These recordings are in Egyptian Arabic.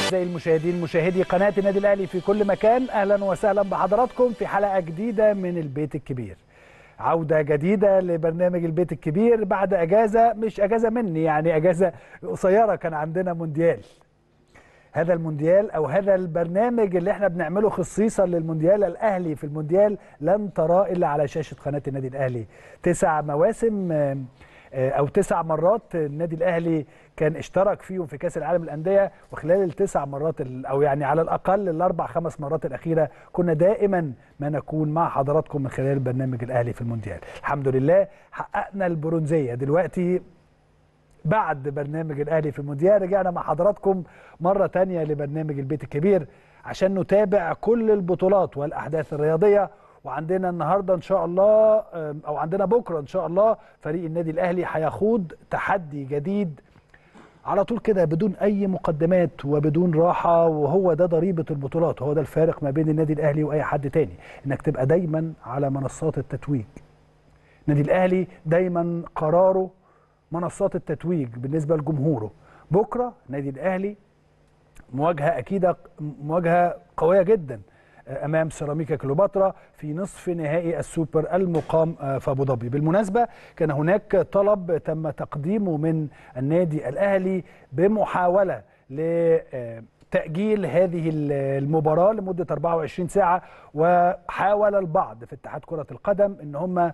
أعزائي المشاهدين مشاهدي قناة النادي الأهلي في كل مكان أهلا وسهلا بحضراتكم في حلقة جديدة من البيت الكبير عودة جديدة لبرنامج البيت الكبير بعد أجازة مش أجازة مني يعني أجازة قصيرة كان عندنا مونديال هذا المونديال أو هذا البرنامج اللي احنا بنعمله خصيصا للمونديال الأهلي في المونديال لن تراه إلا على شاشة قناة النادي الأهلي تسع مواسم او تسع مرات النادي الاهلي كان اشترك فيهم في كاس العالم للانديه وخلال التسع مرات او يعني على الاقل الاربع خمس مرات الاخيره كنا دائما ما نكون مع حضراتكم من خلال برنامج الاهلي في المونديال الحمد لله حققنا البرونزيه دلوقتي بعد برنامج الاهلي في المونديال رجعنا مع حضراتكم مره تانية لبرنامج البيت الكبير عشان نتابع كل البطولات والاحداث الرياضيه وعندنا النهارده ان شاء الله او عندنا بكره ان شاء الله فريق النادي الاهلي هيخوض تحدي جديد على طول كده بدون اي مقدمات وبدون راحه وهو ده ضريبه البطولات هو ده الفارق ما بين النادي الاهلي واي حد تاني انك تبقى دايما على منصات التتويج النادي الاهلي دايما قراره منصات التتويج بالنسبه لجمهوره بكره النادي الاهلي مواجهه اكيده مواجهه قويه جدا امام سيراميكا كليوباترا في نصف نهائي السوبر المقام في ابو ظبي بالمناسبه كان هناك طلب تم تقديمه من النادي الاهلي بمحاوله لتاجيل هذه المباراه لمده 24 ساعه وحاول البعض في اتحاد كره القدم ان هم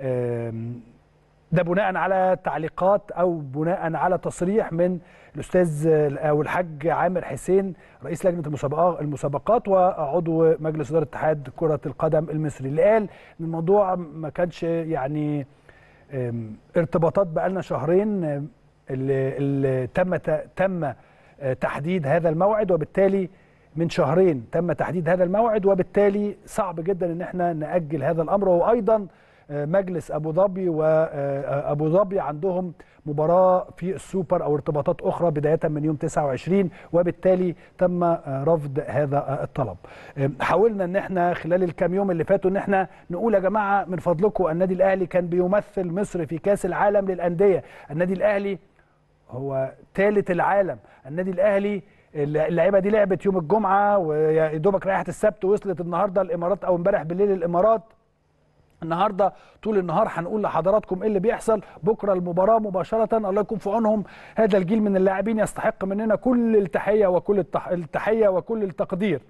ده بناء على تعليقات او بناء على تصريح من الاستاذ او الحاج عامر حسين رئيس لجنه المسابقات وعضو مجلس اداره اتحاد كره القدم المصري اللي قال ان الموضوع ما كانش يعني ارتباطات بقالنا شهرين اللي, اللي تم تم تحديد هذا الموعد وبالتالي من شهرين تم تحديد هذا الموعد وبالتالي صعب جدا ان احنا ناجل هذا الامر وايضا مجلس ابو ظبي وابو ظبي عندهم مباراه في السوبر او ارتباطات اخرى بدايه من يوم 29 وبالتالي تم رفض هذا الطلب. حاولنا ان احنا خلال الكام يوم اللي فاتوا ان احنا نقول يا جماعه من فضلكم النادي الاهلي كان بيمثل مصر في كاس العالم للانديه، النادي الاهلي هو ثالث العالم، النادي الاهلي اللعيبه دي لعبت يوم الجمعه ويا دوبك ريحت السبت وصلت النهارده الامارات او امبارح بالليل الامارات النهارده طول النهار هنقول لحضراتكم ايه اللي بيحصل بكره المباراه مباشره الله يكون في عونهم هذا الجيل من اللاعبين يستحق مننا كل التحيه وكل التح... التحيه وكل التقدير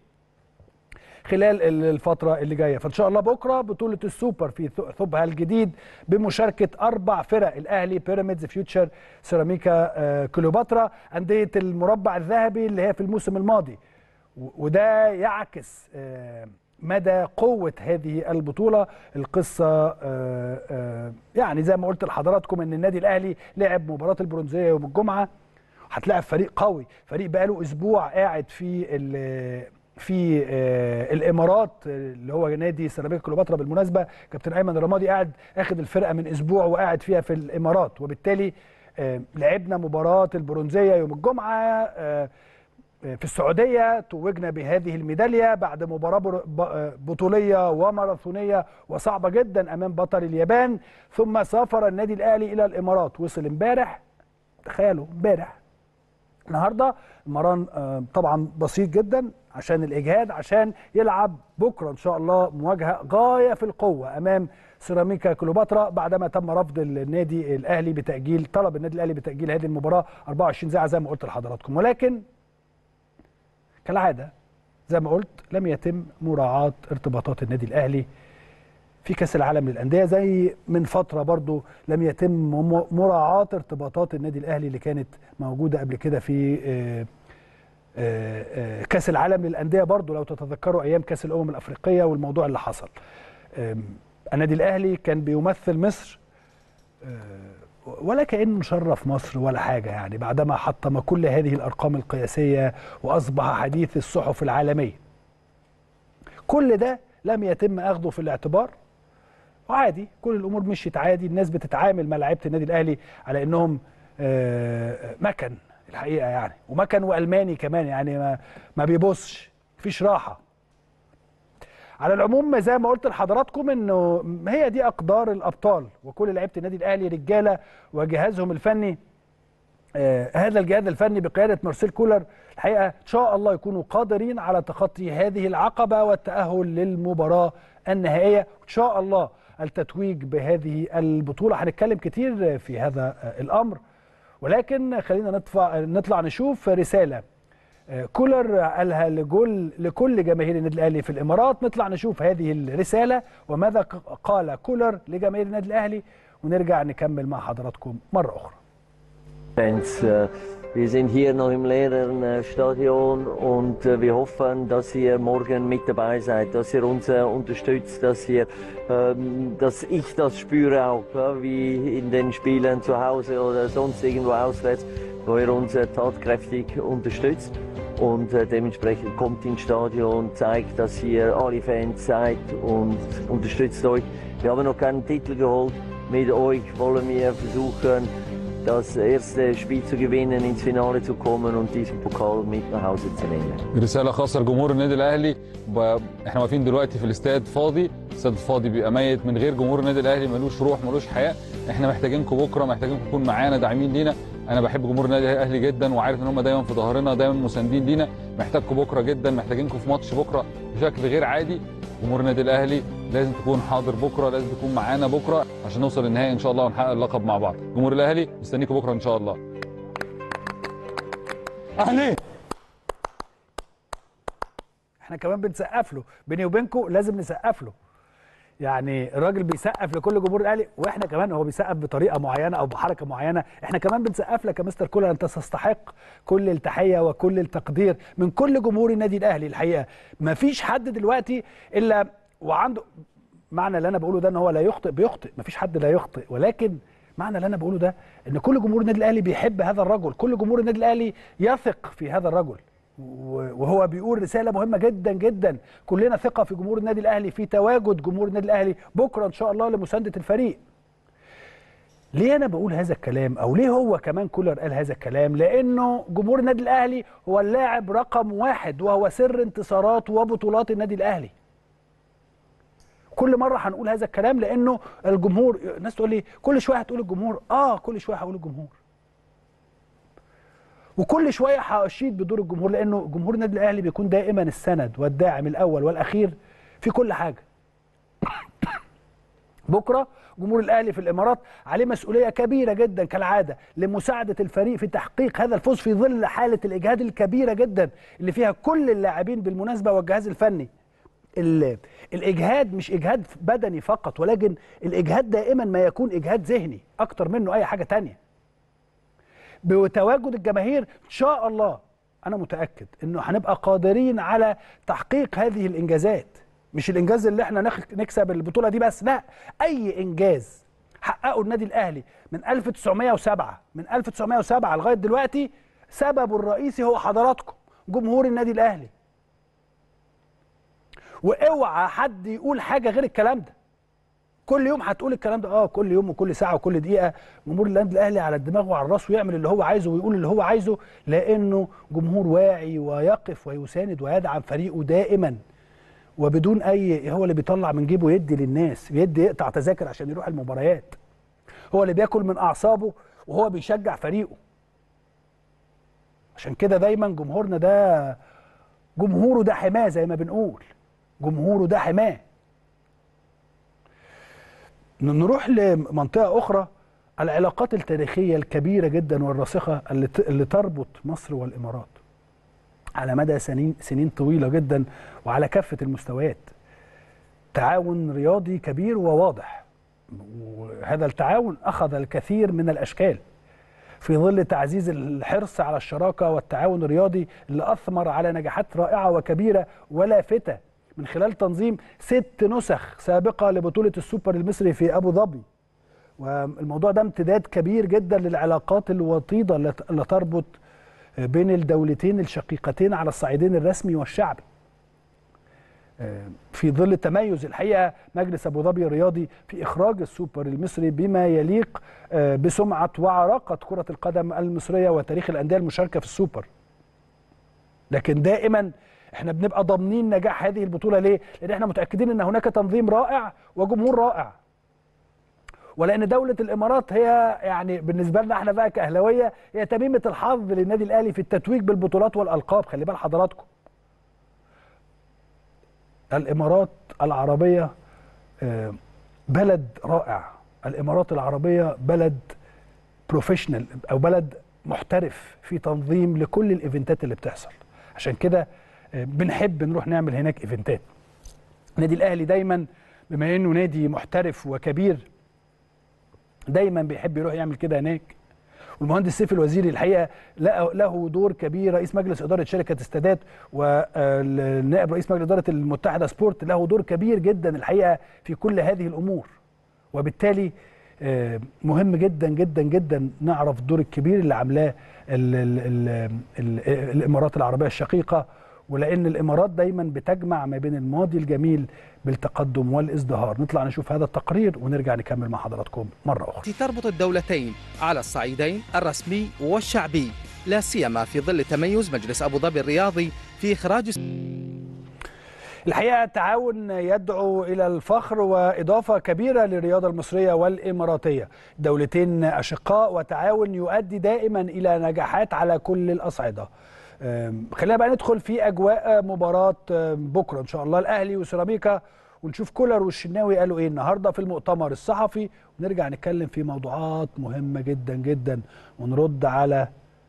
خلال الفترة اللي جاية فإن شاء الله بكرة بطولة السوبر في ثوبها الجديد بمشاركة أربع فرق الأهلي بيراميدز فيوتشر سيراميكا كليوباترا أندية المربع الذهبي اللي هي في الموسم الماضي وده يعكس مدى قوة هذه البطولة القصة آآ آآ يعني زي ما قلت لحضراتكم ان النادي الاهلي لعب مباراة البرونزية يوم الجمعة هتلاعب فريق قوي فريق بقاله اسبوع قاعد في في الامارات اللي هو نادي سيراميكا كليوباترا بالمناسبه كابتن ايمن الرمادي قاعد اخد الفرقه من اسبوع وقاعد فيها في الامارات وبالتالي لعبنا مباراه البرونزيه يوم الجمعه في السعودية توجنا بهذه الميدالية بعد مباراة بطولية وماراثونية وصعبة جدا أمام بطل اليابان ثم سافر النادي الأهلي إلى الإمارات وصل امبارح تخيلوا امبارح النهارده المران طبعا بسيط جدا عشان الاجهاد عشان يلعب بكره ان شاء الله مواجهه غايه في القوه امام سيراميكا كليوباترا بعدما تم رفض النادي الاهلي بتاجيل طلب النادي الاهلي بتاجيل هذه المباراه 24 ساعه زي ما قلت لحضراتكم ولكن كالعادة زي ما قلت لم يتم مراعاة ارتباطات النادي الأهلي في كأس العالم للأندية زي من فترة برضو لم يتم مراعاة ارتباطات النادي الأهلي اللي كانت موجودة قبل كده في كأس العالم للأندية برضو لو تتذكروا أيام كأس الأمم الأفريقية والموضوع اللي حصل النادي الأهلي كان بيمثل مصر ولا كأنه مشرف مصر ولا حاجة يعني بعدما حطم كل هذه الأرقام القياسية وأصبح حديث الصحف العالمية كل ده لم يتم أخذه في الاعتبار وعادي كل الأمور مشيت عادي الناس بتتعامل مع لعيبة النادي الأهلي على أنهم مكن الحقيقة يعني ومكن وألماني كمان يعني ما, ما بيبصش مفيش راحة على العموم زي ما قلت لحضراتكم انه هي دي اقدار الابطال وكل لعيبه النادي الاهلي رجاله وجهازهم الفني آه هذا الجهاز الفني بقياده مارسيل كولر الحقيقه ان شاء الله يكونوا قادرين على تخطي هذه العقبه والتاهل للمباراه النهائيه وان شاء الله التتويج بهذه البطوله هنتكلم كتير في هذا الامر ولكن خلينا نطلع نطلع نشوف رساله كولر قالها لجول لكل جماهير النادي الاهلي في الامارات نطلع نشوف هذه الرساله وماذا قال كولر لجماهير النادي الاهلي ونرجع نكمل مع حضراتكم مره اخرى Fans, wir sind hier noch im leeren Stadion und wir hoffen, dass ihr morgen mit dabei seid, dass ihr uns unterstützt, dass ihr, dass ich das spüre auch, wie in den Spielen zu Hause oder sonst irgendwo auswärts, wo ihr uns tatkräftig unterstützt. Und dementsprechend kommt ins Stadion, zeigt, dass ihr alle Fans seid und unterstützt euch. Wir haben noch keinen Titel geholt. Mit euch wollen wir versuchen, das erste Spiel zu gewinnen, ins Finale zu kommen und diesen Pokal mit nach Hause zu nehmen. رسالة خاصة لجمهور النادي الأهلي ب... احنا واقفين دلوقتي في الاستاد فاضي، الاستاد فاضي بيبقى ميت من غير جمهور النادي الأهلي ملوش روح ملوش حياة، احنا محتاجينكم بكرة محتاجينكم تكونوا معانا داعمين لينا، أنا بحب جمهور النادي الأهلي جدا وعارف إن هم دايما في ظهرنا دايما مساندين لينا، محتاجكم بكرة جدا محتاجينكم في ماتش بكرة بشكل غير عادي، جمهور النادي الأهلي لازم تكون حاضر بكره لازم تكون معانا بكره عشان نوصل للنهائي ان شاء الله ونحقق اللقب مع بعض جمهور الاهلي مستنيكم بكره ان شاء الله اهلي احنا كمان بنسقف له بيني وبينكم لازم نسقف له يعني الراجل بيسقف لكل جمهور الاهلي واحنا كمان هو بيسقف بطريقه معينه او بحركه معينه احنا كمان بنسقف لك يا مستر كولر انت تستحق كل التحيه وكل التقدير من كل جمهور النادي الاهلي الحقيقه ما فيش حد دلوقتي الا وعنده معنى اللي انا بقوله ده ان هو لا يخطئ بيخطئ مفيش حد لا يخطئ ولكن معنى اللي انا بقوله ده ان كل جمهور النادي الاهلي بيحب هذا الرجل كل جمهور النادي الاهلي يثق في هذا الرجل وهو بيقول رساله مهمه جدا جدا كلنا ثقه في جمهور النادي الاهلي في تواجد جمهور النادي الاهلي بكره ان شاء الله لمسانده الفريق ليه انا بقول هذا الكلام او ليه هو كمان كولر قال هذا الكلام لانه جمهور النادي الاهلي هو اللاعب رقم واحد وهو سر انتصارات وبطولات النادي الاهلي كل مره هنقول هذا الكلام لانه الجمهور الناس تقول لي كل شويه هتقول الجمهور اه كل شويه هقول الجمهور وكل شويه هاشيد بدور الجمهور لانه جمهور النادي الاهلي بيكون دائما السند والداعم الاول والاخير في كل حاجه بكره جمهور الاهلي في الامارات عليه مسؤوليه كبيره جدا كالعاده لمساعده الفريق في تحقيق هذا الفوز في ظل حاله الاجهاد الكبيره جدا اللي فيها كل اللاعبين بالمناسبه والجهاز الفني الاجهاد مش اجهاد بدني فقط ولكن الاجهاد دائما ما يكون اجهاد ذهني اكتر منه اي حاجه تانية بتواجد الجماهير ان شاء الله انا متاكد انه هنبقى قادرين على تحقيق هذه الانجازات مش الانجاز اللي احنا نكسب البطوله دي بس لا اي انجاز حققه النادي الاهلي من 1907 من 1907 لغايه دلوقتي سببه الرئيسي هو حضراتكم جمهور النادي الاهلي واوعى حد يقول حاجه غير الكلام ده كل يوم هتقول الكلام ده اه كل يوم وكل ساعه وكل دقيقه جمهور النادي الاهلي على الدماغ وعلى الراس ويعمل اللي هو عايزه ويقول اللي هو عايزه لانه جمهور واعي ويقف ويساند ويدعم فريقه دائما وبدون اي هو اللي بيطلع من جيبه يدي للناس يدي يقطع تذاكر عشان يروح المباريات هو اللي بياكل من اعصابه وهو بيشجع فريقه عشان كده دايما جمهورنا ده جمهوره ده حماه زي ما بنقول جمهوره ده حماه نروح لمنطقة أخرى العلاقات التاريخية الكبيرة جدا والراسخة اللي تربط مصر والإمارات على مدى سنين سنين طويلة جدا وعلى كافة المستويات تعاون رياضي كبير وواضح وهذا التعاون أخذ الكثير من الأشكال في ظل تعزيز الحرص على الشراكة والتعاون الرياضي اللي أثمر على نجاحات رائعة وكبيرة ولافتة من خلال تنظيم ست نسخ سابقة لبطولة السوبر المصري في أبو ظبي والموضوع ده امتداد كبير جدا للعلاقات الوطيدة اللي تربط بين الدولتين الشقيقتين على الصعيدين الرسمي والشعبي في ظل تميز الحقيقه مجلس ابو ظبي الرياضي في اخراج السوبر المصري بما يليق بسمعه وعراقه كره القدم المصريه وتاريخ الانديه المشاركه في السوبر. لكن دائما احنا بنبقى ضامنين نجاح هذه البطوله ليه؟ لان احنا متاكدين ان هناك تنظيم رائع وجمهور رائع. ولان دوله الامارات هي يعني بالنسبه لنا احنا بقى كاهلاويه هي تميمه الحظ للنادي الاهلي في التتويج بالبطولات والالقاب خلي بال حضراتكم الامارات العربيه آه، بلد رائع الامارات العربيه بلد بروفيشنال او بلد محترف في تنظيم لكل الايفنتات اللي بتحصل عشان كده آه، بنحب نروح نعمل هناك ايفنتات النادي الاهلي دايما بما انه نادي محترف وكبير دايما بيحب يروح يعمل كده هناك والمهندس سيف الوزيري الحقيقه له له دور كبير رئيس مجلس اداره شركه استادات والنائب رئيس مجلس اداره المتحده سبورت له دور كبير جدا الحقيقه في كل هذه الامور وبالتالي آه، مهم جدا جدا جدا نعرف الدور الكبير اللي عاملاه ال- ال- ال- ال- الامارات العربيه الشقيقه ولان الامارات دايما بتجمع ما بين الماضي الجميل بالتقدم والازدهار نطلع نشوف هذا التقرير ونرجع نكمل مع حضراتكم مره اخرى التي تربط الدولتين على الصعيدين الرسمي والشعبي لا سيما في ظل تميز مجلس ابو ظبي الرياضي في اخراج الحقيقه التعاون يدعو الى الفخر واضافه كبيره للرياضه المصريه والاماراتيه دولتين اشقاء وتعاون يؤدي دائما الى نجاحات على كل الاصعده أم، خلينا بقى ندخل في اجواء مباراه أم، بكره ان شاء الله الاهلي وسيراميكا ونشوف كولر والشناوي قالوا ايه النهارده في المؤتمر الصحفي ونرجع نتكلم في موضوعات مهمه جدا جدا ونرد على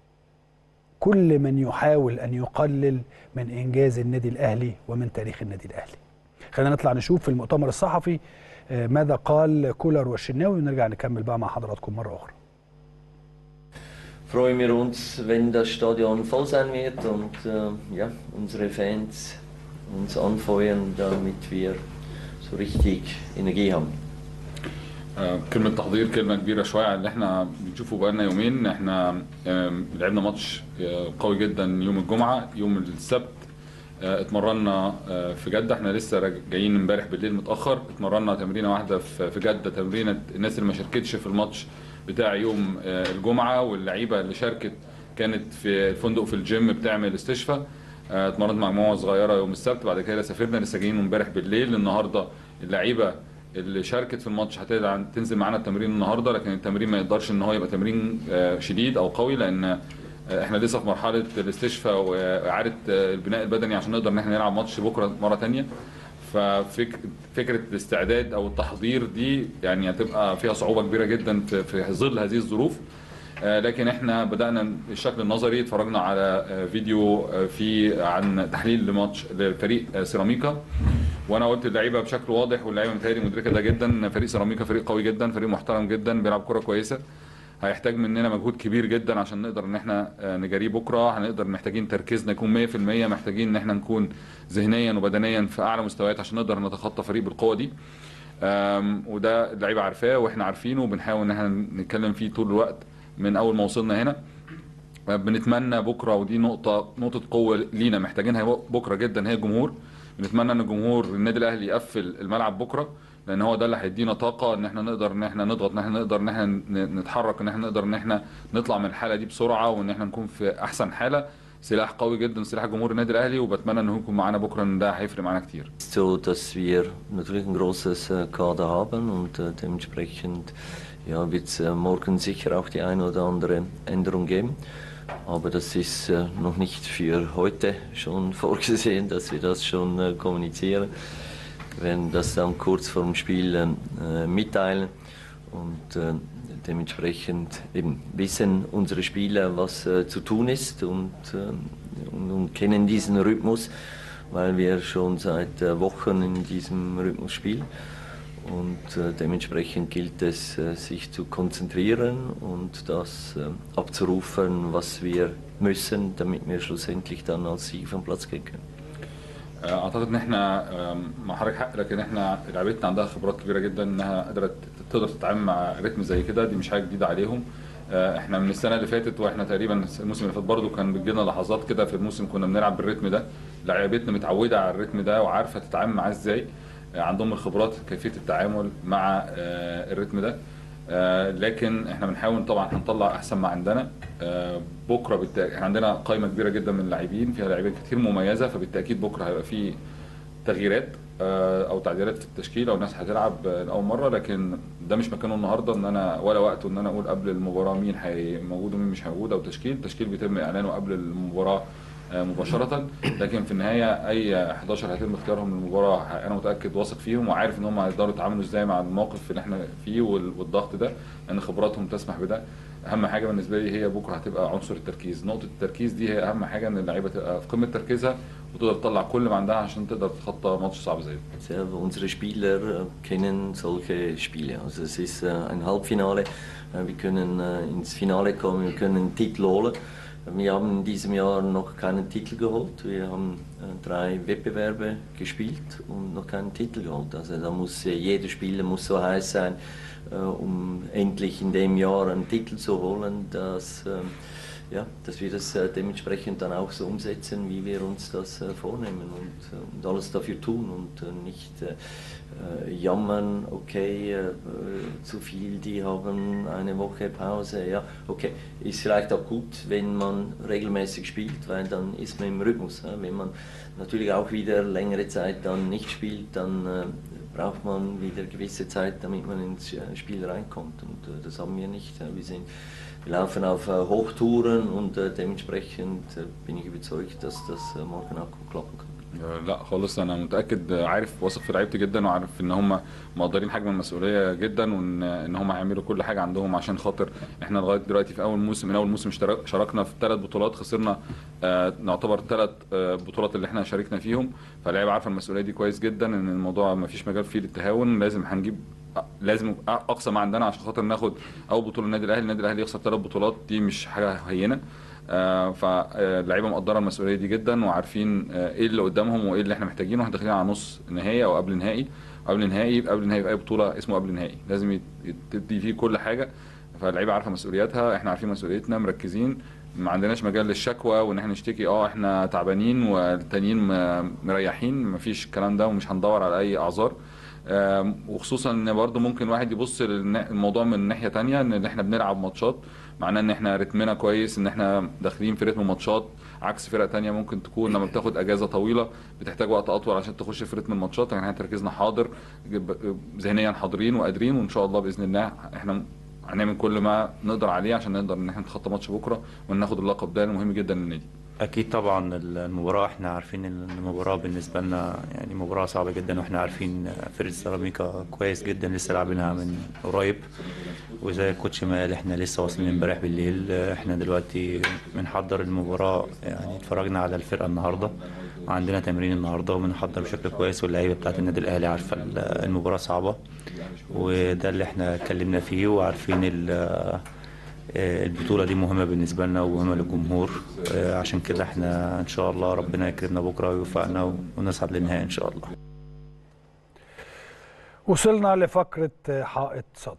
كل من يحاول ان يقلل من انجاز النادي الاهلي ومن تاريخ النادي الاهلي. خلينا نطلع نشوف في المؤتمر الصحفي آه، ماذا قال كولر والشناوي ونرجع نكمل بقى مع حضراتكم مره اخرى. freuen wir uns, wenn das Stadion voll sein wird und äh, ja, unsere Fans uns anfeuern, damit wir so richtig Energie haben. آه، كلمة تحضير كلمة كبيرة شوية على اللي احنا بنشوفه بقالنا يومين احنا آم، لعبنا ماتش آه، قوي جدا يوم الجمعة يوم السبت آه، اتمرنا آه، في جدة احنا لسه راج- جايين امبارح بالليل متأخر اتمرنا تمرينة واحدة في في جدة تمرينة الناس اللي ما شاركتش في الماتش بتاع يوم آه، الجمعة واللعيبة اللي شاركت كانت في الفندق في الجيم بتعمل استشفاء آه، اتمرنت مع مجموعة صغيرة يوم السبت بعد كده سافرنا لسه جايين امبارح بالليل النهارده اللعيبة اللي شاركت في الماتش هتقدر تنزل معانا التمرين النهارده لكن التمرين ما يقدرش ان هو يبقى تمرين آه، شديد او قوي لان آه، احنا لسه في مرحله الاستشفاء واعاده آه، البناء البدني عشان نقدر ان احنا نلعب ماتش بكره مره تانية ففكره الاستعداد او التحضير دي يعني هتبقى فيها صعوبه كبيره جدا في في ظل هذه الظروف آه، لكن احنا بدانا الشكل النظري اتفرجنا على آه، فيديو آه، في عن تحليل لماتش لفريق آه، سيراميكا وانا قلت اللعيبه بشكل واضح واللعيبه متهيألي مدركه ده جدا فريق سيراميكا فريق قوي جدا فريق محترم جدا بيلعب كره كويسه هيحتاج مننا مجهود كبير جدا عشان نقدر ان احنا آه، نجاريه بكره هنقدر محتاجين تركيزنا يكون 100% محتاجين ان احنا نكون ذهنيا وبدنيا في اعلى مستويات عشان نقدر نتخطى فريق بالقوه دي آم، وده اللعيبه عارفاه واحنا عارفينه وبنحاول ان احنا نتكلم فيه طول الوقت من اول ما وصلنا هنا بنتمنى بكره ودي نقطه نقطه قوه لينا محتاجينها بكره جدا هي الجمهور بنتمنى ان الجمهور النادي الاهلي يقفل الملعب بكره لان هو ده اللي هيدينا طاقه ان احنا نقدر ان احنا نضغط ان احنا نقدر ان احنا ن- نتحرك ان احنا نقدر ان احنا نطلع من الحاله دي بسرعه وان احنا نكون في احسن حاله سلاح قوي جدا سلاح جمهور النادي الاهلي وبتمنى ان هو يكون معانا بكره ان ده هيفرق معانا كتير so, dass wir natürlich ein großes äh, Kader haben und äh, dementsprechend ja, wird es äh, morgen sicher auch die eine oder andere Änderung geben. Aber das ist äh, noch nicht für heute schon vorgesehen, dass wir das schon äh, kommunizieren. Wir werden das dann kurz vor dem Spiel äh, mitteilen und äh, dementsprechend eben wissen unsere Spieler, was äh, zu tun ist und, äh, und, und kennen diesen Rhythmus, weil wir schon seit äh, Wochen in diesem Rhythmus spielen. Und äh, dementsprechend gilt es, äh, sich zu konzentrieren und das äh, abzurufen, was wir müssen, damit wir schlussendlich dann als Sieg vom Platz gehen können. اعتقد ان احنا آم، مع حضرتك حق لكن احنا لعيبتنا عندها خبرات كبيره جدا انها قادره تقدر تتعامل مع رتم زي كده دي مش حاجه جديده عليهم آه، احنا من السنه اللي فاتت واحنا تقريبا الموسم اللي فات برضه كان بتجينا لحظات كده في الموسم كنا بنلعب بالرتم ده لعيبتنا متعوده على الرتم ده وعارفه تتعامل معاه ازاي آه، عندهم الخبرات كيفيه التعامل مع آه، الرتم ده آه، لكن احنا بنحاول طبعا هنطلع احسن ما عندنا آه، بكره بالتأكيد احنا عندنا قائمه كبيره جدا من اللاعبين فيها لاعبين كتير مميزه فبالتاكيد بكره هيبقى في تغييرات آه، او تعديلات في التشكيل او الناس هتلعب آه، لاول مره لكن ده مش مكانه النهارده ان انا ولا وقته ان انا اقول قبل المباراه مين هي موجود ومين مش موجود او تشكيل التشكيل بيتم اعلانه قبل المباراه آه، مباشره لكن في النهايه اي 11 هيتم اختيارهم للمباراه انا متاكد واثق فيهم وعارف ان هم هيقدروا يتعاملوا ازاي مع الموقف اللي احنا فيه وال- والضغط ده لان خبراتهم تسمح بده اهم حاجه بالنسبه لي هي بكره هتبقى عنصر التركيز نقطه التركيز دي هي اهم حاجه ان اللعيبه تبقى في قمه تركيزها وتقدر تطلع كل ما عندها عشان تقدر تتخطى ماتش صعب زي ده Ja, unsere Spieler äh, kennen solche Spiele. Also es ist äh, ein Halbfinale. Äh, Wir können äh, ins Finale kommen, wir können einen Titel holen. Wir haben in diesem Jahr noch keinen Titel geholt. Wir haben äh, drei Wettbewerbe gespielt und noch keinen Titel geholt. Also da muss äh, jeder Spieler muss so heiß sein, äh, um endlich in dem Jahr einen Titel zu holen, dass ähm, ja, dass wir das äh, dementsprechend dann auch so umsetzen, wie wir uns das äh, vornehmen und, äh, und alles dafür tun und äh, nicht äh, äh, jammern, okay, äh, äh, zu viel, die haben eine Woche Pause, ja, okay, ist vielleicht auch gut, wenn man regelmäßig spielt, weil dann ist man im Rhythmus. Ja? Wenn man natürlich auch wieder längere Zeit dann nicht spielt, dann äh, braucht man wieder gewisse Zeit, damit man ins äh, Spiel reinkommt und äh, das haben wir nicht. Ja? Wir sind wir laufen auf äh, Hochtouren und äh, dementsprechend äh, bin ich überzeugt, dass das äh, morgen auch gut klappen kann. لا خالص انا متاكد عارف واثق في لعيبتي جدا وعارف ان هم مقدرين حجم المسؤوليه جدا وان ان هم هيعملوا كل حاجه عندهم عشان خاطر احنا لغايه دلوقتي في اول موسم من اول موسم اشترك- شاركنا في ثلاث بطولات خسرنا آه نعتبر ثلاث آه بطولات اللي احنا شاركنا فيهم فاللعيبه عارفه المسؤوليه دي كويس جدا ان الموضوع ما فيش مجال فيه للتهاون لازم هنجيب لازم اقصى ما عندنا عشان خاطر ناخد اول بطوله النادي الاهلي النادي الاهلي يخسر ثلاث بطولات دي مش حاجه هينه آه، فاللعيبه مقدره المسؤوليه دي جدا وعارفين آه، ايه اللي قدامهم وايه اللي احنا محتاجينه واحنا داخلين على نص نهائي او قبل نهائي قبل نهائي يبقى قبل نهائي في اي بطوله اسمه قبل نهائي لازم يت- تدي فيه كل حاجه فاللعيبه عارفه مسؤولياتها احنا عارفين مسؤوليتنا مركزين ما عندناش مجال للشكوى وان احنا نشتكي اه احنا تعبانين والتانيين م- مريحين مفيش الكلام ده ومش هندور على اي اعذار آم، وخصوصا ان برضو ممكن واحد يبص للموضوع من ناحيه تانية ان احنا بنلعب ماتشات معناه ان احنا رتمنا كويس ان احنا داخلين في رتم ماتشات عكس فرق تانية ممكن تكون لما بتاخد اجازه طويله بتحتاج وقت اطول عشان تخش في رتم الماتشات لكن احنا تركيزنا حاضر جب- ذهنيا حاضرين وقادرين وان شاء الله باذن الله احنا هنعمل كل ما نقدر عليه عشان نقدر ان احنا نتخطى ماتش بكره وناخد اللقب ده مهم جدا للنادي أكيد طبعا المباراة احنا عارفين إن المباراة بالنسبة لنا يعني مباراة صعبة جدا واحنا عارفين فرقة سيراميكا كويس جدا لسه لاعبينها من قريب وزي الكوتش ما قال احنا لسه واصلين امبارح بالليل احنا دلوقتي بنحضر المباراة يعني اتفرجنا على الفرقة النهاردة عندنا تمرين النهاردة وبنحضر بشكل كويس واللعيبة بتاعت النادي الأهلي عارفة المباراة صعبة وده اللي احنا اتكلمنا فيه وعارفين ال- آه، البطولة دي مهمة بالنسبة لنا ومهمة للجمهور آه، عشان كده احنا ان شاء الله ربنا يكرمنا بكرة ويوفقنا ونصعد للنهائي ان شاء الله وصلنا لفقره حائط صد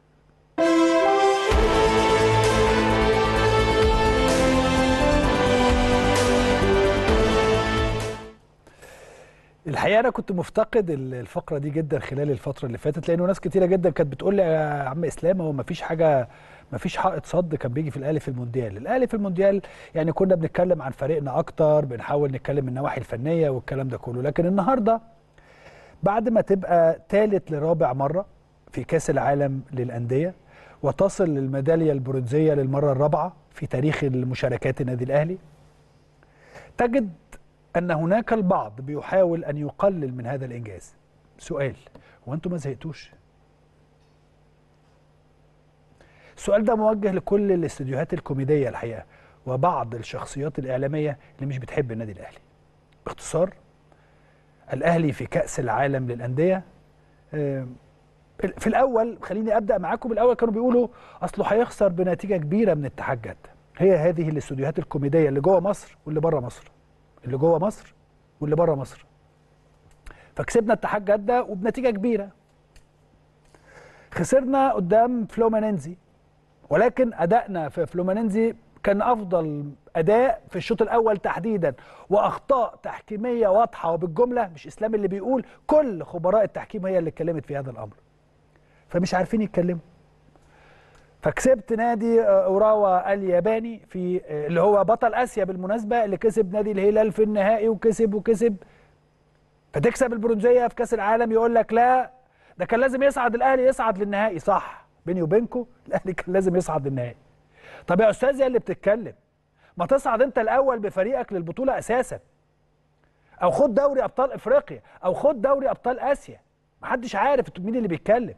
الحقيقه انا كنت مفتقد ال- الفقره دي جدا خلال الفتره اللي فاتت لانه ناس كتيره جدا كانت بتقول لي يا عم اسلام هو ما فيش حاجه ما فيش حائط صد كان بيجي في الاهلي في المونديال الاهلي في المونديال يعني كنا بنتكلم عن فريقنا اكتر بنحاول نتكلم من النواحي الفنيه والكلام ده كله لكن النهارده بعد ما تبقى ثالث لرابع مره في كاس العالم للانديه وتصل للميداليه البرونزيه للمره الرابعه في تاريخ المشاركات النادي الاهلي تجد ان هناك البعض بيحاول ان يقلل من هذا الانجاز سؤال هو انتم ما زهقتوش السؤال ده موجه لكل الاستديوهات الكوميديه الحقيقه وبعض الشخصيات الاعلاميه اللي مش بتحب النادي الاهلي باختصار الاهلي في كاس العالم للانديه آم، في الاول خليني ابدا معاكم بالاول كانوا بيقولوا اصله هيخسر بنتيجه كبيره من اتحاد جده هي هذه الاستوديوهات الكوميديه اللي جوه مصر واللي بره مصر اللي جوه مصر واللي بره مصر فكسبنا اتحاد جده وبنتيجه كبيره خسرنا قدام فلومينينزي ولكن ادائنا في فلومينينزي كان افضل اداء في الشوط الاول تحديدا واخطاء تحكيميه واضحه وبالجمله مش اسلام اللي بيقول كل خبراء التحكيم هي اللي اتكلمت في هذا الامر فمش عارفين يتكلموا فكسبت نادي آه، اوراوا الياباني في آه، اللي هو بطل اسيا بالمناسبه اللي كسب نادي الهلال في النهائي وكسب وكسب فتكسب البرونزيه في كاس العالم يقول لك لا ده كان لازم يصعد الاهلي يصعد للنهائي صح بيني وبينكم الاهلي كان لازم يصعد للنهائي طب يا استاذ يا اللي بتتكلم ما تصعد انت الاول بفريقك للبطوله اساسا او خد دوري ابطال افريقيا او خد دوري ابطال اسيا محدش عارف مين اللي بيتكلم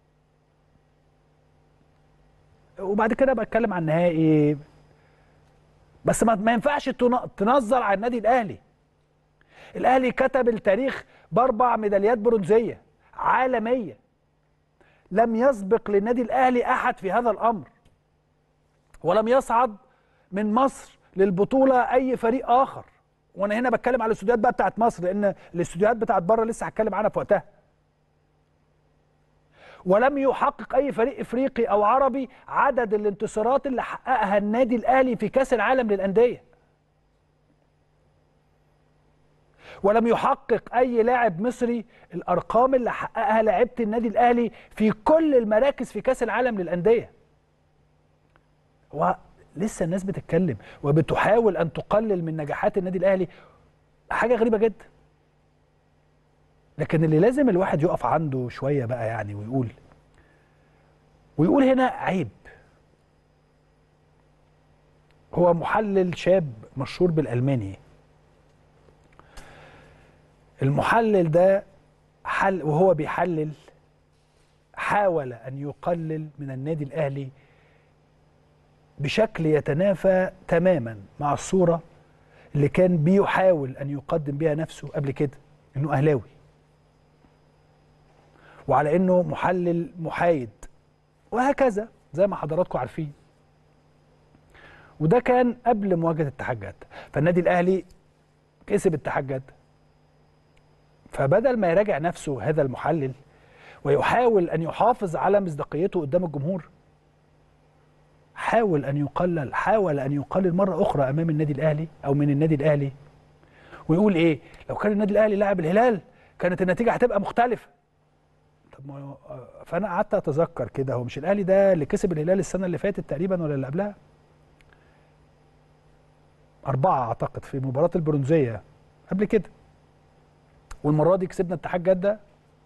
وبعد كده بتكلم عن النهائي بس ما ما ينفعش تن- تنظر على النادي الاهلي الاهلي كتب التاريخ باربع ميداليات برونزيه عالميه لم يسبق للنادي الاهلي احد في هذا الامر ولم يصعد من مصر للبطوله اي فريق اخر وانا هنا بتكلم على الاستوديوهات بقى بتاعت مصر لان الاستوديوهات بتاعت بره لسه هتكلم عنها في وقتها ولم يحقق اي فريق افريقي او عربي عدد الانتصارات اللي حققها النادي الاهلي في كاس العالم للانديه ولم يحقق اي لاعب مصري الارقام اللي حققها لاعيبه النادي الاهلي في كل المراكز في كاس العالم للانديه ولسه الناس بتتكلم وبتحاول ان تقلل من نجاحات النادي الاهلي حاجه غريبه جدا لكن اللي لازم الواحد يقف عنده شويه بقى يعني ويقول ويقول هنا عيب هو محلل شاب مشهور بالالماني المحلل ده حل وهو بيحلل حاول ان يقلل من النادي الاهلي بشكل يتنافى تماما مع الصوره اللي كان بيحاول ان يقدم بها نفسه قبل كده انه اهلاوي وعلى انه محلل محايد وهكذا زي ما حضراتكم عارفين وده كان قبل مواجهه اتحاد جده فالنادي الاهلي كسب اتحاد جده فبدل ما يراجع نفسه هذا المحلل ويحاول ان يحافظ على مصداقيته قدام الجمهور حاول ان يقلل حاول ان يقلل مره اخرى امام النادي الاهلي او من النادي الاهلي ويقول ايه لو كان النادي الاهلي لاعب الهلال كانت النتيجه هتبقى مختلفه طب ما هو- فانا قعدت اتذكر كده هو مش الاهلي ده اللي كسب الهلال السنه اللي فاتت تقريبا ولا اللي قبلها أربعة أعتقد في مباراة البرونزية قبل كده والمرة دي كسبنا اتحاد جدة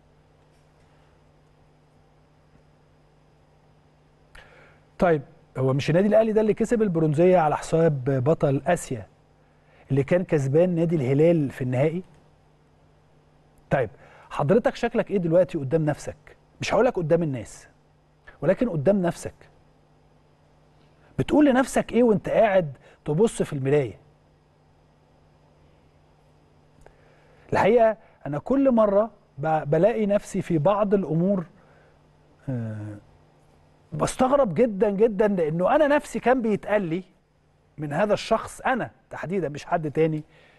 طيب هو مش النادي الأهلي ده اللي كسب البرونزية على حساب بطل آسيا اللي كان كسبان نادي الهلال في النهائي طيب حضرتك شكلك ايه دلوقتي قدام نفسك مش هقولك قدام الناس ولكن قدام نفسك بتقول لنفسك ايه وانت قاعد تبص في المرايه الحقيقه انا كل مره ب- بلاقي نفسي في بعض الامور آه، بستغرب جدا جدا لانه انا نفسي كان بيتقال لي من هذا الشخص انا تحديدا مش حد تاني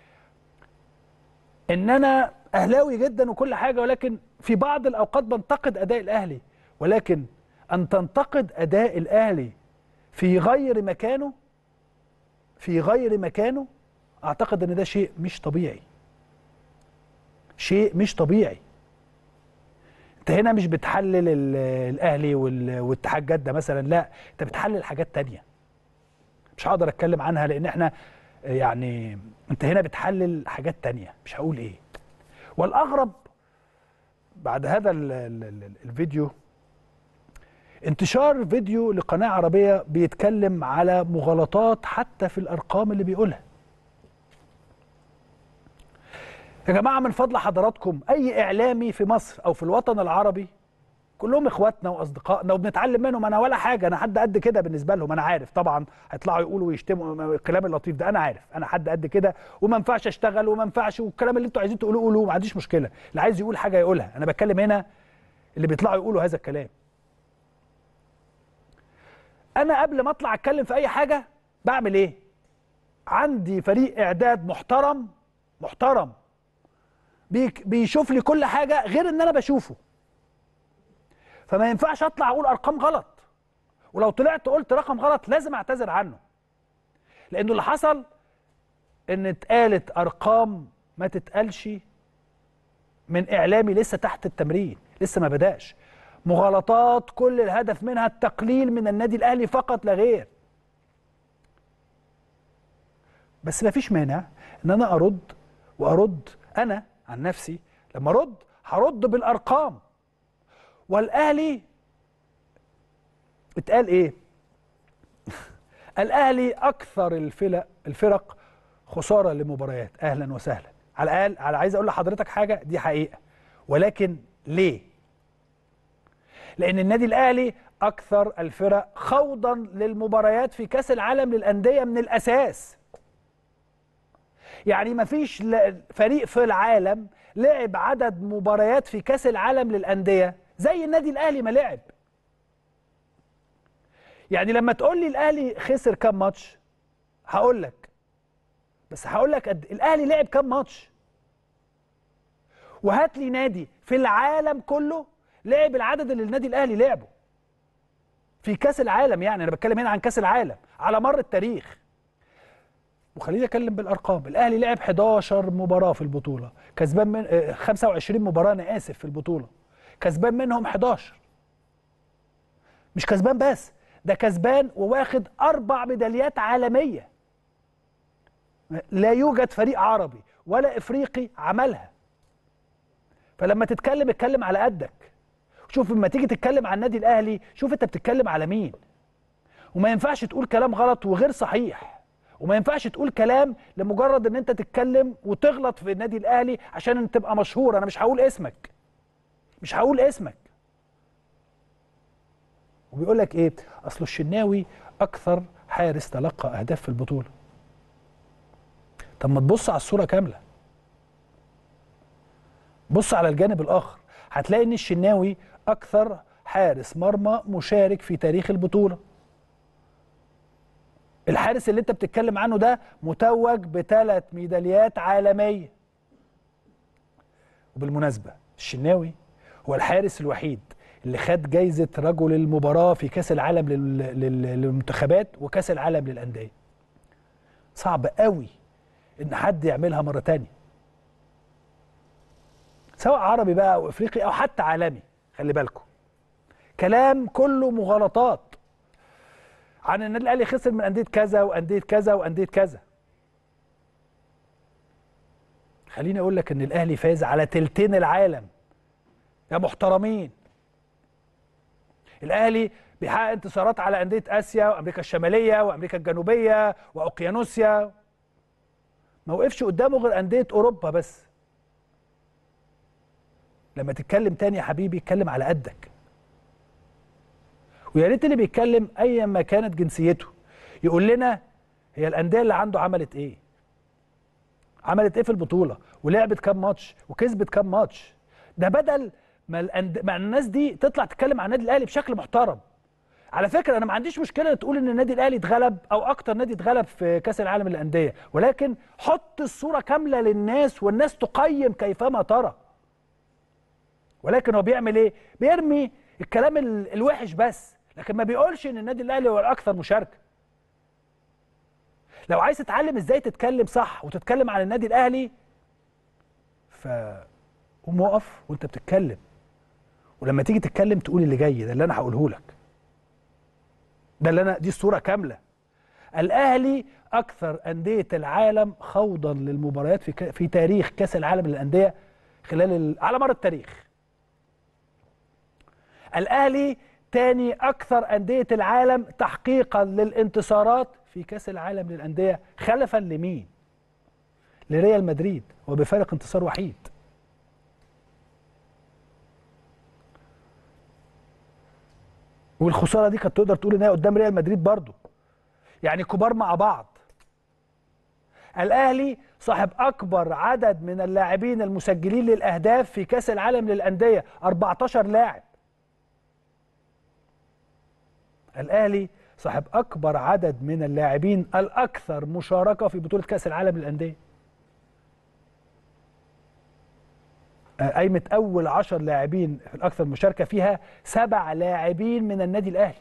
ان انا اهلاوي جدا وكل حاجه ولكن في بعض الاوقات بنتقد اداء الاهلي ولكن ان تنتقد اداء الاهلي في غير مكانه في غير مكانه اعتقد ان ده شيء مش طبيعي شيء مش طبيعي انت هنا مش بتحلل ال- الاهلي وال- واتحاد جده مثلا لا انت بتحلل حاجات تانية مش هقدر اتكلم عنها لان احنا يعني انت هنا بتحلل حاجات تانية مش هقول ايه والاغرب بعد هذا ال ال ال الفيديو انتشار فيديو لقناة عربية بيتكلم على مغالطات حتى في الأرقام اللي بيقولها يا جماعة من فضل حضراتكم أي إعلامي في مصر أو في الوطن العربي كلهم إخواتنا وأصدقائنا وبنتعلم منهم أنا ولا حاجة أنا حد قد كده بالنسبة لهم أنا عارف طبعا هيطلعوا يقولوا ويشتموا الكلام اللطيف ده أنا عارف أنا حد قد كده وما ينفعش أشتغل وما ينفعش والكلام اللي أنتوا عايزين تقولوه قولوه ما عنديش مشكلة اللي عايز يقول حاجة يقولها أنا بتكلم هنا اللي بيطلعوا يقولوا هذا الكلام انا قبل ما اطلع اتكلم في اي حاجه بعمل ايه عندي فريق اعداد محترم محترم بيك- بيشوف لي كل حاجه غير ان انا بشوفه فما ينفعش اطلع اقول ارقام غلط ولو طلعت قلت رقم غلط لازم اعتذر عنه لانه اللي حصل ان اتقالت ارقام ما تتقالش من اعلامي لسه تحت التمرين لسه ما بداش مغالطات كل الهدف منها التقليل من النادي الاهلي فقط لا غير بس ما فيش مانع ان انا ارد وارد انا عن نفسي لما ارد هرد بالارقام والاهلي اتقال ايه الاهلي اكثر الفرق الفرق خساره لمباريات اهلا وسهلا على الاقل على عايز اقول لحضرتك حاجه دي حقيقه ولكن ليه لان النادي الاهلي اكثر الفرق خوضا للمباريات في كاس العالم للانديه من الاساس يعني ما فيش فريق في العالم لعب عدد مباريات في كاس العالم للانديه زي النادي الاهلي ما لعب يعني لما تقول لي الاهلي خسر كام ماتش هقول لك بس هقول لك قد الاهلي لعب كام ماتش وهات لي نادي في العالم كله لعب العدد اللي النادي الاهلي لعبه في كاس العالم يعني انا بتكلم هنا عن كاس العالم على مر التاريخ وخليني اتكلم بالارقام الاهلي لعب 11 مباراه في البطوله كسبان من آه، 25 مباراه انا اسف في البطوله كسبان منهم 11 مش كسبان بس ده كسبان وواخد اربع ميداليات عالميه لا يوجد فريق عربي ولا افريقي عملها فلما تتكلم اتكلم على قدك شوف لما تيجي تتكلم عن النادي الاهلي شوف انت بتتكلم على مين وما ينفعش تقول كلام غلط وغير صحيح وما ينفعش تقول كلام لمجرد ان انت تتكلم وتغلط في النادي الاهلي عشان تبقى مشهور انا مش هقول اسمك مش هقول اسمك وبيقول لك ايه اصل الشناوي اكثر حارس تلقى اهداف في البطوله طب ما تبص على الصوره كامله بص على الجانب الاخر هتلاقي ان الشناوي اكثر حارس مرمى مشارك في تاريخ البطوله الحارس اللي انت بتتكلم عنه ده متوج بثلاث ميداليات عالميه وبالمناسبه الشناوي هو الحارس الوحيد اللي خد جايزه رجل المباراه في كاس العالم لل- لل- للمنتخبات وكاس العالم للانديه صعب قوي ان حد يعملها مره تانية سواء عربي بقى او افريقي او حتى عالمي خلي بالكم كلام كله مغالطات عن النادي الاهلي خسر من انديه كذا وانديه كذا وانديه كذا خليني اقول لك ان الاهلي فاز على تلتين العالم يا محترمين الاهلي بيحقق انتصارات على انديه اسيا وامريكا الشماليه وامريكا الجنوبيه واوقيانوسيا ما وقفش قدامه غير انديه اوروبا بس لما تتكلم تاني يا حبيبي اتكلم على قدك ويا ريت اللي بيتكلم ايا ما كانت جنسيته يقول لنا هي الانديه اللي عنده عملت ايه عملت ايه في البطوله ولعبت كام ماتش وكسبت كام ماتش ده بدل ما, الأند... ما الناس دي تطلع تتكلم عن النادي الاهلي بشكل محترم على فكره انا ما عنديش مشكله تقول ان النادي الاهلي اتغلب او اكتر نادي اتغلب في كاس العالم للانديه ولكن حط الصوره كامله للناس والناس تقيم كيفما ترى ولكن هو بيعمل ايه بيرمي الكلام ال- الوحش بس لكن ما بيقولش ان النادي الاهلي هو الاكثر مشاركه لو عايز تتعلم ازاي تتكلم صح وتتكلم عن النادي الاهلي ف قوم وقف وانت بتتكلم ولما تيجي تتكلم تقول اللي جاي ده اللي انا هقوله لك ده اللي انا دي الصوره كامله الاهلي اكثر انديه العالم خوضا للمباريات في ك... في تاريخ كاس العالم للانديه خلال ال... على مر التاريخ الاهلي تاني اكثر انديه العالم تحقيقا للانتصارات في كاس العالم للانديه خلفا لمين لريال مدريد وبفارق انتصار وحيد والخساره دي كانت تقدر تقول ان هي قدام ريال مدريد برضو يعني كبار مع بعض الاهلي صاحب اكبر عدد من اللاعبين المسجلين للاهداف في كاس العالم للانديه 14 لاعب الاهلي صاحب اكبر عدد من اللاعبين الاكثر مشاركه في بطوله كاس العالم للانديه آه، قايمه اول 10 لاعبين الاكثر مشاركه فيها سبع لاعبين من النادي الاهلي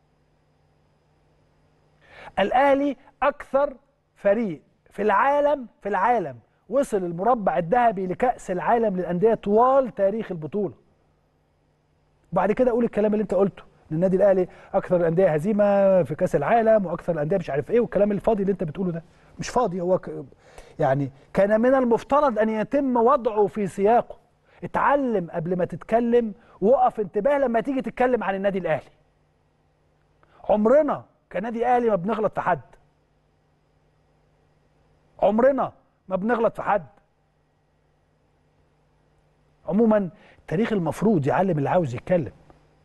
الاهلي اكثر فريق في العالم في العالم وصل المربع الذهبي لكاس العالم للانديه طوال تاريخ البطوله وبعد كده اقول الكلام اللي انت قلته ان النادي الاهلي اكثر الانديه هزيمه في كاس العالم واكثر الانديه مش عارف ايه والكلام الفاضي اللي انت بتقوله ده مش فاضي هو ك... يعني كان من المفترض ان يتم وضعه في سياقه اتعلم قبل ما تتكلم وقف انتباه لما تيجي تتكلم عن النادي الاهلي عمرنا كنادي اهلي ما بنغلط في حد عمرنا ما بنغلط في حد عموما التاريخ المفروض يعلم اللي عاوز يتكلم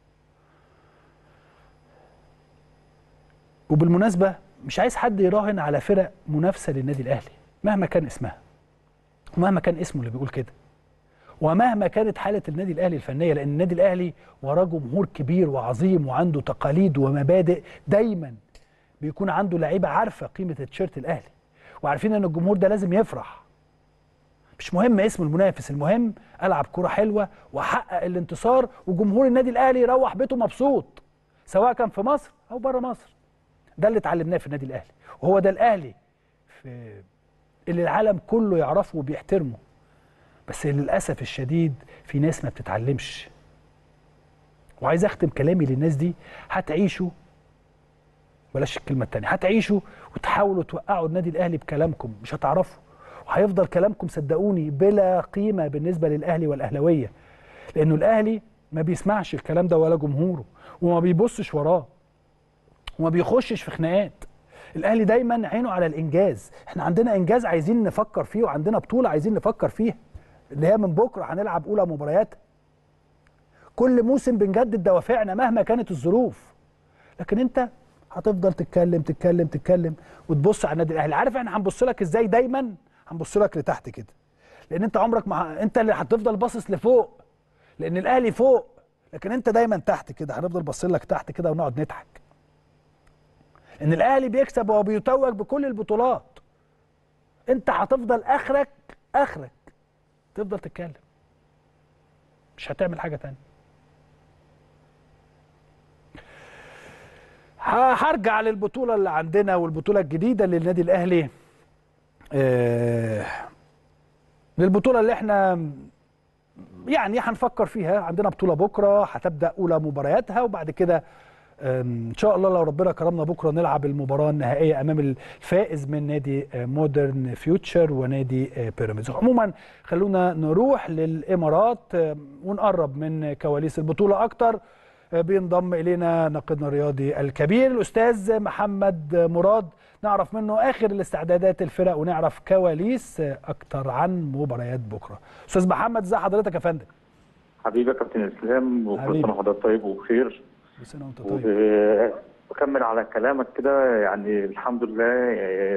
وبالمناسبة مش عايز حد يراهن على فرق منافسة للنادي الأهلي مهما كان اسمها ومهما كان اسمه اللي بيقول كده ومهما كانت حالة النادي الأهلي الفنية لأن النادي الأهلي وراه جمهور كبير وعظيم وعنده تقاليد ومبادئ دايما بيكون عنده لعيبة عارفة قيمة التيشيرت الأهلي وعارفين إن الجمهور ده لازم يفرح مش مهم اسم المنافس المهم العب كرة حلوة واحقق الانتصار وجمهور النادي الاهلي يروح بيته مبسوط سواء كان في مصر او بره مصر ده اللي اتعلمناه في النادي الاهلي وهو ده الاهلي في اللي العالم كله يعرفه وبيحترمه بس للاسف الشديد في ناس ما بتتعلمش وعايز اختم كلامي للناس دي هتعيشوا بلاش الكلمه الثانيه هتعيشوا وتحاولوا توقعوا النادي الاهلي بكلامكم مش هتعرفوا وهيفضل كلامكم صدقوني بلا قيمه بالنسبه للاهلي والاهلاويه لانه الاهلي ما بيسمعش الكلام ده ولا جمهوره وما بيبصش وراه وما بيخشش في خناقات الاهلي دايما عينه على الانجاز احنا عندنا انجاز عايزين نفكر فيه وعندنا بطوله عايزين نفكر فيها اللي هي من بكره هنلعب اولى مباريات كل موسم بنجدد دوافعنا مهما كانت الظروف لكن انت هتفضل تتكلم تتكلم تتكلم وتبص على النادي الاهلي عارف احنا هنبص لك ازاي دايما هنبص لك لتحت كده لان انت عمرك ما انت اللي هتفضل باصص لفوق لان الاهلي فوق لكن انت دايما تحت كده هنفضل باصين لك تحت كده ونقعد نضحك ان الاهلي بيكسب وبيتوج بكل البطولات انت هتفضل اخرك اخرك تفضل تتكلم مش هتعمل حاجه تانية هرجع للبطوله اللي عندنا والبطوله الجديده للنادي الاهلي آه للبطوله اللي احنا يعني هنفكر فيها عندنا بطوله بكره هتبدا اولى مبارياتها وبعد كده ان شاء الله لو ربنا كرمنا بكره نلعب المباراه النهائيه امام الفائز من نادي مودرن فيوتشر ونادي بيراميدز عموما خلونا نروح للامارات ونقرب من كواليس البطوله اكتر بينضم الينا ناقدنا الرياضي الكبير الاستاذ محمد مراد نعرف منه اخر الاستعدادات الفرق ونعرف كواليس اكتر عن مباريات بكره استاذ محمد ازي حضرتك يا فندم حبيبي يا كابتن اسلام وكل سنه وحضرتك طيب وبخير كل سنه وانت طيب وبكمل على كلامك كده يعني الحمد لله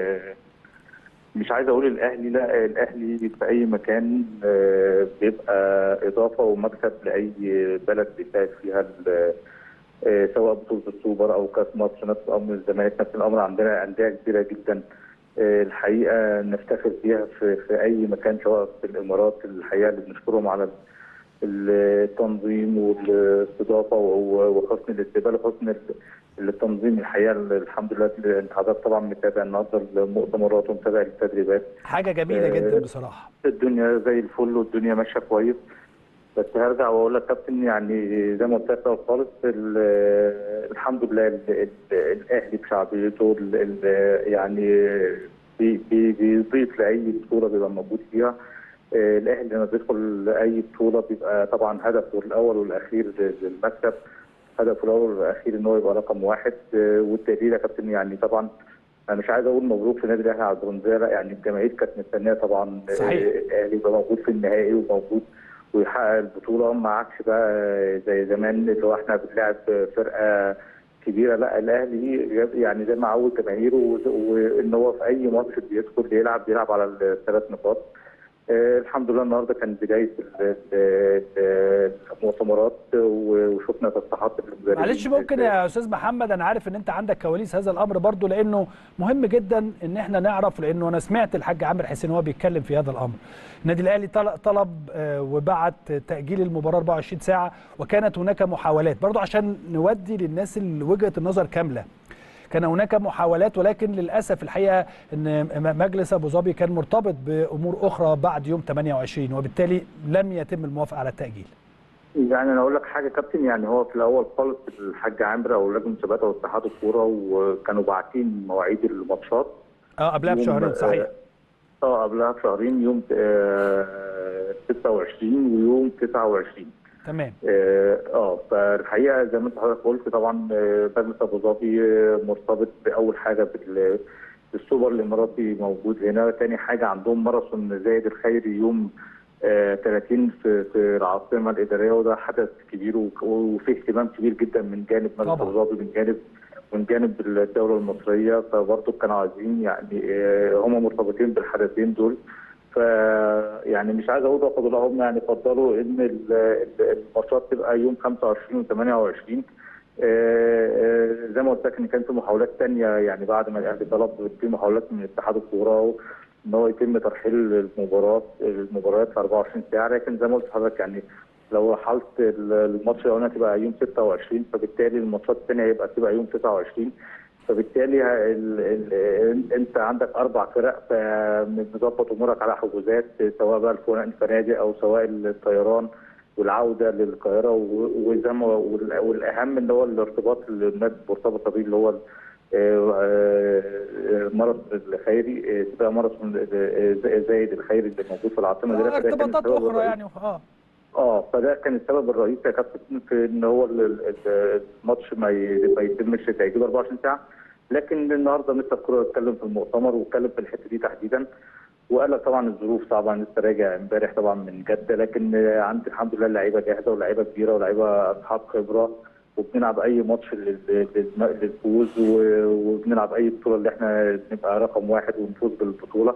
مش عايز اقول الاهلي لا الاهلي في اي مكان بيبقى اضافه ومكسب لاي بلد بيساعد فيها سواء بطوله السوبر او كاس مصر نفس الامر الزمالك نفس الامر عندنا انديه كبيره جدا الحقيقه نفتخر بيها في, في اي مكان سواء في الامارات الحقيقه اللي بنشكرهم على التنظيم والاستضافه وحسن الاستقبال وحسن التنظيم الحقيقه الحمد لله انت حضرتك طبعا متابع النهارده المؤتمرات ومتابع التدريبات حاجه جميله جدا بصراحه الدنيا زي الفل والدنيا ماشيه كويس بس هرجع واقول لك كابتن يعني زي ما قلت لك خالص الحمد لله الاهلي بشعبيته يعني بيضيف لاي بطوله بيبقى موجود فيها الاهلي لما بيدخل اي بطوله بيبقى طبعا هدفه الاول والاخير المكسب هدفه الاول والاخير ان هو يبقى رقم واحد والتقدير يا كابتن يعني طبعا انا مش عايز اقول مبروك للنادي الاهلي على البرونزيه لا يعني الجماهير كانت مستنيه طبعا صحيح. الاهلي يبقى موجود في النهائي وموجود ويحقق البطوله ما عادش بقى زي زمان اللي هو احنا بنلعب فرقه كبيره لا الاهلي يعني زي ما عود جماهيره وان هو في اي ماتش بيدخل يلعب بيلعب على الثلاث نقاط آه الحمد لله النهارده كان بدايه المؤتمرات وشفنا تصريحات المدربين معلش ممكن يا استاذ محمد انا عارف ان انت عندك كواليس هذا الامر برضو لانه مهم جدا ان احنا نعرف لانه انا سمعت الحاج عامر حسين وهو بيتكلم في هذا الامر النادي الاهلي طلب وبعت تاجيل المباراه 24 ساعه وكانت هناك محاولات برضو عشان نودي للناس وجهه النظر كامله كان هناك محاولات ولكن للاسف الحقيقه ان مجلس ابو ظبي كان مرتبط بامور اخرى بعد يوم 28 وبالتالي لم يتم الموافقه على التاجيل. يعني انا اقول لك حاجه يا كابتن يعني هو في الاول خالص الحاج عامر او لجنه المسابقات او اتحاد الكوره وكانوا باعتين مواعيد الماتشات اه قبلها يوم- بشهرين صحيح اه قبلها بشهرين يوم آه 26 ويوم 29 تمام اه آه، فالحقيقه زي ما انت حضرتك قلت طبعا آه، مجلس ابو ظبي آه، مرتبط باول حاجه بال- بالسوبر الاماراتي موجود هنا، تاني حاجه عندهم ماراثون زايد الخيري يوم آه 30 في في العاصمه الاداريه وده حدث كبير وك- وفيه اهتمام كبير جدا من جانب مجلس طبعاً. ابو ظبي من جانب من جانب الدوله المصريه فبرضه كانوا عايزين يعني آه، هم مرتبطين بالحدثين دول ف يعني مش عايز اقول رفضوا لا هم يعني فضلوا ان ال- ال- الماتشات تبقى يوم 25 و 28 آه، آه، زي ما قلت لك ان كان في محاولات ثانيه يعني بعد ما الاهلي طلب في محاولات من اتحاد الكوره ان هو يتم ترحيل المباراه المباريات في 24 ساعه لكن زي ما قلت لحضرتك يعني لو رحلت ال- الماتش الاولاني هتبقى يوم 26 فبالتالي الماتشات الثانيه هيبقى تبقى يوم 29 فبالتالي ه- ال ال انت عندك اربع فرق فمظبط امورك على حجوزات سواء بقى الفنا- الفنادق او سواء الطيران والعوده للقاهره و- وزي ما وال- والاهم اللي هو الارتباط اللي الناس مرتبطه بيه اللي هو ال- آه، آه، ماراثون الخيري آه، تبقى ماراثون آه، زايد الخيري اللي موجود في العاصمه آه، فده كان ارتباطات السبب اخرى الرئيسي. يعني اه اه فده كان السبب الرئيسي يا كابتن في ان هو ال- ال- الماتش ما ي- ما يتمش تاجيله 24 ساعه لكن النهارده مستر كوره اتكلم في المؤتمر واتكلم في الحته دي تحديدا وقال لك طبعا الظروف صعبه أنا لسه راجع امبارح طبعا من جده لكن عندي الحمد لله اللعيبه جاهزه ولاعيبه كبيره ولاعيبه اصحاب خبره وبنلعب اي ماتش لل- لل- للفوز و- وبنلعب اي بطوله اللي احنا نبقى رقم واحد ونفوز بالبطوله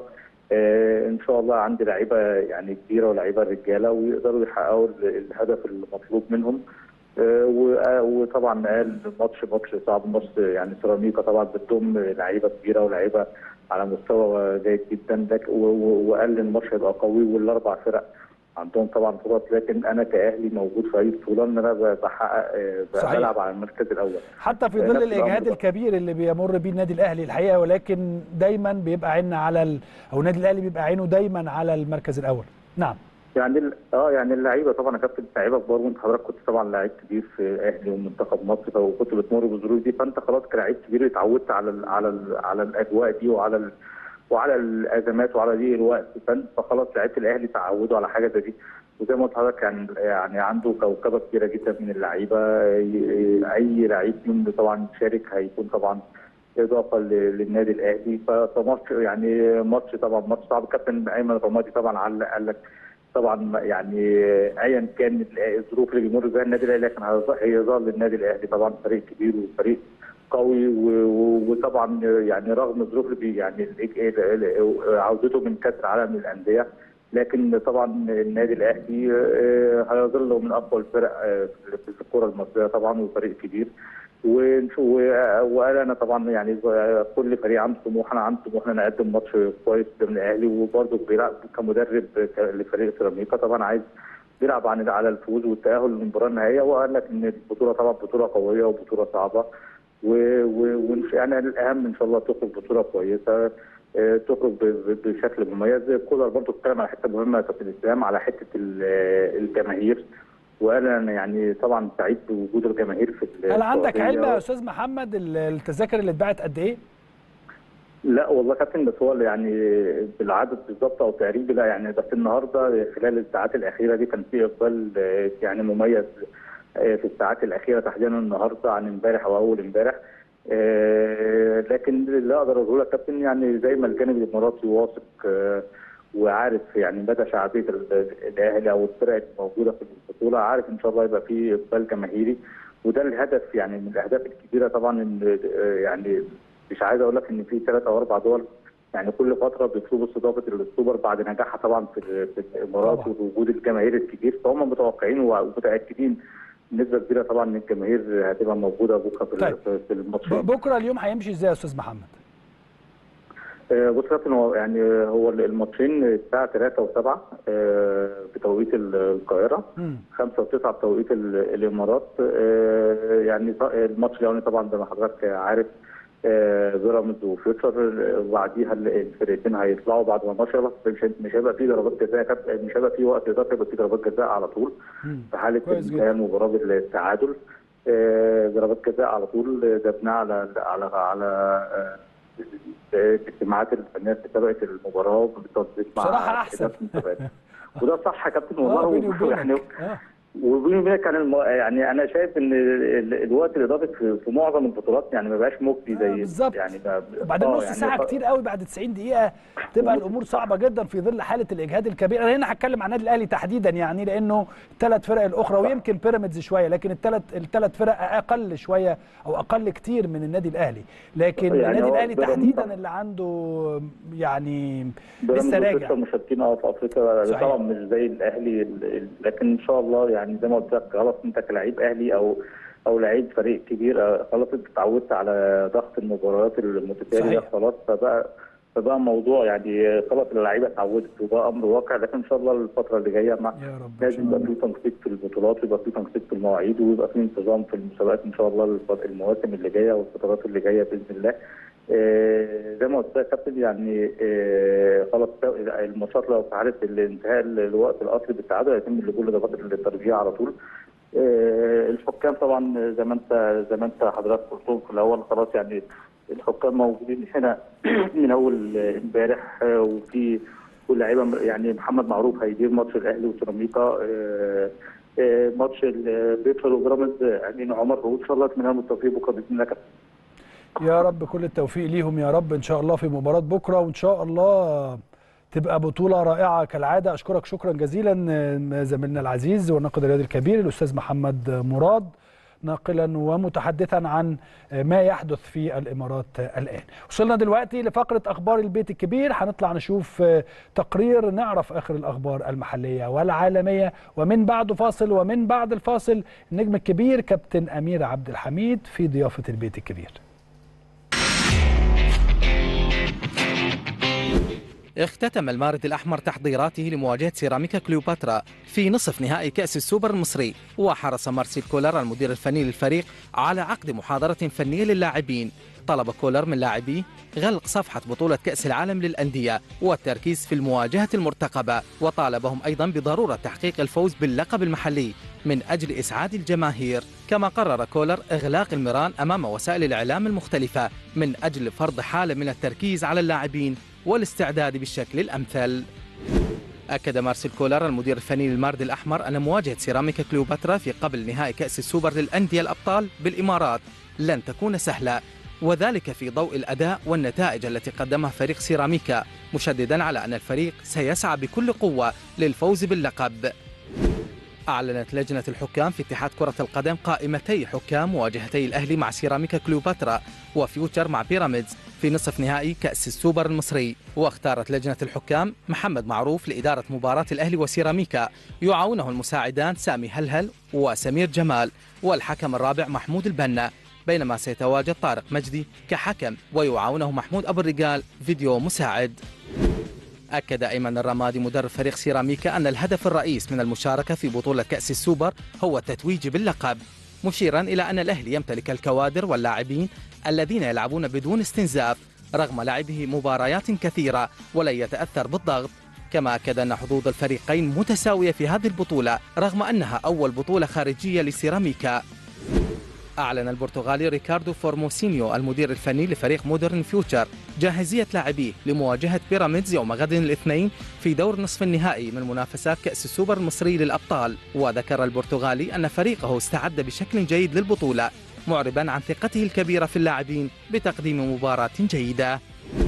آه، ان شاء الله عندي لعيبه يعني كبيره ولاعيبه رجاله ويقدروا يحققوا ال- الهدف المطلوب منهم آه، و- آه، وطبعا قال ماتش ماتش صعب ماتش يعني سيراميكا طبعا بتضم لعيبه كبيره ولاعيبه على مستوى جيد جدا لك- و- و- وقال الماتش هيبقى قوي والاربع فرق عندهم طبعا فرص لكن انا كاهلي موجود في اي بطوله ان انا ب- بحقق آه، صحيح. بلعب على المركز الاول حتى في نفس ظل الأمر الاجهاد بقى. الكبير اللي بيمر بيه النادي الاهلي الحقيقه ولكن دايما بيبقى عيننا على ال... او النادي الاهلي بيبقى عينه دايما على المركز الاول نعم يعني ال- اه يعني اللعيبه طبعا يا كابتن لعيبه كبار وانت حضرتك كنت طبعا لعيب كبير في اهلي ومنتخب مصر وكنت بتمر بالظروف دي فانت خلاص كلاعب كبير اتعودت على ال على ال على الاجواء دي وعلى ال وعلى الازمات وعلى ضيق الوقت فانت فخلاص لعيبه الاهلي تعودوا على حاجه زي دي وزي ما قلت لحضرتك يعني يعني عنده كوكبه كبيره جدا من اللعيبه ي- اي لعيب فيهم طبعا شارك هيكون طبعا اضافه ل- للنادي الاهلي ف- فماتش يعني ماتش طبعا ماتش صعب كابتن ايمن الرمادي طبعا علق قال لك طبعا ما- يعني ايا كان الظروف اللي بيمر بها النادي الاهلي لكن هيظ- هيظل النادي الاهلي طبعا فريق كبير وفريق قوي و- و- وطبعا يعني رغم الظروف اللي بي- يعني ال- ال- ال- عودته من كاس العالم للانديه لكن طبعا النادي الاهلي آه، هيظل من اقوى الفرق آه، في في الكره المصريه طبعا وفريق كبير ونشوف و- وانا أنا طبعا يعني كل فريق عنده طموح انا عندي طموح ان انا اقدم ماتش كويس قدام الاهلي وبرضه بيلعب كمدرب ك- لفريق سيراميكا طبعا عايز بيلعب عن على الفوز والتاهل للمباراه النهائيه وقال لك ان البطوله طبعا بطوله قويه وبطوله صعبه و- و- ونش- يعني الاهم ان شاء الله تخرج بطوله كويسه آه، تخرج ب- ب- بشكل مميز كولر برضه اتكلم على حته مهمه يا كابتن اسلام على حته ال- الجماهير وقال انا يعني طبعا سعيد بوجود الجماهير في ال- هل عندك السعودية. علم يا استاذ محمد ال- التذاكر اللي اتباعت قد ايه لا والله كابتن بس هو اللي يعني بالعدد بالظبط او تقريبي لا يعني بس النهارده خلال الساعات الاخيره دي كان في اقبال آه، يعني مميز آه، في الساعات الاخيره تحديدا النهارده عن امبارح او اول امبارح آه، لكن اللي اقدر اقوله لك كابتن يعني زي ما الجانب الاماراتي واثق آه، وعارف يعني مدى شعبيه ال- الاهلي او الفرق الموجوده في البطوله عارف ان شاء الله يبقى في اقبال جماهيري وده الهدف يعني من الاهداف الكبيره طبعا ان آه، يعني مش عايز اقول لك ان في ثلاث او اربع دول يعني كل فتره بيطلبوا استضافه السوبر بعد نجاحها طبعا في, ال- في الامارات طبعاً. ووجود الجماهير الكبير فهم متوقعين ومتاكدين نسبه كبيره طبعا ان الجماهير هتبقى موجوده بكره في, طيب. طيب. في الماتشين ب- بكره اليوم هيمشي ازاي يا استاذ محمد آه، بص يا كابتن هو يعني هو الماتشين الساعه 3 و7 بتوقيت ال- القاهره مم. 5 و9 بتوقيت ال- الامارات آه، يعني ط- الماتش الاولاني طبعا زي ما حضرتك عارف آه، بيراميدز وفيوتشر آه، وبعديها الفرقتين هيطلعوا بعد ما الماتش يخلص مش مش هيبقى في ضربات جزاء يا كابتن- مش هيبقى في وقت اضافي هيبقى في ضربات جزاء على طول في حاله كويس جدا. انتهاء المباراه بالتعادل آه، ضربات جزاء على طول جبناها على على على آه، الاجتماعات الفنيه اللي تابعت المباراه بالتنسيق مع بصراحة أحسن. إدارة المسابقات. وده صح يا كابتن آه، والله بيني و- يعني وبينك آه. وبيني وبينك كان الم... يعني انا شايف ان ال- الوقت الاضافي في, في معظم البطولات يعني ما بقاش مجدي زي آه، بالظبط. يعني ما... وبعدين آه، نص يعني ساعه ف- كتير قوي بعد 90 دقيقه تبقى الامور صعبه جدا في ظل حاله الاجهاد الكبير انا هنا هتكلم عن النادي الاهلي تحديدا يعني لانه الثلاث فرق الاخرى ويمكن بيراميدز شويه لكن الثلاث الثلاث فرق اقل شويه او اقل كتير من النادي الاهلي لكن يعني النادي هو الاهلي بيراميدز- تحديدا اللي عنده يعني بيراميدز لسه راجع وفيوتشر مشاركين اه في افريقيا صحيح. طبعا مش زي الاهلي ال- ال- لكن ان شاء الله يعني زي ما قلت لك خلاص انت كلاعب اهلي او او لعيب فريق كبير آه، خلاص انت اتعودت على ضغط المباريات المتتاليه صحيح. خلاص فبقى فبقى موضوع يعني خلاص اللعيبه اتعودت وبقى امر واقع لكن ان شاء الله الفتره اللي جايه مع يا رب إن لازم شاء يبقى الله. في تنسيق في البطولات ويبقى في تنسيق في المواعيد ويبقى في انتظام في المسابقات ان شاء الله الفت- المواسم اللي جايه والفترات اللي جايه باذن الله. آه، زي ما قلت لك يا كابتن يعني آه، خلاص الماتشات لو في حاله الانتهاء الوقت الاصلي بالتعادل هيتم اللجوء لضربات الترجيح على طول. آه، الحكام طبعا زي ما انت زي ما انت حضرتك قلتهم في الاول خلاص يعني الحكام موجودين هنا من اول امبارح آه، وفي واللعيبه يعني محمد معروف هيدير ماتش الاهلي وسيراميكا آه، آه، ماتش البيتر وبيراميدز امين عمر وان شاء الله اتمنى لهم التوفيق بكره باذن الله كابتن. يا رب كل التوفيق ليهم يا رب ان شاء الله في مباراه بكره وان شاء الله تبقى بطوله رائعه كالعاده اشكرك شكرا جزيلا آه، زميلنا العزيز والناقد الرياضي الكبير الاستاذ محمد مراد ناقلا ومتحدثا عن ما يحدث في الامارات الان. وصلنا دلوقتي لفقره اخبار البيت الكبير هنطلع نشوف تقرير نعرف اخر الاخبار المحليه والعالميه ومن بعده فاصل ومن بعد الفاصل النجم الكبير كابتن امير عبد الحميد في ضيافه البيت الكبير. اختتم المارد الأحمر تحضيراته لمواجهة سيراميكا كليوباترا في نصف نهائي كأس السوبر المصري وحرص مارسيل كولر المدير الفني للفريق على عقد محاضرة فنية للاعبين طلب كولر من لاعبيه غلق صفحة بطولة كأس العالم للأندية والتركيز في المواجهة المرتقبة وطالبهم أيضا بضرورة تحقيق الفوز باللقب المحلي من أجل إسعاد الجماهير كما قرر كولر إغلاق المران أمام وسائل الإعلام المختلفة من أجل فرض حالة من التركيز على اللاعبين والاستعداد بالشكل الأمثل أكد مارسيل كولر المدير الفني للمارد الأحمر أن مواجهة سيراميكا كليوباترا في قبل نهائي كأس السوبر للأندية الأبطال بالإمارات لن تكون سهلة وذلك في ضوء الأداء والنتائج التي قدمها فريق سيراميكا مشددا على أن الفريق سيسعى بكل قوة للفوز باللقب أعلنت لجنة الحكام في اتحاد كرة القدم قائمتي حكام مواجهتي الأهلي مع سيراميكا كليوباترا وفيوتشر مع بيراميدز في نصف نهائي كأس السوبر المصري واختارت لجنة الحكام محمد معروف لإدارة مباراة الأهلي وسيراميكا يعاونه المساعدان سامي هلهل وسمير جمال والحكم الرابع محمود البنا بينما سيتواجد طارق مجدي كحكم ويعاونه محمود أبو الرجال فيديو مساعد أكد أيمن الرمادي مدرب فريق سيراميكا أن الهدف الرئيس من المشاركة في بطولة كأس السوبر هو التتويج باللقب مشيرا إلى أن الأهلي يمتلك الكوادر واللاعبين الذين يلعبون بدون استنزاف رغم لعبه مباريات كثيرة ولن يتأثر بالضغط كما أكد أن حظوظ الفريقين متساوية في هذه البطولة رغم أنها أول بطولة خارجية لسيراميكا أعلن البرتغالي ريكاردو فورموسينيو المدير الفني لفريق مودرن فيوتشر جاهزية لاعبيه لمواجهة بيراميدز يوم غد الاثنين في دور نصف النهائي من منافسات كأس السوبر المصري للأبطال وذكر البرتغالي أن فريقه استعد بشكل جيد للبطولة معربا عن ثقته الكبيرة في اللاعبين بتقديم مباراة جيدة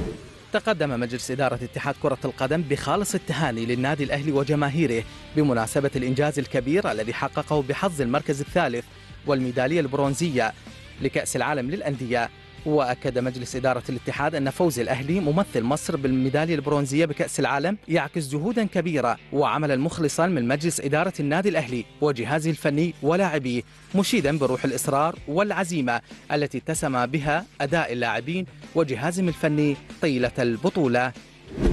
تقدم مجلس إدارة اتحاد كرة القدم بخالص التهاني للنادي الأهلي وجماهيره بمناسبة الإنجاز الكبير الذي حققه بحظ المركز الثالث والميدالية البرونزية لكأس العالم للأندية وأكد مجلس إدارة الاتحاد أن فوز الأهلي ممثل مصر بالميدالية البرونزية بكأس العالم يعكس جهودا كبيرة وعملا مخلصا من مجلس إدارة النادي الأهلي وجهازه الفني ولاعبيه مشيدا بروح الإصرار والعزيمة التي اتسم بها أداء اللاعبين وجهازهم الفني طيلة البطولة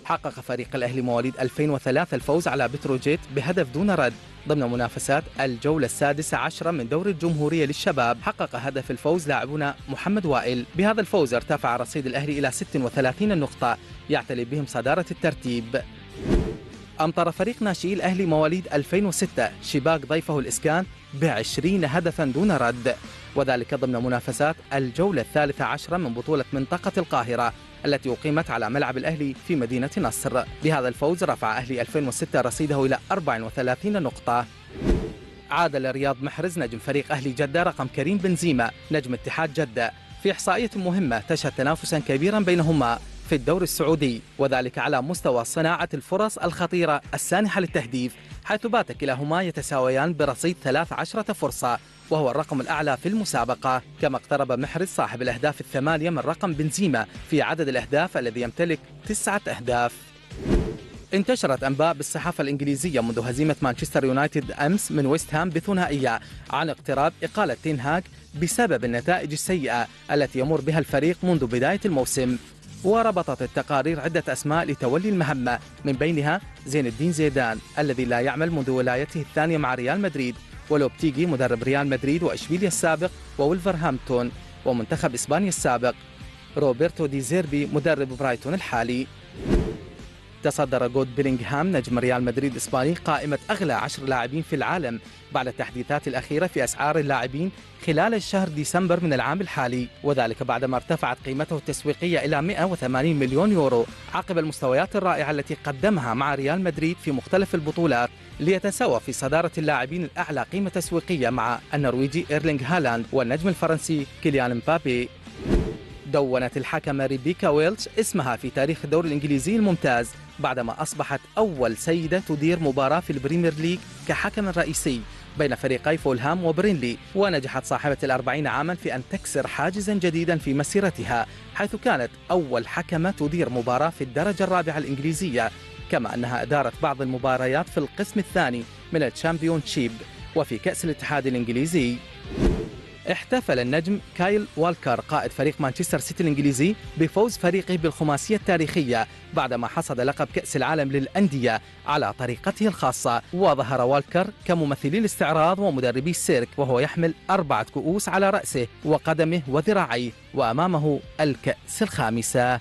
حقق فريق الأهلي مواليد 2003 الفوز على بتروجيت بهدف دون رد ضمن منافسات الجولة السادسة عشرة من دوري الجمهورية للشباب حقق هدف الفوز لاعبنا محمد وائل بهذا الفوز ارتفع رصيد الأهلي إلى 36 نقطة يعتلي بهم صدارة الترتيب أمطر فريق ناشئي الأهلي مواليد 2006 شباك ضيفه الإسكان بعشرين هدفا دون رد وذلك ضمن منافسات الجولة الثالثة عشرة من بطولة منطقة القاهرة التي أقيمت على ملعب الأهلي في مدينة نصر بهذا الفوز رفع أهلي 2006 رصيده إلى 34 نقطة عاد لرياض محرز نجم فريق أهلي جدة رقم كريم بنزيما نجم اتحاد جدة في إحصائية مهمة تشهد تنافسا كبيرا بينهما في الدوري السعودي وذلك على مستوى صناعة الفرص الخطيرة السانحة للتهديف حيث بات كلاهما يتساويان برصيد 13 فرصة وهو الرقم الأعلى في المسابقة كما اقترب محرز صاحب الأهداف الثمانية من رقم بنزيما في عدد الأهداف الذي يمتلك تسعة أهداف انتشرت أنباء بالصحافة الإنجليزية منذ هزيمة مانشستر يونايتد أمس من ويست هام بثنائية عن اقتراب إقالة تين هاج بسبب النتائج السيئة التي يمر بها الفريق منذ بداية الموسم وربطت التقارير عدة أسماء لتولي المهمة من بينها زين الدين زيدان الذي لا يعمل منذ ولايته الثانية مع ريال مدريد ولوبتيجي مدرب ريال مدريد وإشبيليا السابق وولفرهامبتون ومنتخب إسبانيا السابق روبرتو دي زيربي مدرب برايتون الحالي تصدر جود بيلينغهام نجم ريال مدريد الإسباني قائمة أغلى عشر لاعبين في العالم بعد التحديثات الأخيرة في أسعار اللاعبين خلال الشهر ديسمبر من العام الحالي وذلك بعدما ارتفعت قيمته التسويقية إلى 180 مليون يورو عقب المستويات الرائعة التي قدمها مع ريال مدريد في مختلف البطولات ليتساوى في صدارة اللاعبين الأعلى قيمة تسويقية مع النرويجي إيرلينغ هالاند والنجم الفرنسي كيليان مبابي دونت الحكمة ريبيكا ويلتش اسمها في تاريخ الدوري الإنجليزي الممتاز بعدما أصبحت أول سيدة تدير مباراة في البريمير ليج كحكم رئيسي بين فريقي فولهام وبرينلي ونجحت صاحبة الأربعين عاما في أن تكسر حاجزا جديدا في مسيرتها حيث كانت أول حكمة تدير مباراة في الدرجة الرابعة الإنجليزية كما أنها أدارت بعض المباريات في القسم الثاني من الشامبيون شيب وفي كأس الاتحاد الإنجليزي احتفل النجم كايل والكر قائد فريق مانشستر سيتي الانجليزي بفوز فريقه بالخماسيه التاريخيه بعدما حصد لقب كاس العالم للانديه على طريقته الخاصه وظهر والكر كممثلي الاستعراض ومدربي السيرك وهو يحمل اربعه كؤوس على راسه وقدمه وذراعيه وامامه الكاس الخامسه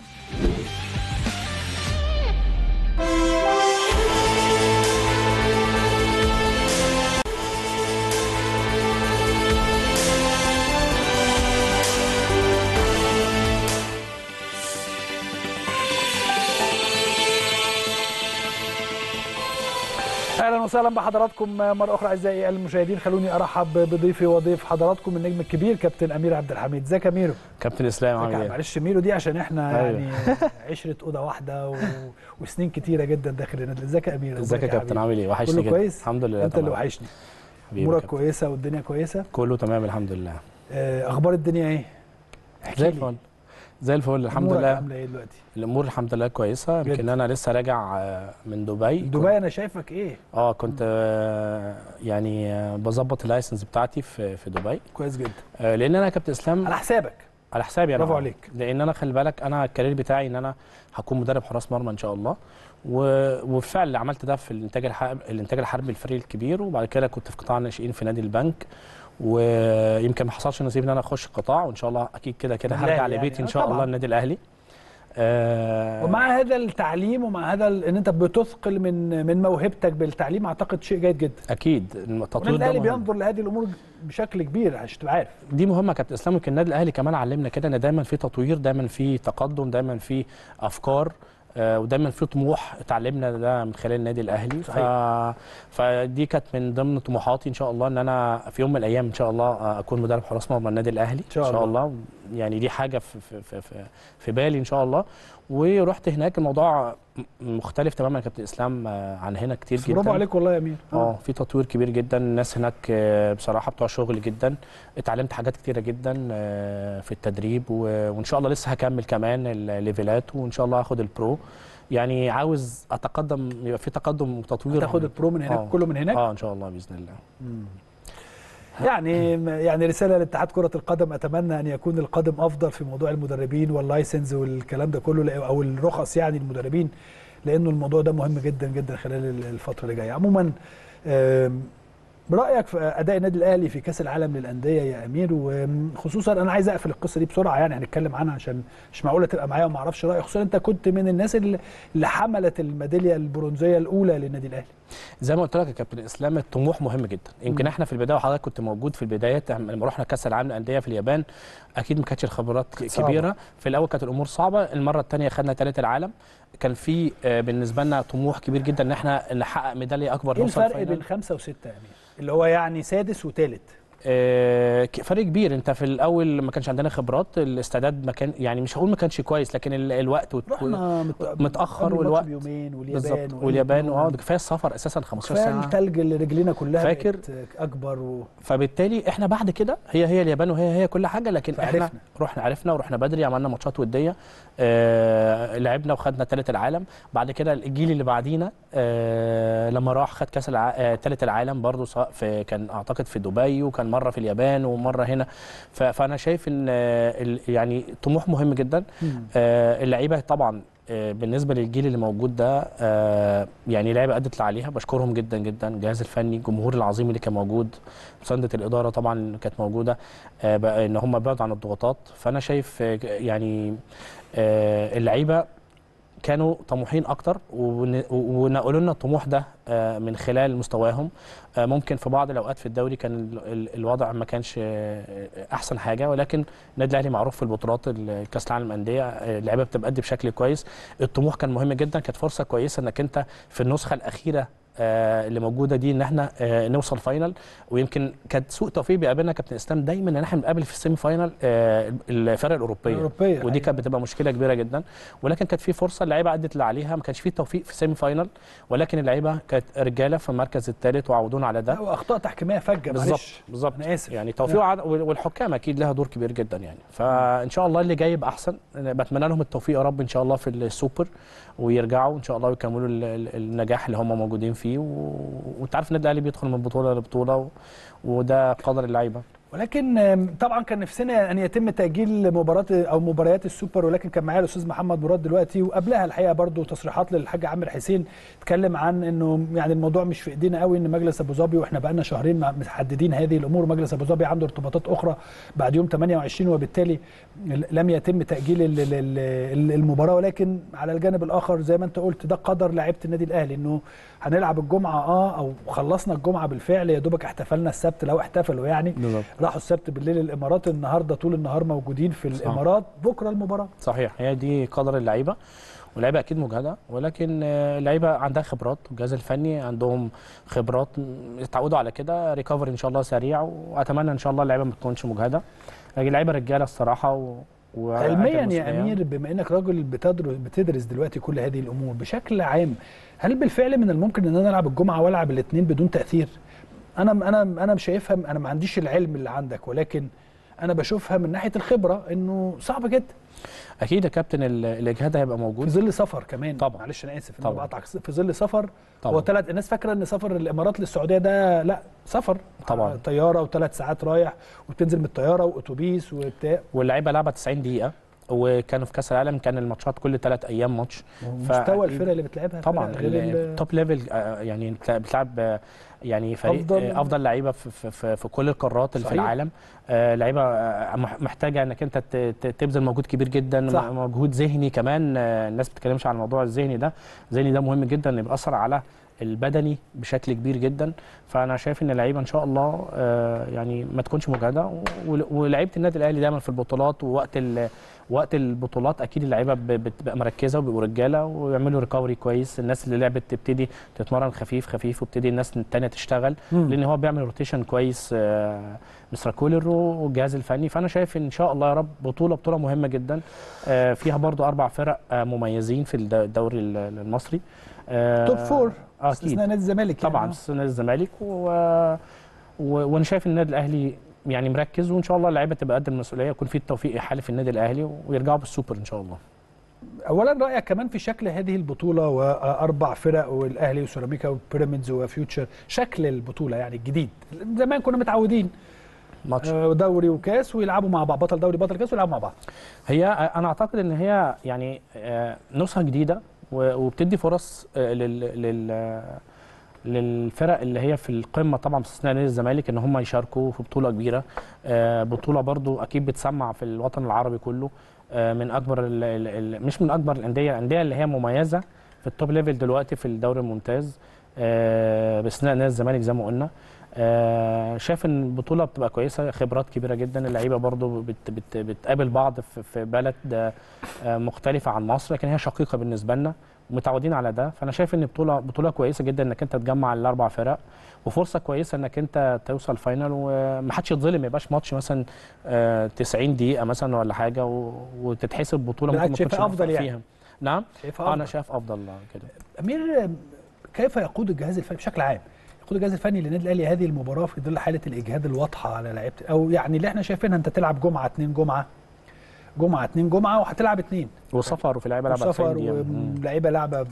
اهلا وسهلا بحضراتكم مره اخرى اعزائي المشاهدين خلوني ارحب بضيفي وضيف حضراتكم النجم الكبير كابتن امير عبد الحميد ازيك يا ميرو كابتن اسلام عامل ايه؟ معلش ميرو دي عشان احنا أيوة. يعني عشره اوضه واحده و... وسنين كتيره جدا داخل النادي ازيك يا امير ازيك يا كابتن عامل ايه؟ وحشني كله جدا كويس الحمد لله انت اللي تمام. وحشني حبيبي امورك كابتن. كويسه والدنيا كويسه كله تمام الحمد لله آه، اخبار الدنيا ايه احكي زي لي. الفل زي الفل الحمد أمورك لله عامله ايه دلوقتي الامور الحمد لله كويسه جدا. يمكن انا لسه راجع آه، من دبي دبي انا شايفك ايه اه كنت آه، يعني آه، بظبط اللايسنس بتاعتي في في دبي كويس جدا آه، لان انا كابتن اسلام على حسابك على حسابي انا برافو آه. عليك. لان انا خلي بالك انا الكارير بتاعي ان انا هكون مدرب حراس مرمى ان شاء الله و- وبالفعل عملت ده في الانتاج الحربي الانتاج الحربي الفريق الكبير وبعد كده كنت في قطاع الناشئين في نادي البنك ويمكن ما حصلش نصيب ان انا اخش القطاع وان شاء الله اكيد كده كده الأهلي هرجع يعني. لبيتي ان آه شاء طبعاً. الله النادي الاهلي آه ومع هذا التعليم ومع هذا ال- ان انت بتثقل من من موهبتك بالتعليم اعتقد شيء جيد جدا اكيد والنادي التطوير ده الاهلي مهم. بينظر لهذه الامور بشكل كبير عشان تبقى عارف دي مهمه يا كابتن اسلام يمكن النادي الاهلي كمان علمنا كده ان دايما في تطوير دايما في تقدم دايما في افكار آه، ودايما في طموح اتعلمنا ده من خلال النادي الاهلي ف... فدي كانت من ضمن طموحاتي ان شاء الله ان انا في يوم من الايام ان شاء الله آه، اكون مدرب حراس مرمى النادي الاهلي إن شاء ان شاء الله. الله يعني دي حاجه في في في, في, في بالي ان شاء الله ورحت هناك الموضوع م- مختلف تماما يا كابتن اسلام آه، عن هنا كتير بس جدا برافو عليك والله يا امير اه في تطوير كبير جدا الناس هناك آه، بصراحه بتوع شغل جدا اتعلمت حاجات كتيره جدا آه، في التدريب و- وان شاء الله لسه هكمل كمان الليفلات وان شاء الله هاخد البرو يعني عاوز اتقدم يبقى في تقدم وتطوير تاخد البرو من هناك آه. كله من هناك اه ان شاء الله باذن الله يعني يعني رساله لاتحاد كره القدم اتمنى ان يكون القادم افضل في موضوع المدربين واللايسنس والكلام ده كله او الرخص يعني المدربين لانه الموضوع ده مهم جدا جدا خلال ال- الفتره اللي جايه عموما آم، برايك في اداء النادي الاهلي في كاس العالم للانديه يا امير وخصوصا انا عايز اقفل القصه دي بسرعه يعني هنتكلم عنها عشان مش معقوله تبقى معايا وما اعرفش رايك خصوصا انت كنت من الناس اللي اللي حملت الميداليه البرونزيه الاولى للنادي الاهلي زي ما قلت لك يا كابتن اسلام الطموح مهم جدا يمكن احنا في البدايه وحضرتك كنت موجود في البدايات لما رحنا كاس العالم للانديه في اليابان اكيد ما كانتش الخبرات صعبة. كبيره في الاول كانت الامور صعبه المره الثانيه خدنا ثالث العالم كان في آه، بالنسبه لنا طموح كبير جدا ان احنا نحقق ميداليه اكبر ايه نوصل الفرق فاينل. بين خمسه وسته يا امير اللي هو يعني سادس وثالث آه، ك- فرق كبير انت في الاول ما كانش عندنا خبرات الاستعداد ما كان يعني مش هقول ما كانش كويس لكن ال- الوقت وت- رحنا مت- متأخر قبل الماتش والوقت. بيومين واليابان بالظبط وقلة واليابان نوم. اه ده كفايه السفر اساسا 15 كفايه ساعه التلج اللي رجلينا كلها فاكر؟ بقت اكبر و... فبالتالي احنا بعد كده هي هي اليابان وهي هي كل حاجه لكن احنا فعرفنا. رحنا عرفنا ورحنا بدري عملنا ماتشات وديه آه لعبنا وخدنا ثالث العالم بعد كده الجيل اللي بعدينا آه لما راح خد كاس الع... آه ثالث العالم برضه سواء في كان اعتقد في دبي وكان مره في اليابان ومره هنا ف... فانا شايف ان آه ال- يعني طموح مهم جدا آه اللعيبه طبعا آه، بالنسبه للجيل اللي موجود ده آه، يعني لعيبه ادت اللي عليها بشكرهم جدا جدا الجهاز الفني الجمهور العظيم اللي كان موجود مسانده الاداره طبعا اللي كانت موجوده آه، بقى ان هم بعدوا عن الضغوطات فانا شايف آه، يعني آه، اللعيبه كانوا طموحين اكتر ون- ونقلوا لنا الطموح ده آه، من خلال مستواهم آه، ممكن في بعض الاوقات في الدوري كان ال- ال- الوضع ما كانش آه، احسن حاجه ولكن النادي الاهلي معروف في البطولات ال- كاس العالم للانديه آه، اللعيبه بتبقى بشكل كويس الطموح كان مهم جدا كانت فرصه كويسه انك انت في النسخه الاخيره آه، اللي موجوده دي ان احنا آه، نوصل فاينل ويمكن كانت سوء توفيق بيقابلنا كابتن اسلام دايما ان احنا بنقابل في السيمي فاينل آه، الفرق الاوروبيه الأوروبية، ودي أيوة. كانت بتبقى مشكله كبيره جدا ولكن كانت في فرصه اللعيبه ادت اللي عليها ما كانش في توفيق في السيمي فاينل ولكن اللعيبه كانت رجاله في المركز الثالث وعودونا على ده واخطاء تحكيميه فجه بالظبط معلش بالظبط انا اسف يعني توفيق وعد- والحكام اكيد لها دور كبير جدا يعني فان شاء الله اللي جاي يبقى احسن أنا بتمنى لهم التوفيق يا رب ان شاء الله في السوبر ويرجعوا ان شاء الله ويكملوا ال- ال- النجاح اللي هم موجودين فيه و... وانت عارف النادي الاهلي بيدخل من بطوله لبطوله و... وده قدر اللعيبه ولكن آم، طبعا كان نفسنا ان يتم تاجيل مباراه او مباريات السوبر ولكن كان معايا الاستاذ محمد مراد دلوقتي وقبلها الحقيقه برضو تصريحات للحاج عامر حسين اتكلم عن انه يعني الموضوع مش في ايدينا قوي ان مجلس ابو ظبي واحنا بقالنا شهرين مع- محددين هذه الامور مجلس ابو ظبي عنده ارتباطات اخرى بعد يوم 28 وبالتالي لم يتم تاجيل ال- ال- ال- المباراه ولكن على الجانب الاخر زي ما انت قلت ده قدر لعيبه النادي الاهلي انه هنلعب الجمعه اه او خلصنا الجمعه بالفعل يا دوبك احتفلنا السبت لو احتفلوا يعني بالظبط راحوا السبت بالليل الامارات النهارده طول النهار موجودين في صح. الامارات بكره المباراه صحيح هي دي قدر اللعيبه واللعيبه اكيد مجهده ولكن آه، اللعيبه عندها خبرات والجهاز الفني عندهم خبرات م- اتعودوا على كده ريكفري ان شاء الله سريع واتمنى ان شاء الله اللعيبه ما تكونش مجهده لكن اللعيبه رجاله الصراحه و... وعلى قد علميا يا المسؤولية. امير بما انك راجل بتدرس بتدرس دلوقتي كل هذه الامور بشكل عام هل بالفعل من الممكن ان انا العب الجمعه والعب الاثنين بدون تاثير انا انا انا مش شايفها انا ما عنديش العلم اللي عندك ولكن انا بشوفها من ناحيه الخبره انه صعب جدا اكيد يا كابتن ال- الاجهاد هيبقى في موجود ظل سفر كمان طبعا. معلش انا اسف ان طبعا. انا بقطعك في ظل سفر طبعا. هو ثلاث الناس فاكره ان سفر الامارات للسعوديه ده لا سفر طبعا. طياره وثلاث ساعات رايح وتنزل من الطياره واتوبيس وبتاع واللعيبه لعبه 90 دقيقه وكانوا في كاس العالم كان الماتشات كل ثلاث ايام ماتش مستوى فأكيد- الفرق اللي بتلعبها طبعا فرق غير ال- التوب ليفل آه، يعني بتلع- بتلعب آه، يعني فريق أفضل- افضل, افضل لعيبه في, في, في, في كل القارات اللي في صحيح. العالم آه، لعيبه آه، مح- محتاجه انك انت ت- ت- تبذل مجهود كبير جدا صح. م- مجهود ذهني كمان آه، الناس ما بتتكلمش عن الموضوع الذهني ده الذهني ده مهم جدا انه بيأثر على البدني بشكل كبير جدا فانا شايف ان اللعيبه ان شاء الله آه، يعني ما تكونش مجهده و- ولعيبه النادي الاهلي دايما في البطولات ووقت ال- وقت البطولات اكيد اللعيبه ب- بتبقى مركزه وبيبقوا رجاله ويعملوا ريكفري كويس الناس اللي لعبت تبتدي تتمرن خفيف خفيف وابتدي الناس الثانيه تشتغل مم. لان هو بيعمل روتيشن كويس آه، مستر كولر والجهاز الفني فانا شايف ان شاء الله يا رب بطوله بطوله مهمه جدا آه، فيها برضو اربع فرق آه، مميزين في الد- الدوري ال- المصري آه، توب فور آه، استثناء اكيد نادي الزمالك طبعا يعني. استثناء نادي الزمالك و... و... وانا شايف ان النادي الاهلي يعني مركز وان شاء الله اللعيبه تبقى قد المسؤوليه يكون في التوفيق حالي في النادي الاهلي ويرجعوا بالسوبر ان شاء الله اولا رايك كمان في شكل هذه البطوله واربع فرق والاهلي وسيراميكا وبيراميدز وفيوتشر شكل البطوله يعني الجديد زمان كنا متعودين ماتش آه، دوري وكاس ويلعبوا مع بعض بطل دوري بطل كاس ويلعبوا مع بعض هي انا اعتقد ان هي يعني آه، نسخه جديده و- وبتدي فرص آه، لل لل للفرق اللي هي في القمه طبعا باستثناء نادي الزمالك ان هم يشاركوا في بطوله كبيره آه، بطوله برضو اكيد بتسمع في الوطن العربي كله آه، من اكبر ال ال ال مش من اكبر الانديه الانديه اللي هي مميزه في التوب ليفل دلوقتي في الدوري الممتاز آه، باستثناء نادي الزمالك زي ما قلنا آه، شايف ان البطوله بتبقى كويسه خبرات كبيره جدا اللعيبه برضو بت بت بتقابل بعض في, في بلد آه، آه، مختلفه عن مصر لكن هي شقيقه بالنسبه لنا متعودين على ده فانا شايف ان بطوله بطوله كويسه جدا انك انت تجمع الاربع فرق وفرصه كويسه انك انت توصل فاينل ومحدش يتظلم ما يبقاش ماتش مثلا آه، 90 دقيقه مثلا ولا حاجه و- وتتحسب بطوله بالعكس ممكن ما شايفها تكونش أفضل موفق يعني. فيها نعم شايفها آه، انا أفضل. شايف افضل كده امير كيف يقود الجهاز الفني بشكل عام يقود الجهاز الفني للنادي الاهلي هذه المباراه في ظل حاله الاجهاد الواضحه على لعيبه او يعني اللي احنا شايفينها انت تلعب جمعه اثنين جمعه جمعه اثنين جمعه وهتلعب اثنين وسفر وفي لعيبه لعبه 90 سفر دقيقه مم. ولاعيبه لعبه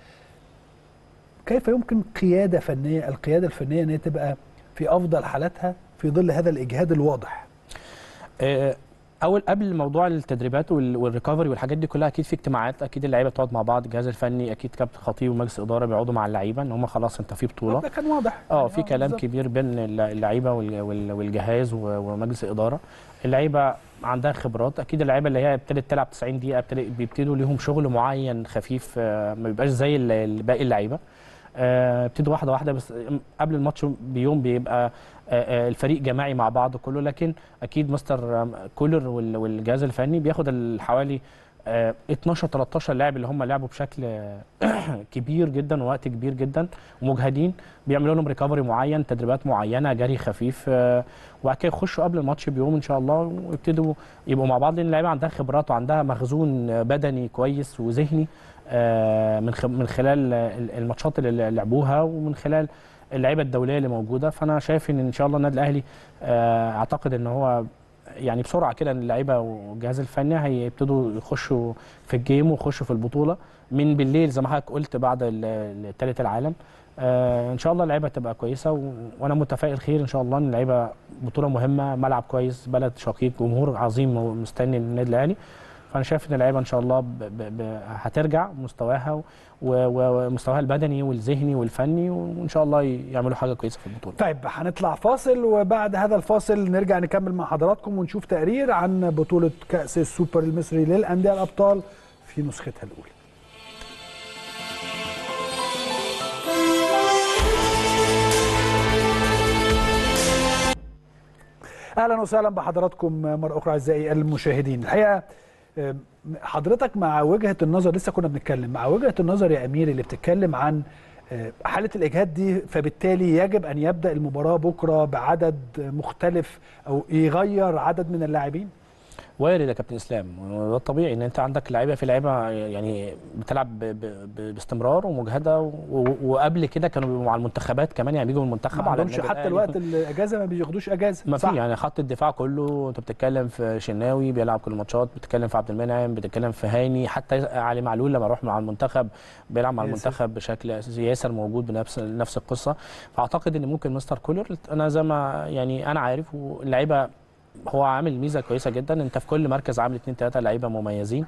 كيف يمكن قياده فنيه القياده الفنيه ان هي تبقى في افضل حالاتها في ظل هذا الاجهاد الواضح آه، اول قبل موضوع التدريبات وال- والريكفري والحاجات دي كلها اكيد في اجتماعات اكيد اللعيبه بتقعد مع بعض الجهاز الفني اكيد كابتن خطيب ومجلس اداره بيقعدوا مع اللعيبه ان هم خلاص انت في بطوله ده كان واضح اه يعني في كلام بالظبط. كبير بين الل- اللعيبه وال- وال- والجهاز و- ومجلس الاداره اللعيبه عندها خبرات اكيد اللعيبه اللي هي ابتدت تلعب 90 دقيقه ابتدت بيبتدوا ليهم شغل معين خفيف آه، ما بيبقاش زي ال- ال- باقي اللعيبه آه، ابتدوا واحده واحده بس قبل الماتش بيوم بيبقى آه، آه، الفريق جماعي مع بعض كله لكن اكيد مستر آم، كولر وال- والجهاز الفني بياخد ال- حوالي آه، 12 13 لاعب اللي هم لعبوا بشكل آه، كبير جدا ووقت كبير جدا ومجهدين بيعملوا لهم ريكفري معين تدريبات معينه جري خفيف آه، وبعد كده يخشوا قبل الماتش بيوم ان شاء الله ويبتدوا يبقوا مع بعض لان اللعيبه عندها خبرات وعندها مخزون آه، بدني كويس وذهني آه، من خ- من خلال آه، الماتشات اللي لعبوها ومن خلال اللعيبه الدوليه اللي موجوده فانا شايف ان ان شاء الله النادي الاهلي آه، اعتقد ان هو يعني بسرعه كده ان اللعيبه والجهاز الفني هيبتدوا يخشوا في الجيم ويخشوا في البطوله من بالليل زي ما حضرتك قلت بعد ثالث العالم آه ان شاء الله اللعيبه تبقى كويسه و... وانا متفائل خير ان شاء الله ان اللعيبه بطوله مهمه ملعب كويس بلد شقيق جمهور عظيم مستني النادي الاهلي فانا شايف ان اللعيبه ان شاء الله ب... ب... ب... هترجع مستواها و... و... ومستواها البدني والذهني والفني وان شاء الله يعملوا حاجه كويسه في البطوله طيب هنطلع فاصل وبعد هذا الفاصل نرجع نكمل مع حضراتكم ونشوف تقرير عن بطولة كأس السوبر المصري للأندية الأبطال في نسختها الأولى اهلا وسهلا بحضراتكم مره اخرى اعزائي المشاهدين الحقيقه آم، حضرتك مع وجهه النظر لسه كنا بنتكلم مع وجهه النظر يا امير اللي بتتكلم عن آه، حاله الاجهاد دي فبالتالي يجب ان يبدا المباراه بكره بعدد مختلف او يغير عدد من اللاعبين وارد يا كابتن اسلام وده الطبيعي ان انت عندك لعيبه في لعيبه يعني بتلعب ب- ب- ب- باستمرار ومجهده و- و- وقبل كده كانوا بيبقوا مع المنتخبات كمان يعني بيجوا من المنتخب ما على عندهمش النادي حتى الأهلي. الوقت الاجازه ما بياخدوش اجازه ما صح؟ في يعني خط الدفاع كله انت بتتكلم في شناوي بيلعب كل الماتشات بتتكلم في عبد المنعم بتتكلم في هاني حتى علي معلول لما راح مع المنتخب بيلعب مع ياسر. المنتخب بشكل اساسي ياسر موجود بنفس نفس القصه فاعتقد ان ممكن مستر كولر انا زي ما يعني انا عارف واللعيبه هو عامل ميزه كويسه جدا انت في كل مركز عامل اثنين ثلاثه لعيبه مميزين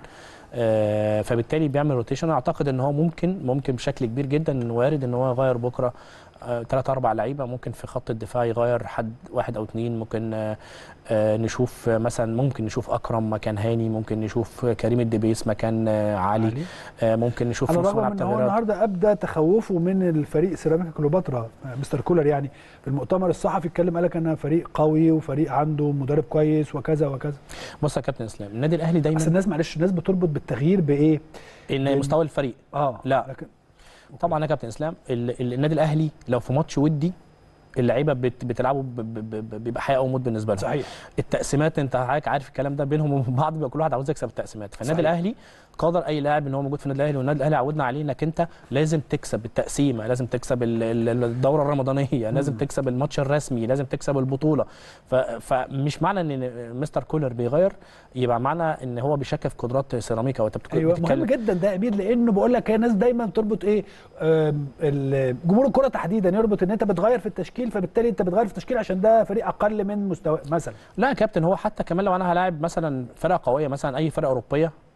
آه، فبالتالي بيعمل روتيشن اعتقد ان هو ممكن ممكن بشكل كبير جدا وارد ان هو يغير بكره ثلاث اربع لعيبه ممكن في خط الدفاع يغير حد واحد او اثنين ممكن آه، آه، نشوف آه، مثلا ممكن نشوف اكرم مكان هاني ممكن نشوف كريم الدبيس مكان آه، علي علي. آه، ممكن نشوف على نص الرغم ملعب من هو تغييرات النهارده ابدى تخوفه من الفريق سيراميكا كليوباترا آه، مستر كولر يعني في المؤتمر الصحفي اتكلم قال لك انا فريق قوي وفريق عنده مدرب كويس وكذا وكذا بص يا كابتن اسلام النادي الاهلي بس دايما الناس معلش الناس بتربط بالتغيير بايه؟ ان مستوى الفريق اه لا. لكن طبعا يا كابتن اسلام ال- ال- النادي الاهلي لو في ماتش ودي اللعيبه بت- بتلعبوا ب- ب- ب- بيبقى حياه او موت بالنسبه لهم صحيح التقسيمات انت حضرتك عارف الكلام ده بينهم وبين بعض بيبقى كل واحد عاوز يكسب التقسيمات فالنادي صحيح. الاهلي قادر اي لاعب ان هو موجود في النادي الاهلي والنادي الاهلي عودنا عليه انك انت لازم تكسب التقسيمه لازم تكسب ال- ال- الدوره الرمضانيه لازم تكسب الماتش الرسمي لازم تكسب البطوله ف- فمش معنى ان مستر كولر بيغير يبقى معنى ان هو بيشكك في قدرات سيراميكا وانت بتك- ايوه مهم بتتكلم جدا ده يا امير لانه بقول لك هي الناس دايما بتربط ايه آم، ال- جمهور الكره تحديدا يربط ان انت بتغير في التشكيل فبالتالي انت بتغير في التشكيل عشان ده فريق اقل من مستوى مثلا لا يا كابتن هو حتى كمان لو انا هلاعب مثلا فرقه قويه مثلا اي فرقه اوروبيه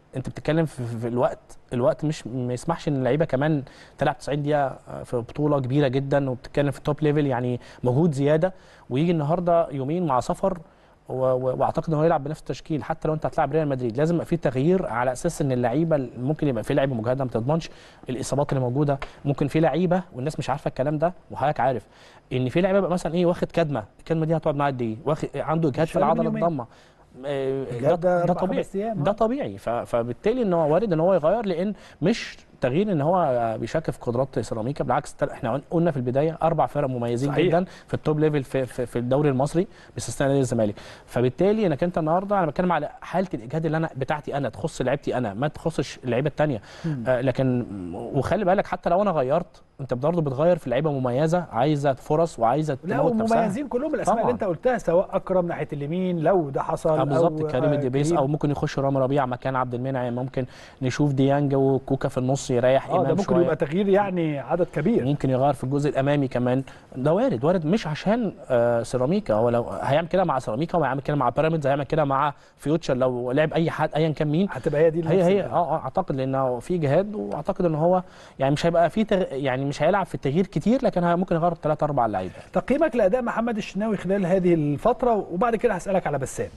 انت بتتكلم في, في الوقت الوقت مش ما يسمحش ان اللعيبه كمان تلعب 90 دقيقه في بطوله كبيره جدا وبتتكلم في توب ليفل يعني مجهود زياده ويجي النهارده يومين مع سفر و- و- واعتقد ان هو يلعب بنفس التشكيل حتى لو انت هتلاعب ريال مدريد لازم يبقى في تغيير على اساس ان اللعيبه ممكن يبقى في لعيبه مجهده ما تضمنش الاصابات اللي موجوده ممكن في لعيبه والناس مش عارفه الكلام ده وحضرتك عارف ان في لعيبه بقى مثلا ايه واخد كدمه الكدمه دي هتقعد معاه قد ايه واخد عنده اجهاد مش في أقل من العضله يومين. الضمه آه، الإجهاد ده, ده ده أربع طبيعي خمس أيام، ده آه. طبيعي ف- فبالتالي ان هو وارد ان هو يغير لان مش تغيير ان هو بيشكل في قدرات سيراميكا بالعكس تل- احنا قلنا في البدايه اربع فرق مميزين صحيح. جدا في التوب ليفل في, في, في الدوري المصري باستثناء نادي الزمالك فبالتالي انك انت النهارده انا بتكلم على حاله الاجهاد اللي انا بتاعتي انا تخص لعيبتي انا ما تخصش اللعيبه الثانيه آه لكن وخلي بالك حتى لو انا غيرت انت برضه بتغير في لعيبه مميزه عايزه فرص وعايزه لا تموت نفسها ومميزين كلهم الاسماء طبعاً. اللي انت قلتها سواء اكرم ناحيه اليمين لو ده حصل اه بالظبط أو كريم آه، الدبيس كريم. او ممكن يخش رامي ربيع مكان عبد المنعم ممكن نشوف ديانج وكوكا في النص يريح اه ده امام ممكن شويه يبقى تغيير يعني عدد كبير ممكن يغير في الجزء الامامي كمان ده وارد وارد مش عشان آه سيراميكا هو لو هيعمل كده مع سيراميكا وهيعمل كده مع بيراميدز هيعمل كده مع فيوتشر لو لعب اي حد ايا كان مين هتبقى هي دي هي نفس هي ال- اه اه اعتقد لانه في جهاد واعتقد ان هو يعني مش هيبقى في تغ... يعني مش هيلعب في التغيير كتير لكن ه- ممكن يغير ثلاث اربع لعيبه تقييمك لاداء محمد الشناوي خلال هذه الفتره وبعد كده هسالك على بسام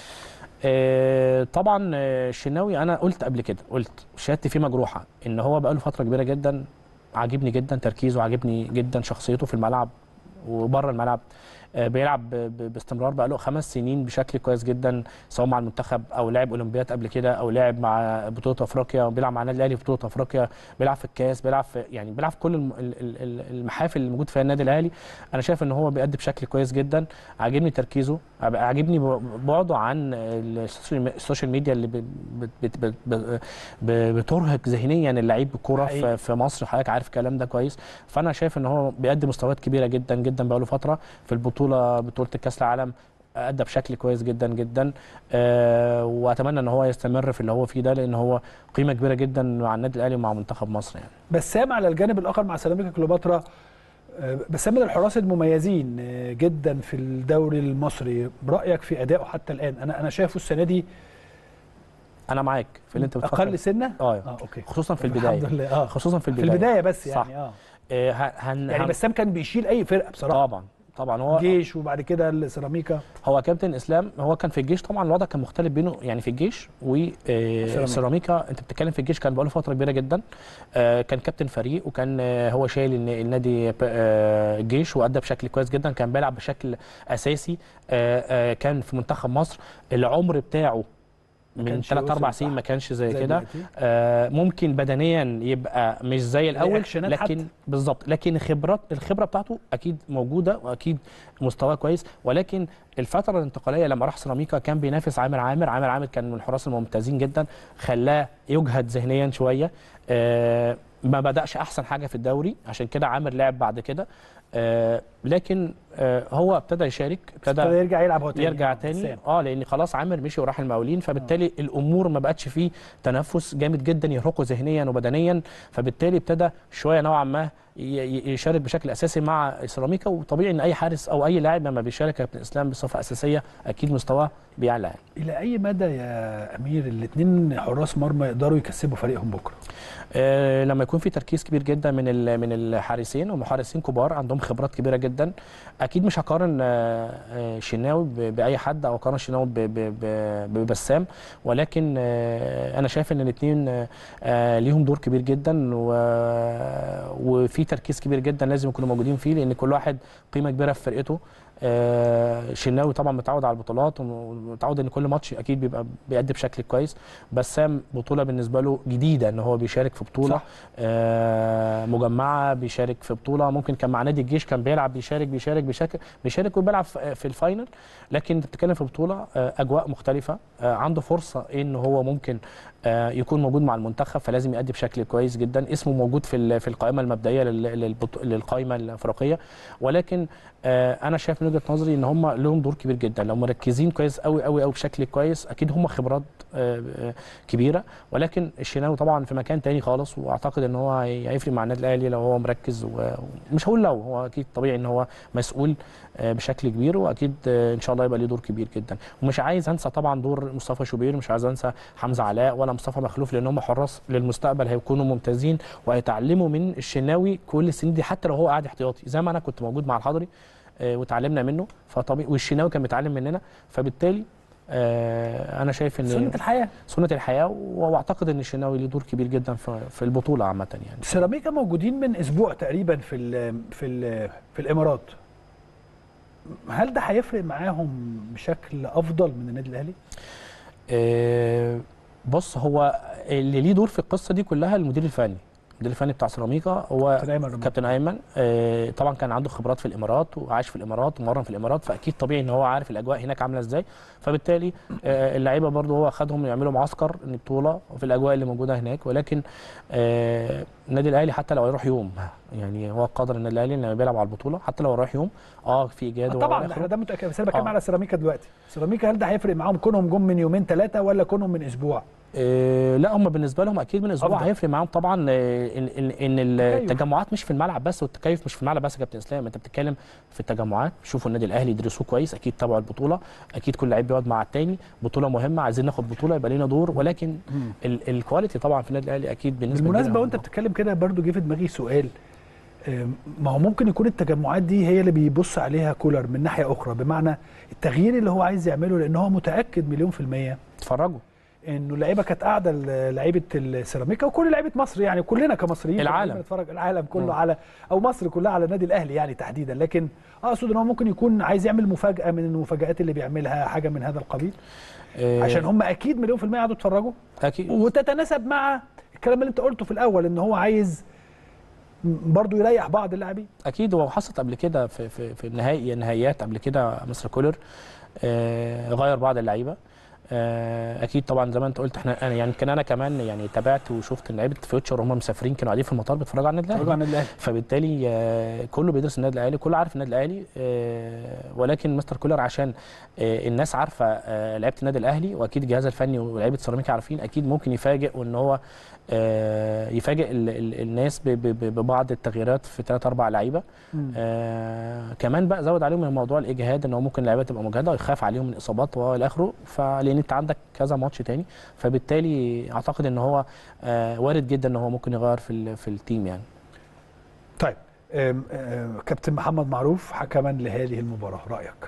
آه، طبعا آه، الشناوي انا قلت قبل كده قلت شهادتي فيه مجروحه ان هو بقاله فتره كبيره جدا عاجبني جدا تركيزه عاجبني جدا شخصيته في الملعب وبره الملعب آه، بيلعب ب- ب- باستمرار بقاله خمس سنين بشكل كويس جدا سواء مع المنتخب او لعب اولمبياد قبل كده او لعب مع بطوله افريقيا وبيلعب مع النادي الاهلي في بطوله افريقيا بيلعب في الكاس بيلعب في يعني بيلعب في كل الم- ال- ال- ال- المحافل اللي موجود فيها النادي الاهلي انا شايف ان هو بيأدي بشكل كويس جدا عاجبني تركيزه عب- عاجبني ب- بعده عن السوشيال السوشيال ميديا اللي بت- بت- بت- بت- ب- بترهق ذهنيا اللعيب بالكوره حقيقي. في في مصر حضرتك عارف الكلام ده كويس فانا شايف ان هو بيقدم مستويات كبيره جدا جدا بقاله فتره في البطوله بطوله الكاس العالم ادى بشكل كويس جدا جدا أه واتمنى ان هو يستمر في اللي هو فيه ده لان هو قيمه كبيره جدا مع النادي الاهلي ومع منتخب مصر يعني بسام على الجانب الاخر مع سيراميكا كليوباترا آه، بسام من الحراس المميزين آه، جدا في الدوري المصري رايك في ادائه حتى الان انا انا شايفه السنه دي انا معاك في اللي انت بتفكر اقل سنه اه اه اوكي خصوصا في الحمد البدايه لله اه خصوصا في في البدايه البدايه بس صح. يعني اه آه، ه- هن يعني هن- بسام كان بيشيل اي فرقه بصراحه طبعا طبعا هو جيش وبعد كده السيراميكا هو كابتن اسلام هو كان في الجيش طبعا الوضع كان مختلف بينه يعني في الجيش وسيراميكا انت بتتكلم في الجيش كان بقاله فتره كبيره جدا آه، كان كابتن فريق وكان آه، هو شايل الن- النادي ب- آه، الجيش وادى بشكل كويس جدا كان بيلعب بشكل اساسي آه، آه، كان في منتخب مصر العمر بتاعه من كانش 3 4 وصل سنين صح. ما كانش زي, زي كده دلوقتي. آه، ممكن بدنيا يبقى مش زي الاول رياكشنات لكن حتى. بالظبط لكن خبرات الخبره بتاعته اكيد موجوده واكيد مستواه كويس ولكن الفتره الانتقاليه لما راح سيراميكا كان بينافس عامر عامر عامر عامر كان من الحراس الممتازين جدا خلاه يجهد ذهنيا شويه آه، ما بداش احسن حاجه في الدوري عشان كده عامر لعب بعد كده آه، لكن آه، هو ابتدى يشارك ابتدى يرجع يلعب هو تاني يرجع آه، تاني بسام. اه لان خلاص عامر مشي وراح المقاولين فبالتالي الامور ما بقتش فيه تنفس جامد جدا يرهقه ذهنيا وبدنيا فبالتالي ابتدى شويه نوعا ما ي- ي- يشارك بشكل اساسي مع سيراميكا وطبيعي ان اي حارس او اي لاعب لما بيشارك يا كابتن اسلام بصفه اساسيه اكيد مستواه بيعلى يعني. الى اي مدى يا امير الاثنين حراس مرمى يقدروا يكسبوا فريقهم بكره آه، لما يكون في تركيز كبير جدا من ال- من الحارسين ومحارسين كبار عندهم خبرات كبيره جدا اكيد مش هقارن آه، آه، شناوي ب- باي حد او اقارن شناوي ب- ب- ب- ببسام ولكن آه، انا شايف ان الاثنين ليهم دور كبير جدا و- وفي تركيز كبير جدا لازم يكونوا موجودين فيه لان كل واحد قيمه كبيره في فرقته آه، شناوي طبعا متعود على البطولات ومتعود ان كل ماتش اكيد بيبقى بيأدي بشكل كويس بسام بطوله بالنسبه له جديده ان هو بيشارك في بطوله صح. آه، مجمعه بيشارك في بطوله ممكن كان مع نادي الجيش كان بيلعب بيشارك بيشارك بيشارك بيشارك وبيلعب في في الفاينل لكن انت بتتكلم في بطوله آه، اجواء مختلفه آه، عنده فرصه ان هو ممكن آه، يكون موجود مع المنتخب فلازم يأدي بشكل كويس جدا اسمه موجود في ال- في القائمه المبدئيه لل- للبطو- للقائمه الافريقيه ولكن آه، انا شايف من وجهه نظري ان هم لهم دور كبير جدا لو مركزين كويس قوي قوي قوي بشكل كويس اكيد هم خبرات آه، آه، كبيره ولكن الشناوي طبعا في مكان تاني خالص واعتقد ان هو هي- هيفرق مع النادي الاهلي لو هو مركز و- ومش هقول لو هو اكيد طبيعي ان هو مسؤول آه، بشكل كبير واكيد آه، ان شاء الله يبقى ليه دور كبير جدا ومش عايز انسى طبعا دور مصطفى شوبير مش عايز انسى حمزه علاء ولا مصطفى مخلوف لان هم حراس للمستقبل هيكونوا ممتازين وهيتعلموا من الشناوي كل السنين دي حتى لو هو قاعد احتياطي زي ما انا كنت موجود مع الحضري آه، وتعلمنا منه فطبيعي والشناوي كان بيتعلم مننا فبالتالي آه، انا شايف ان سنه الحياه سنه الحياه واعتقد ان الشناوي ليه دور كبير جدا في في البطوله عامه يعني سيراميكا موجودين من اسبوع تقريبا في ال في ال في الامارات هل ده هيفرق معاهم بشكل افضل من النادي الاهلي؟ آه، بص هو اللي ليه دور في القصه دي كلها المدير الفني المدير الفني بتاع سيراميكا هو كابتن ايمن رمضان. كابتن ايمن آه، طبعا كان عنده خبرات في الامارات وعاش في الامارات ومرن في الامارات فاكيد طبيعي ان هو عارف الاجواء هناك عامله ازاي فبالتالي آه، اللعيبه برضه هو خدهم يعملوا معسكر بطوله في الاجواء اللي موجوده هناك ولكن آه، النادي الاهلي حتى لو هيروح يوم يعني هو قدر النادي الاهلي انه بيلعب على البطوله حتى لو هيروح يوم اه في اجاده طبعا وإلى احنا آخره. ده متاكد بس انا بتكلم آه. على سيراميكا دلوقتي سيراميكا هل ده هيفرق معاهم كونهم جم من يومين ثلاثه ولا كونهم من اسبوع؟ إيه لا هم بالنسبه لهم اكيد من اسبوع أفضل. هيفرق معاهم طبعا آه، ان ان إن تكيف. التجمعات مش في الملعب بس والتكيف مش في الملعب بس يا كابتن اسلام انت بتتكلم في التجمعات شوفوا النادي الاهلي يدرسوه كويس اكيد تابعوا البطوله اكيد كل لعيب بيقعد مع التاني بطوله مهمه عايزين ناخد بطوله يبقى لينا دور ولكن ال- الكواليتي طبعا في النادي الاهلي اكيد بالنسبه بالمناسبه كبيرة وانت بتتكلم كده برضو جه في دماغي سؤال آم، ما هو ممكن يكون التجمعات دي هي اللي بيبص عليها كولر من ناحيه اخرى بمعنى التغيير اللي هو عايز يعمله لان هو متاكد مليون في الميه اتفرجوا انه اللعيبه كانت قاعده ال- لعيبه السيراميكا وكل لعيبه مصر يعني كلنا كمصريين كنا العالم. دايماً نتفرج العالم كله مم. على او مصر كلها على النادي الاهلي يعني تحديدا لكن اقصد ان هو ممكن يكون عايز يعمل مفاجاه من المفاجات اللي بيعملها حاجه من هذا القبيل إيه، عشان هم اكيد مليون في الميه قعدوا يتفرجوا اكيد وتتناسب مع الكلام اللي انت قلته في الاول ان هو عايز برضه يريح بعض اللاعبين اكيد هو حصلت قبل كده في في في النهائي نهائيات قبل كده مستر كولر آه غير بعض اللعيبه آه اكيد طبعا زي ما انت قلت احنا أنا يعني كان انا كمان يعني تابعت وشفت ان لعيبه فيوتشر وهم مسافرين كانوا قاعدين في المطار بيتفرجوا على النادي يتفرجوا الاهلي على النادي الاهلي فبالتالي آه، كله بيدرس النادي الاهلي كله عارف النادي الاهلي آه، ولكن مستر كولر عشان آه، الناس عارفه آه، لعيبه النادي الاهلي واكيد الجهاز الفني ولاعيبه سيراميكا عارفين اكيد ممكن يفاجئ وان هو آه، يفاجئ ال- ال- الناس ب- ب- ب- ببعض التغييرات في ثلاث اربع لعيبه مم. آه كمان بقى زود عليهم من موضوع الاجهاد ان هو ممكن اللعيبه تبقى مجهده ويخاف عليهم من اصابات والى اخره فلان انت عندك كذا ماتش تاني فبالتالي اعتقد ان هو آه وارد جدا ان هو ممكن يغير في ال- في التيم يعني طيب آم، آم، كابتن محمد معروف حكما لهذه المباراه رايك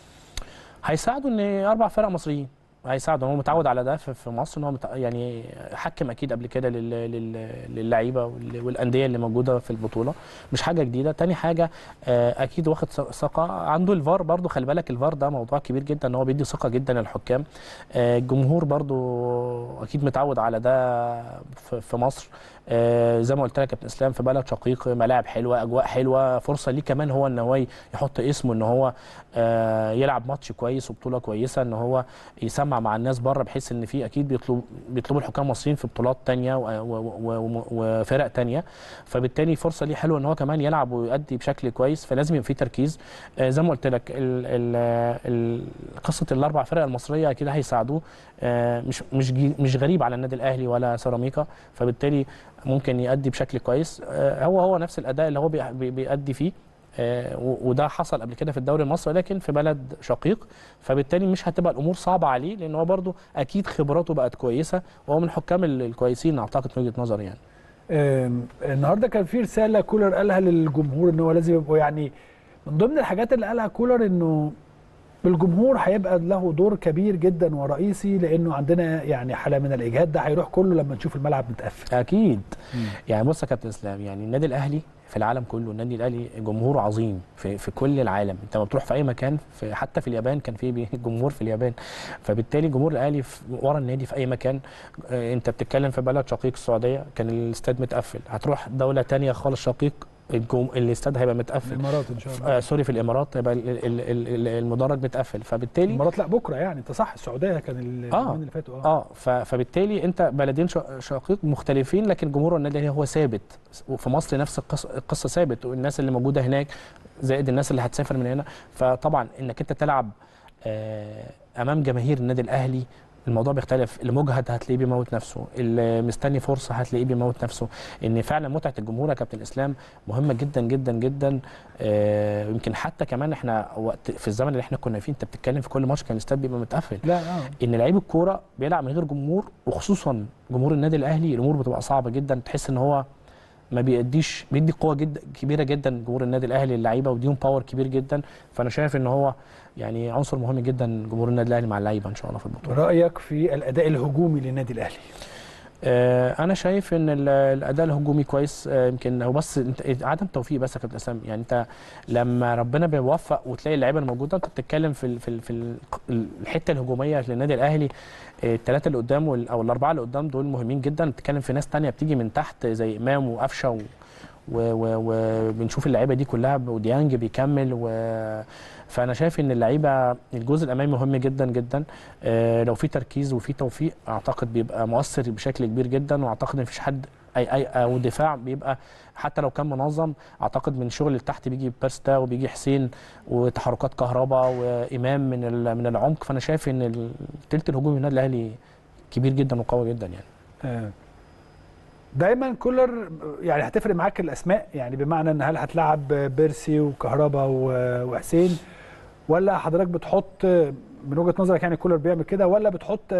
هيساعدوا ان اربع فرق مصريين هيساعده هو متعود على ده في في مصر ان هو متع... يعني حكم اكيد قبل كده لل... لل... للعيبه وال... والانديه اللي موجوده في البطوله مش حاجه جديده تاني حاجه آه، اكيد واخد ث- ثقه عنده الفار برضو خلي بالك الفار ده موضوع كبير جدا ان هو بيدي ثقه جدا للحكام آه، الجمهور برضو اكيد متعود على ده في في مصر آه، زي ما قلت لك يا كابتن اسلام في بلد شقيق ملاعب حلوه اجواء حلوه فرصه ليه كمان هو ان هو يحط اسمه ان هو آه، يلعب ماتش كويس وبطوله كويسه ان هو يسمع مع الناس بره بحيث ان في اكيد بيطلب بيطلبوا الحكام المصريين في بطولات تانية و- و- و- وفرق تانية فبالتالي فرصه ليه حلوه ان هو كمان يلعب ويؤدي بشكل كويس فلازم يبقى في تركيز آه، زي ما قلت لك ال- ال- ال- قصه الاربع فرق المصريه اكيد هيساعدوه آه، مش مش جي- مش غريب على النادي الاهلي ولا سيراميكا فبالتالي ممكن يؤدي بشكل كويس آه، هو هو نفس الاداء اللي هو بي- بي- بيأدي فيه آه، و- وده حصل قبل كده في الدوري المصري لكن في بلد شقيق فبالتالي مش هتبقى الامور صعبه عليه لان هو برده اكيد خبراته بقت كويسه وهو من الحكام ال- الكويسين اعتقد من وجهه نظري يعني آم، النهارده كان في رساله كولر قالها للجمهور ان هو لازم يبقوا يعني من ضمن الحاجات اللي قالها كولر انه الجمهور هيبقى له دور كبير جدا ورئيسي لانه عندنا يعني حاله من الاجهاد ده هيروح كله لما نشوف الملعب متقفل اكيد يعني بص يا كابتن اسلام يعني النادي الاهلي في العالم كله النادي الاهلي جمهوره عظيم في, في كل العالم انت لما بتروح في اي مكان في حتى في اليابان كان في بي- جمهور في اليابان فبالتالي جمهور الاهلي في- ورا النادي في اي مكان آه، انت بتتكلم في بلد شقيق السعوديه كان الاستاد متقفل هتروح دوله تانية خالص شقيق الجم... الاستاد هيبقى متقفل الامارات ان شاء الله آه سوري في الامارات هيبقى ال- ال- ال- ال- المدرج متقفل فبالتالي الامارات لا بكره يعني انت صح السعوديه كان ال- آه. اليومين اللي فاتوا اه اه ف- فبالتالي انت بلدين شا- شقيق مختلفين لكن جمهور النادي الاهلي هو ثابت وفي مصر نفس القصه القصه ثابت والناس اللي موجوده هناك زائد الناس اللي هتسافر من هنا فطبعا انك انت تلعب آه، امام جماهير النادي الاهلي الموضوع بيختلف اللي مجهد هتلاقيه بيموت نفسه اللي مستني فرصه هتلاقيه بيموت نفسه ان فعلا متعه الجمهور يا كابتن اسلام مهمه جدا جدا جدا آه، يمكن حتى كمان احنا وقت في الزمن اللي احنا كنا فيه انت بتتكلم في كل ماتش كان الاستاد بيبقى متقفل لا اه ان لعيب الكوره بيلعب من غير جمهور وخصوصا جمهور النادي الاهلي الامور بتبقى صعبه جدا تحس ان هو ما بيديش بيدي قوه جدا كبيره جدا جمهور النادي الاهلي للعيبه وديهم باور كبير جدا فانا شايف ان هو يعني عنصر مهم جدا جمهور النادي الاهلي مع اللعيبه ان شاء الله في البطوله رايك في الاداء الهجومي للنادي الاهلي آه، انا شايف ان ال- الاداء الهجومي كويس آه، يمكن هو بس انت عدم توفيق بس يا كابتن اسلام يعني انت لما ربنا بيوفق وتلاقي اللعيبه الموجوده انت بتتكلم في ال- في ال- في ال- الحته الهجوميه للنادي الاهلي آه، الثلاثه اللي قدام وال- او الاربعه اللي قدام دول مهمين جدا بتتكلم في ناس تانية بتيجي من تحت زي امام وقفشه و و- و- وبنشوف اللعيبه دي كلها وديانج بيكمل و فانا شايف ان اللعيبه الجزء الامامي مهم جدا جدا آه، لو في تركيز وفي توفيق اعتقد بيبقى مؤثر بشكل كبير جدا واعتقد ان مفيش حد اي اي او دفاع بيبقى حتى لو كان منظم اعتقد من شغل اللي تحت بيجي بيرستا وبيجي حسين وتحركات كهربا وامام من ال- من العمق فانا شايف ان الثلث الهجومي النادي الاهلي كبير جدا وقوي جدا يعني آه. دايما كولر يعني هتفرق معاك الاسماء يعني بمعنى ان هل هتلعب بيرسي وكهربا و- وحسين ولا حضرتك بتحط من وجهه نظرك يعني كولر بيعمل كده ولا بتحط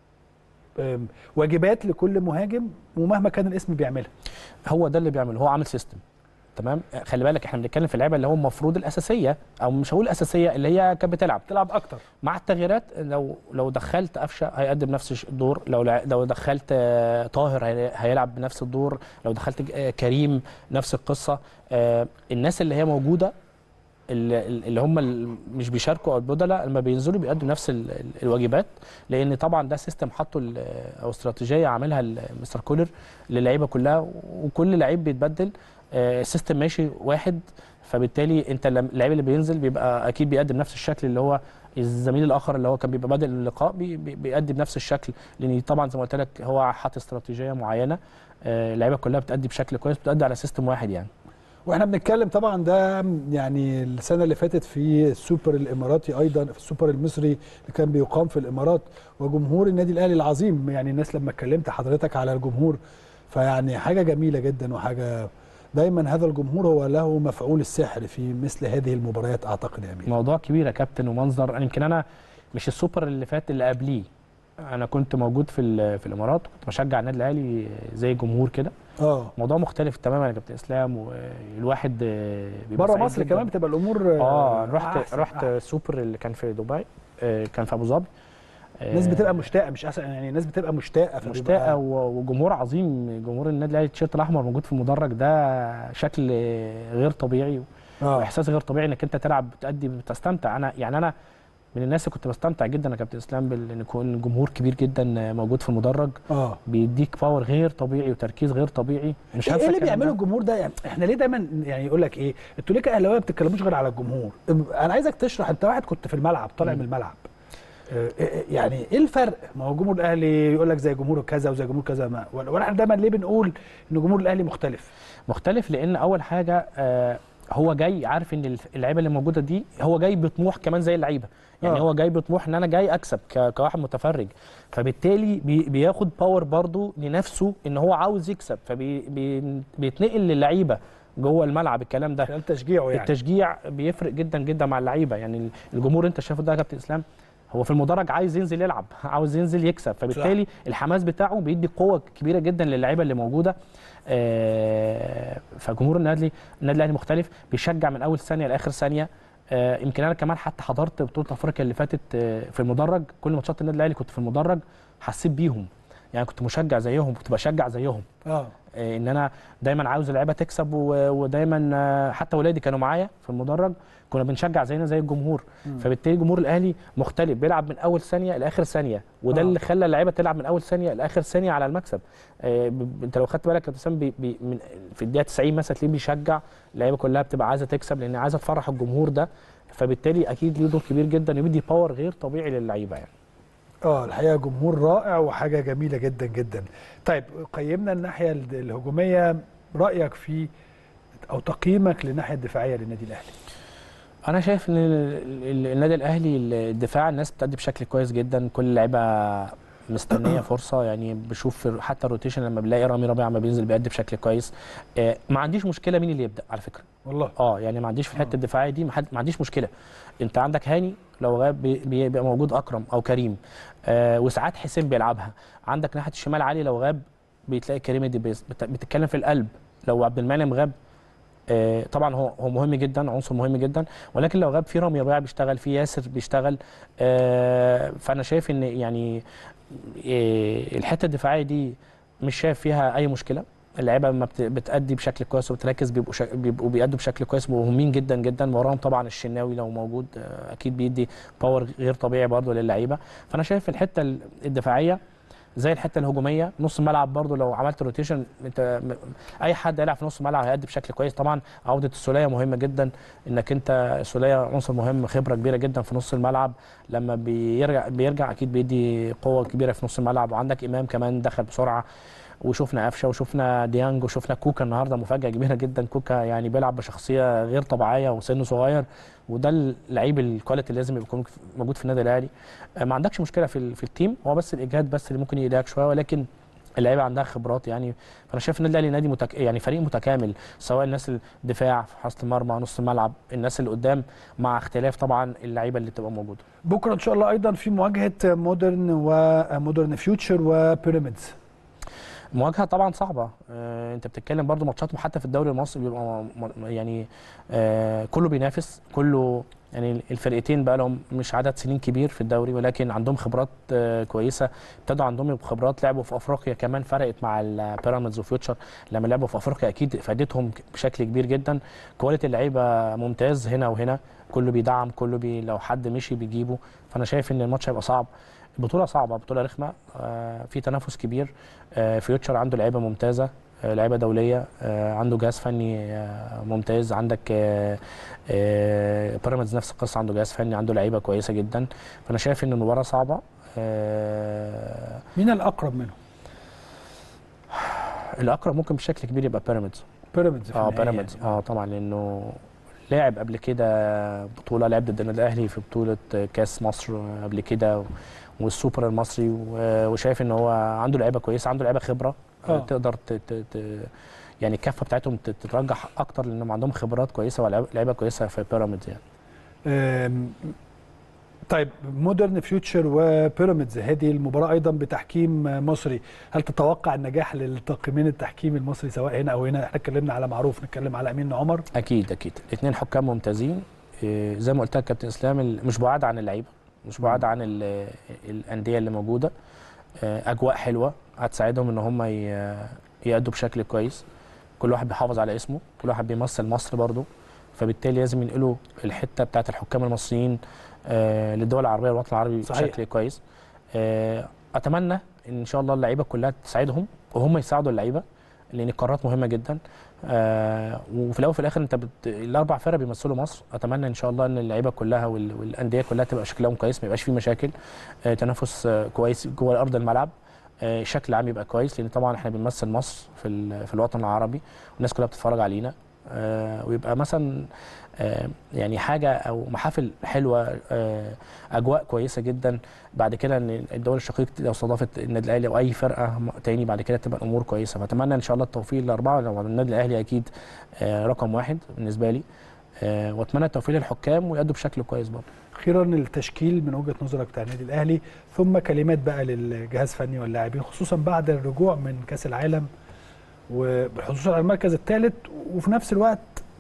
آم، واجبات لكل مهاجم ومهما كان الاسم بيعملها هو ده اللي بيعمله هو عامل سيستم تمام خلي بالك احنا بنتكلم في اللعيبه اللي هو المفروض الاساسيه او مش هقول اساسيه اللي هي كانت بتلعب تلعب اكتر مع التغييرات لو لو دخلت قفشه هيقدم نفس الش- الدور لو لع- لو دخلت آه، طاهر هي- هيلعب بنفس الدور لو دخلت ج- آه، كريم نفس القصه آه، الناس اللي هي موجوده اللي اللي هم ال- مش بيشاركوا او البدلاء لما بينزلوا بيأدوا نفس ال- ال- الواجبات لان طبعا ده سيستم حطه ال- او استراتيجيه عاملها ال- مستر كولر للعيبه كلها وكل لعيب بيتبدل آه، السيستم ماشي واحد فبالتالي انت لم- اللعيب اللي بينزل بيبقى اكيد بيقدم نفس الشكل اللي هو الزميل الاخر اللي هو كان بيبقى بادئ اللقاء بي- بي- بيأدي بنفس الشكل لان طبعا زي ما قلت لك هو حاطط استراتيجيه معينه آه، اللعيبه كلها بتأدي بشكل كويس بتأدي على سيستم واحد يعني واحنا بنتكلم طبعا ده يعني السنه اللي فاتت في السوبر الاماراتي ايضا في السوبر المصري اللي كان بيقام في الامارات وجمهور النادي الاهلي العظيم يعني الناس لما اتكلمت حضرتك على الجمهور فيعني حاجه جميله جدا وحاجه دايما هذا الجمهور هو له مفعول السحر في مثل هذه المباريات اعتقد يا امير موضوع كبير يا كابتن ومنظر انا يمكن انا مش السوبر اللي فات اللي قبليه انا كنت موجود في ال- في الامارات كنت بشجع النادي الاهلي زي جمهور كده اه موضوع مختلف تماما يا كابتن اسلام والواحد آه، بيبقى بره سعيد مصر جداً. كمان بتبقى الامور اه رحت أحسن. رحت أحسن. السوبر اللي كان في دبي آه، كان في ابو ظبي آه، الناس بتبقى مشتاقه مش أحسن يعني الناس بتبقى مشتاقه فبيبقى- مشتاقه و- وجمهور عظيم جمهور النادي الاهلي التيشيرت الاحمر موجود في المدرج ده شكل غير طبيعي اه واحساس غير طبيعي انك انت تلعب بتأدي بتستمتع انا يعني انا من الناس اللي كنت بستمتع جدا يا كابتن اسلام بال- ان يكون جمهور كبير جدا موجود في المدرج اه بيديك باور غير طبيعي وتركيز غير طبيعي مش ايه هنسى اللي الكلام بيعمله ده. الجمهور ده يعني احنا ليه دايما يعني يقول لك ايه انتوا ليه كاهلاويه ما بتتكلموش غير على الجمهور انا عايزك تشرح انت واحد كنت في الملعب طالع من الملعب آه، إيه- يعني ايه الفرق ما هو جمهور الاهلي يقول لك زي جمهور كذا وزي جمهور كذا ما ولا ولا احنا دايما ليه بنقول ان جمهور الاهلي مختلف مختلف لان اول حاجه آه، هو جاي عارف ان الف- اللعيبه اللي موجوده دي هو جاي بطموح كمان زي اللعيبه يعني آه. هو جاي بطموح ان انا جاي اكسب ك- كواحد متفرج فبالتالي بي بياخد باور برضو لنفسه ان هو عاوز يكسب فبيتنقل للعيبه جوه الملعب الكلام ده خلال تشجيعه يعني التشجيع بيفرق جدا جدا مع اللعيبه يعني الجمهور انت شايفه ده يا كابتن اسلام هو في المدرج عايز ينزل يلعب عاوز ينزل يكسب فبالتالي صح. الحماس بتاعه بيدي قوه كبيره جدا للعيبه اللي موجوده آه، فجمهور النادي النادي الاهلي مختلف بيشجع من اول ثانيه لاخر ثانيه آه، يمكن انا كمان حتى حضرت بطوله افريقيا اللي فاتت آه، في المدرج كل ماتشات النادي الاهلي كنت في المدرج حسيت بيهم يعني كنت مشجع زيهم كنت بشجع زيهم اه آه، ان انا دايما عاوز اللعيبه تكسب و- ودايما آه، حتى ولادي كانوا معايا في المدرج كنا بنشجع زينا زي الجمهور فبالتالي جمهور الاهلي مختلف بيلعب من اول ثانيه لاخر ثانيه وده آه. اللي خلى اللعيبه تلعب من اول ثانيه لاخر ثانيه على المكسب آه، ب- انت لو خدت بالك يا ابتسام بي بي من في الدقيقه 90 مثلا تلاقيه بيشجع اللعيبه كلها بتبقى عايزه تكسب لان عايزه تفرح الجمهور ده فبالتالي اكيد ليه دور كبير جدا وبيدي باور غير طبيعي للعيبه يعني اه الحقيقه جمهور رائع وحاجه جميله جدا جدا طيب قيمنا الناحيه ال- الهجوميه رايك في او تقييمك للناحيه الدفاعيه للنادي الاهلي انا شايف ان ال- ال- النادي الاهلي الدفاع الناس بتأدي بشكل كويس جدا كل اللعيبه مستنيه فرصه يعني بشوف في- حتى الروتيشن لما بنلاقي رامي ربيعه ما بينزل بيأدي بشكل كويس آه، ما عنديش مشكله مين اللي يبدا على فكره والله اه يعني ما عنديش في الحته الدفاعيه دي ما حد- ما عنديش مشكله انت عندك هاني لو غاب بي- بي- بيبقى موجود اكرم او كريم آه وساعات حسين بيلعبها عندك ناحيه الشمال علي لو غاب بتلاقي كريم ديبيس بت- بتتكلم في القلب لو عبد المنعم غاب آه، طبعا هو هو مهم جدا عنصر مهم جدا ولكن لو غاب في رامي ربيعه بيشتغل في ياسر بيشتغل آه، فانا شايف ان يعني آه، الحته الدفاعيه دي مش شايف فيها اي مشكله اللعيبه لما بت- بتأدي بشكل كويس وبتركز بيبقوا شا... بيبقوا بيأدوا بشكل كويس مهمين جدا جدا وراهم طبعا الشناوي لو موجود آه، اكيد بيدي باور غير طبيعي برضه للعيبه فانا شايف الحته ال- الدفاعيه زي الحته الهجوميه نص الملعب برضه لو عملت روتيشن انت م- اي حد يلعب في نص الملعب هيأدي بشكل كويس طبعا عوده السوليه مهمه جدا انك انت السوليه عنصر مهم خبره كبيره جدا في نص الملعب لما بيرجع بيرجع اكيد بيدي قوه كبيره في نص الملعب وعندك امام كمان دخل بسرعه وشفنا قفشه وشفنا ديانج وشفنا كوكا النهارده مفاجاه كبيره جدا كوكا يعني بيلعب بشخصيه غير طبيعيه وسنه صغير وده اللعيب الكواليتي اللي لازم يكون موجود في النادي الاهلي آه، ما عندكش مشكله في ال- في التيم هو بس الاجهاد بس اللي ممكن يضايقك شويه ولكن اللعيبه عندها خبرات يعني فانا شايف النادي الاهلي نادي متك... يعني فريق متكامل سواء الناس الدفاع في حراسه المرمى نص الملعب الناس اللي قدام مع اختلاف طبعا اللعيبه اللي بتبقى موجوده بكره ان شاء الله ايضا في مواجهه مودرن ومودرن فيوتشر وبيراميدز مواجهه طبعا صعبه آه انت بتتكلم برضو ماتشاتهم حتى في الدوري المصري بيبقى م- م- يعني آه كله بينافس كله يعني الفرقتين بقى لهم مش عدد سنين كبير في الدوري ولكن عندهم خبرات آه كويسه ابتدوا عندهم يبقوا خبرات لعبوا في افريقيا كمان فرقت مع البيراميدز وفيوتشر لما لعبوا في افريقيا اكيد فادتهم بشكل كبير جدا كواليتي اللعيبه ممتاز هنا وهنا كله بيدعم كله بي لو حد مشي بيجيبه فانا شايف ان الماتش هيبقى صعب بطوله صعبه بطوله رخمه آه في تنافس كبير آه فيوتشر عنده لعيبه ممتازه آه لعيبه دوليه آه عنده جهاز فني آه ممتاز عندك آه آه بيراميدز نفس القصه عنده جهاز فني عنده لعيبه كويسه جدا فانا شايف ان المباراه صعبه آه مين الاقرب منهم الاقرب ممكن بشكل كبير يبقى بيراميدز بيراميدز في اه النهاية بيراميدز يعني. اه طبعا لانه لعب قبل كده بطوله لعب ضد النادي الاهلي في بطوله كاس مصر قبل كده والسوبر المصري و- وشايف ان هو عنده لعيبه كويسه عنده لعيبه خبره آه. آه. تقدر ت... ت... ت... يعني الكفه بتاعتهم تت- تترجح اكتر لانهم عندهم خبرات كويسه ولعيبه كويسه في بيراميدز يعني أم، طيب مودرن فيوتشر وبيراميدز هذه المباراه ايضا بتحكيم مصري هل تتوقع النجاح للتقييمين التحكيم المصري سواء هنا او هنا احنا اتكلمنا على معروف نتكلم على امين عمر اكيد اكيد الاثنين حكام ممتازين إيه، زي ما قلت لك كابتن اسلام ال- مش بعاد عن اللعيبه مش بعاد عن ال- الانديه اللي موجوده آه، اجواء حلوه هتساعدهم ان هم ي- يأدوا بشكل كويس كل واحد بيحافظ على اسمه كل واحد بيمثل مصر برضه فبالتالي لازم ينقلوا الحته بتاعت الحكام المصريين آه، للدول العربيه والوطن العربي صحيح. بشكل كويس آه، اتمنى ان شاء الله اللعيبه كلها تساعدهم وهم يساعدوا اللعيبه لان القرارات مهمه جدا آه وفي الاول وفي الاخر انت بت... الاربع فرق بيمثلوا مصر اتمنى ان شاء الله ان اللعيبه كلها وال... والانديه كلها تبقى شكلهم كويس ما يبقاش فيه مشاكل آه تنافس آه كويس جوه ارض الملعب آه شكل عام يبقى كويس لان طبعا احنا بنمثل مصر في ال... في الوطن العربي والناس كلها بتتفرج علينا آه ويبقى مثلا آه يعني حاجه او محافل حلوه آه اجواء كويسه جدا بعد كده ان الدول الشقيق لو استضافت النادي الاهلي او اي فرقه م- تاني بعد كده تبقى الامور كويسه فاتمنى ان شاء الله التوفيق للاربعه لو النادي الاهلي اكيد آه رقم واحد بالنسبه لي آه واتمنى التوفيق للحكام ويأدوا بشكل كويس برضه اخيرا التشكيل من وجهه نظرك بتاع النادي الاهلي ثم كلمات بقى للجهاز الفني واللاعبين خصوصا بعد الرجوع من كاس العالم وبالحصول على المركز الثالث وفي نفس الوقت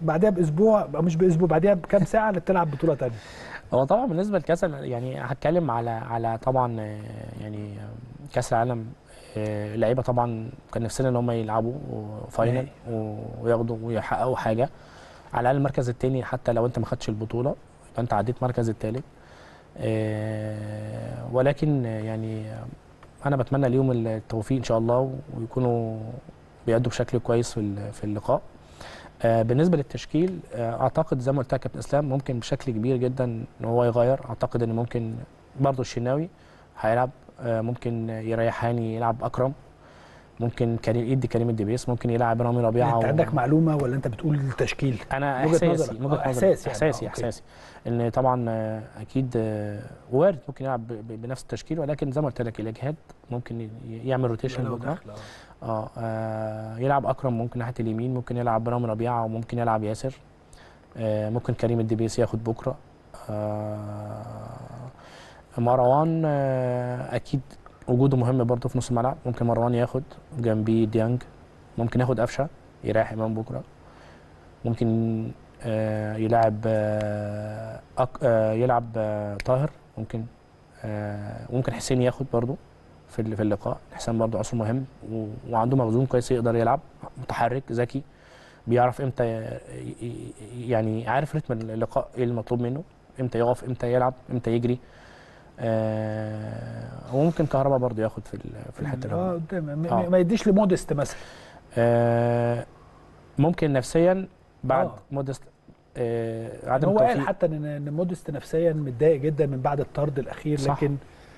بعدها باسبوع أو مش باسبوع بعدها بكام ساعه اللي بتلعب بطوله ثانيه هو طبعا بالنسبه لكاس ال- يعني هتكلم على على طبعا آه، يعني آه، كاس العالم آه، اللعيبه طبعا كان نفسنا ان هم يلعبوا فاينل وياخدوا ويحققوا حاجه على الاقل المركز الثاني حتى لو انت ما خدتش البطوله يبقى انت عديت المركز الثالث ولكن آه، يعني آه، انا بتمنى ليهم التوفيق ان شاء الله ويكونوا بيأدوا بشكل كويس في ال- في اللقاء آه، بالنسبه للتشكيل آه، اعتقد زي ما قلت لك يا كابتن اسلام ممكن بشكل كبير جدا ان هو يغير اعتقد ان ممكن برضه الشناوي هيلعب آه، ممكن يريح هاني يلعب اكرم ممكن كريم يدي كريم الدبيس ممكن يلعب رامي ربيعه انت و- عندك معلومه ولا انت بتقول التشكيل انا وجهة احساسي نظرك. من وجهه آه، نظري إحساس يعني. احساسي آه، أوكي. احساسي ان طبعا آه، اكيد آه، وارد ممكن يلعب ب- ب- بنفس التشكيل ولكن زي ما قلت لك الاجهاد ممكن ي- يعمل روتيشن لو بكره دخل، آه. اه آه، يلعب اكرم ممكن ناحيه اليمين ممكن يلعب رامي ربيعه وممكن يلعب ياسر آه، ممكن كريم الدبيس ياخد بكره آه، مروان آه، اكيد وجوده مهم برضه في نص الملعب ممكن مروان ياخد جنبيه ديانج ممكن ياخد قفشه يريح امام بكره ممكن آه، يلعب آه، أك... آه، يلعب آه، طاهر ممكن آه، ممكن حسين ياخد برضه في ال- في اللقاء حسين برضه عنصر مهم و... وعنده مخزون كويس يقدر يلعب متحرك ذكي بيعرف امتى ي- ي- يعني عارف رتم اللقاء ايه المطلوب منه امتى يقف امتى يلعب امتى يجري آه وممكن كهربا برضه ياخد في ال- في الحته دي اه قدام م- آه. ما يديش لمودست مثلا آه ممكن نفسيا بعد آه. مودست آه عدم هو قال التوفيق حتى ان ان مودست نفسيا متضايق جدا من بعد الطرد الاخير صح. لكن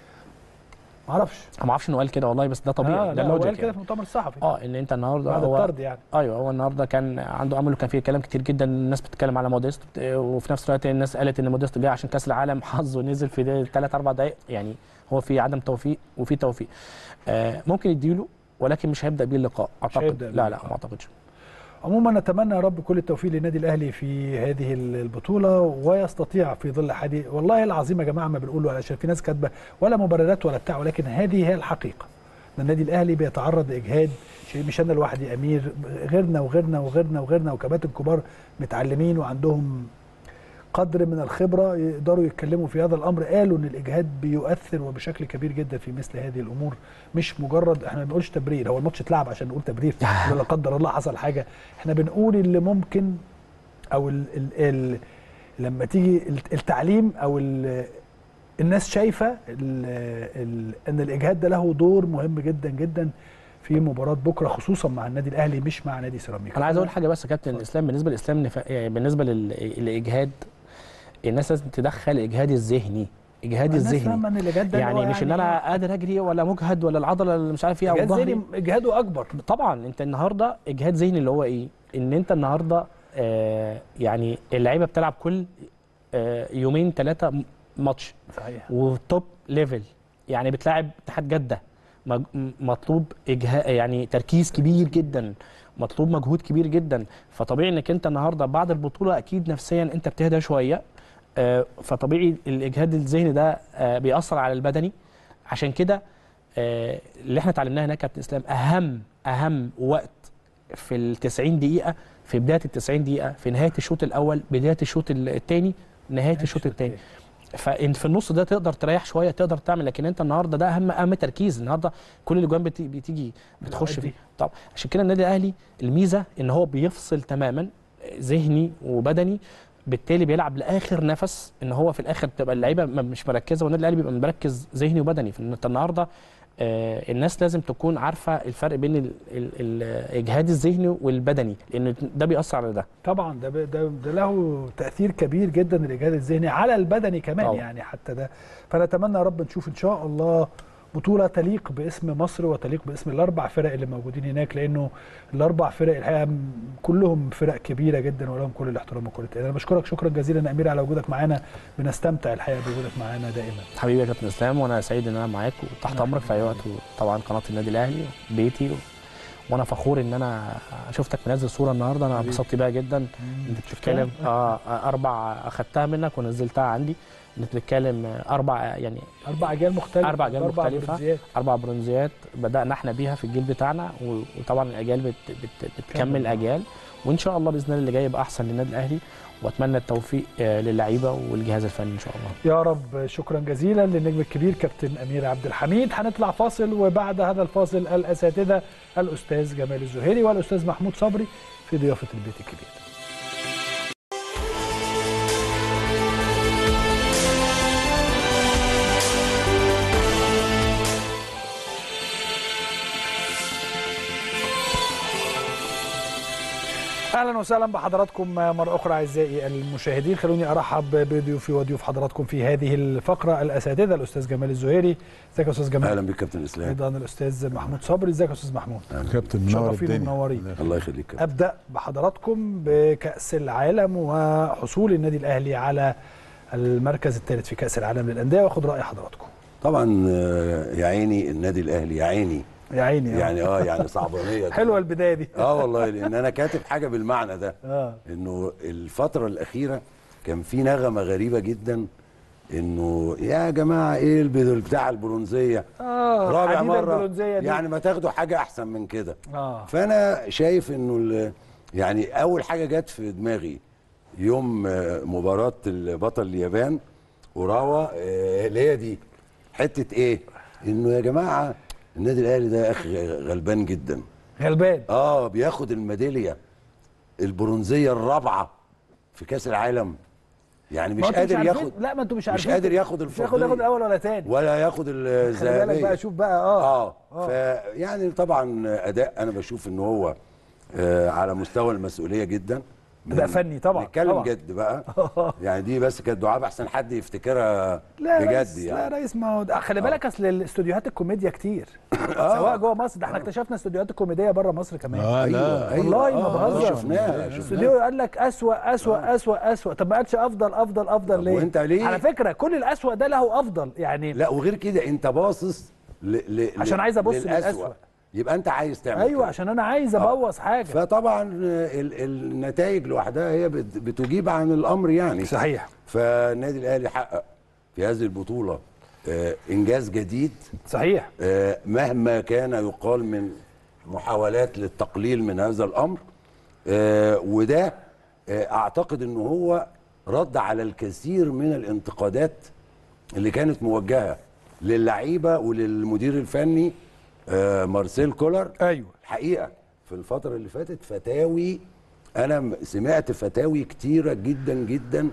ما اعرفش ما اعرفش انه قال كده والله بس ده طبيعي آه ده لا هو قال اللوجيك كده يعني. في المؤتمر الصحفي اه ان انت النهارده بعد هو الطرد يعني ايوه هو النهارده كان عنده امل وكان فيه كلام كتير جدا الناس بتتكلم على موديست آه، وفي نفس الوقت الناس قالت ان موديست جاي عشان كاس العالم حظه نزل في ثلاث اربع دقائق يعني هو في عدم توفيق وفي توفيق آه ممكن يديله ولكن مش هيبدا بيه اللقاء اعتقد هيبدأ بيه لا لا اللقاء. ما اعتقدش عموما نتمنى يا رب كل التوفيق للنادي الاهلي في هذه البطوله ويستطيع في ظل حديث والله العظيم يا جماعه ما بنقول علشان في ناس كاتبه ولا مبررات ولا بتاع ولكن هذه هي الحقيقه ان النادي الاهلي بيتعرض لاجهاد شيء مش انا لوحدي امير غيرنا وغيرنا وغيرنا وغيرنا وكباتن كبار متعلمين وعندهم قدر من الخبره يقدروا يتكلموا في هذا الامر قالوا ان الاجهاد بيؤثر وبشكل كبير جدا في مثل هذه الامور مش مجرد احنا ما بنقولش تبرير هو الماتش اتلعب عشان نقول تبرير لو لا قدر الله حصل حاجه احنا بنقول اللي ممكن او ال ال ال لما تيجي التعليم او ال الناس شايفه ال ال ان الاجهاد ده له دور مهم جدا جدا في مباراه بكره خصوصا مع النادي الاهلي مش مع نادي سيراميكا انا عايز اقول حاجه بس يا كابتن الاسلام بالنسبه للاسلام نف... يعني بالنسبه للاجهاد الناس لازم تدخل الاجهاد الذهني اجهاد الناس الذهني فاهمة ان الاجهاد ده يعني هو مش ان انا قادر اجري ولا مجهد ولا العضله اللي مش عارف ايه او اجهاد ظهري ذهني اجهاده اكبر طبعا انت النهارده اجهاد ذهني اللي هو ايه ان انت النهارده آه يعني اللعيبه بتلعب كل آه يومين ثلاثه ماتش صحيح وتوب ليفل يعني بتلاعب اتحاد جده مج- م- مطلوب اجهاء يعني تركيز كبير جدا مطلوب مجهود كبير جدا فطبيعي انك انت النهارده بعد البطوله اكيد نفسيا انت بتهدى شويه آه، فطبيعي الاجهاد الذهني ده آه، بيأثر على البدني عشان كده آه، اللي احنا اتعلمناه هناك يا كابتن اسلام اهم اهم وقت في ال 90 دقيقه في بدايه ال 90 دقيقه في نهايه الشوط الاول بدايه الشوط الثاني نهايه الشوط الثاني فانت في النص ده تقدر تريح شويه تقدر تعمل لكن انت النهارده ده اهم اهم تركيز النهارده كل الاجوان بت- بتيجي بتخش بتعدي. فيه طب عشان كده النادي الاهلي الميزه ان هو بيفصل تماما ذهني وبدني بالتالي بيلعب لاخر نفس ان هو في الاخر بتبقى اللعيبه م- مش مركزه والنادي الاهلي بيبقى مركز ذهني وبدني فانت النهارده آه، الناس لازم تكون عارفه الفرق بين ال- ال- الاجهاد الذهني والبدني لان ده بيأثر على ده طبعا ده ب- ده, ده له تاثير كبير جدا الاجهاد الذهني على البدني كمان طبعا. يعني حتى ده فنتمنى يا رب نشوف ان شاء الله بطوله تليق باسم مصر وتليق باسم الاربع فرق اللي موجودين هناك لانه الاربع فرق الحقيقه م- كلهم فرق كبيره جدا ولهم كل الاحترام وكل التقدير انا بشكرك شكرا جزيلا يا امير على وجودك معانا بنستمتع الحقيقه بوجودك معانا دائما حبيبي يا كابتن اسلام وانا سعيد ان انا معاك وتحت امرك في اي وقت وطبعا قناه النادي الاهلي بيتي وانا فخور ان انا شفتك منزل صوره النهارده انا انبسطت بيها جدا انت بتتكلم اه اربع اخدتها منك ونزلتها عندي انت بتتكلم اربع يعني اربع اجيال مختلفه اربع اجيال أربع مختلفه برونزيات. اربع برونزيات بدانا احنا بيها في الجيل بتاعنا و- وطبعا الاجيال بت بت بتكمل اجيال وان شاء الله باذن الله اللي جاي يبقى احسن للنادي الاهلي واتمنى التوفيق آه، للعيبه والجهاز الفني ان شاء الله يا رب شكرا جزيلا للنجم الكبير كابتن امير عبد الحميد هنطلع فاصل وبعد هذا الفاصل الاساتذه الاستاذ جمال الزهيري والاستاذ محمود صبري في ضيافه البيت الكبير اهلا وسهلا بحضراتكم مره اخرى اعزائي المشاهدين خلوني ارحب بضيوفي وضيوف حضراتكم في هذه الفقره الاساتذه الاستاذ جمال الزهيري ازيك يا استاذ جمال اهلا بك كابتن اسلام ايضا الاستاذ محمود صبري ازيك يا استاذ محمود كابتن منور شرفين الدنيا ومنورين الله يخليك كابتن. ابدا بحضراتكم بكاس العالم وحصول النادي الاهلي على المركز الثالث في كاس العالم للانديه واخد راي حضراتكم طبعا آه، يا عيني النادي الاهلي يا عيني يا عيني يعني اه يعني صعبانيه حلوه البدايه دي اه والله لان انا كاتب حاجه بالمعنى ده اه انه الفتره الاخيره كان في نغمه غريبه جدا انه يا جماعه ايه الب- بتاع البرونزيه اه رابع حديدة مره البرونزية دي. يعني ما تاخدوا حاجه احسن من كده اه فانا شايف انه ال- يعني اول حاجه جت في دماغي يوم آه، مباراه البطل اليابان وراوا آه، اللي هي دي حته ايه انه يا جماعه النادي الاهلي ده يا اخي غلبان جدا غلبان اه بياخد الميداليه البرونزيه الرابعه في كاس العالم يعني مش ما انتوا قادر عارفين- ياخد لا ما انتوا مش عارفين قادر ياخد مش هياخد ياخد الفضية. اول ولا تاني ولا ياخد خلي بالك الذهبيه بقى شوف بقى اه اه, آه. فيعني طبعا اداء انا بشوف ان هو آه على مستوى المسؤوليه جدا أداء فني طبعا، نتكلم طبعا. جد بقى يعني دي بس كانت دعاء احسن حد يفتكرها لا بجد ريس يعني لا ريس ما هو ده- خلي بالك اصل الاستوديوهات الكوميديا كتير سواء جوه مصر ده احنا اكتشفنا استوديوهات الكوميديه بره مصر كمان اه لا والله ما آه، بهزر. شفناها شفناها استوديو قال لك اسوأ اسوأ اسوأ اسوأ طب ما قالش افضل افضل افضل طب ليه وأنت ليه؟ على فكره كل الاسوأ ده له افضل يعني لا وغير كده انت باصص ل... ل... عشان ل- عايز أبص للأسوأ. للأسوأ. يبقى انت عايز تعمل ايوه كده. عشان انا عايز آه. ابوظ حاجه فطبعا ال... النتائج لوحدها هي بت... بتجيب عن الامر يعني صحيح فالنادي الاهلي حقق في هذه البطوله آه انجاز جديد صحيح آه مهما كان يقال من محاولات للتقليل من هذا الامر آه وده آه اعتقد ان هو رد على الكثير من الانتقادات اللي كانت موجهه للعيبه وللمدير الفني آه مارسيل كولر ايوه الحقيقه في الفتره اللي فاتت فتاوي انا م- سمعت فتاوي كتيره جدا جدا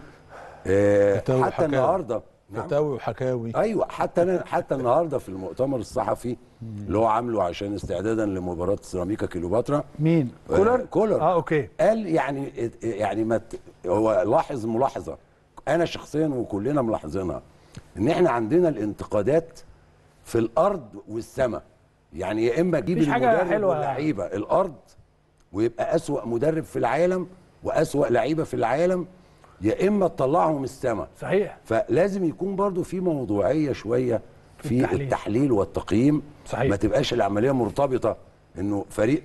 آه فتاوي حتى وحكاوي. النهارده نعم. فتاوي وحكاوي ايوه حتى أنا حتى النهارده في المؤتمر الصحفي اللي هو عامله عشان استعدادا لمباراه سيراميكا كيلوباترا مين آه، كولر كولر. اه اوكي قال يعني يعني ما ت- هو لاحظ ملاحظه انا شخصيا وكلنا ملاحظينها ان احنا عندنا الانتقادات في الارض والسماء يعني يا اما تجيب مفيش حاجة المدرب حلوة. واللعيبه الارض ويبقى اسوا مدرب في العالم واسوا لعيبه في العالم يا اما تطلعهم السماء صحيح فلازم يكون برضو في موضوعيه شويه في, التحليل. التحليل, التحليل والتقييم صحيح. ما تبقاش العمليه مرتبطه انه فريق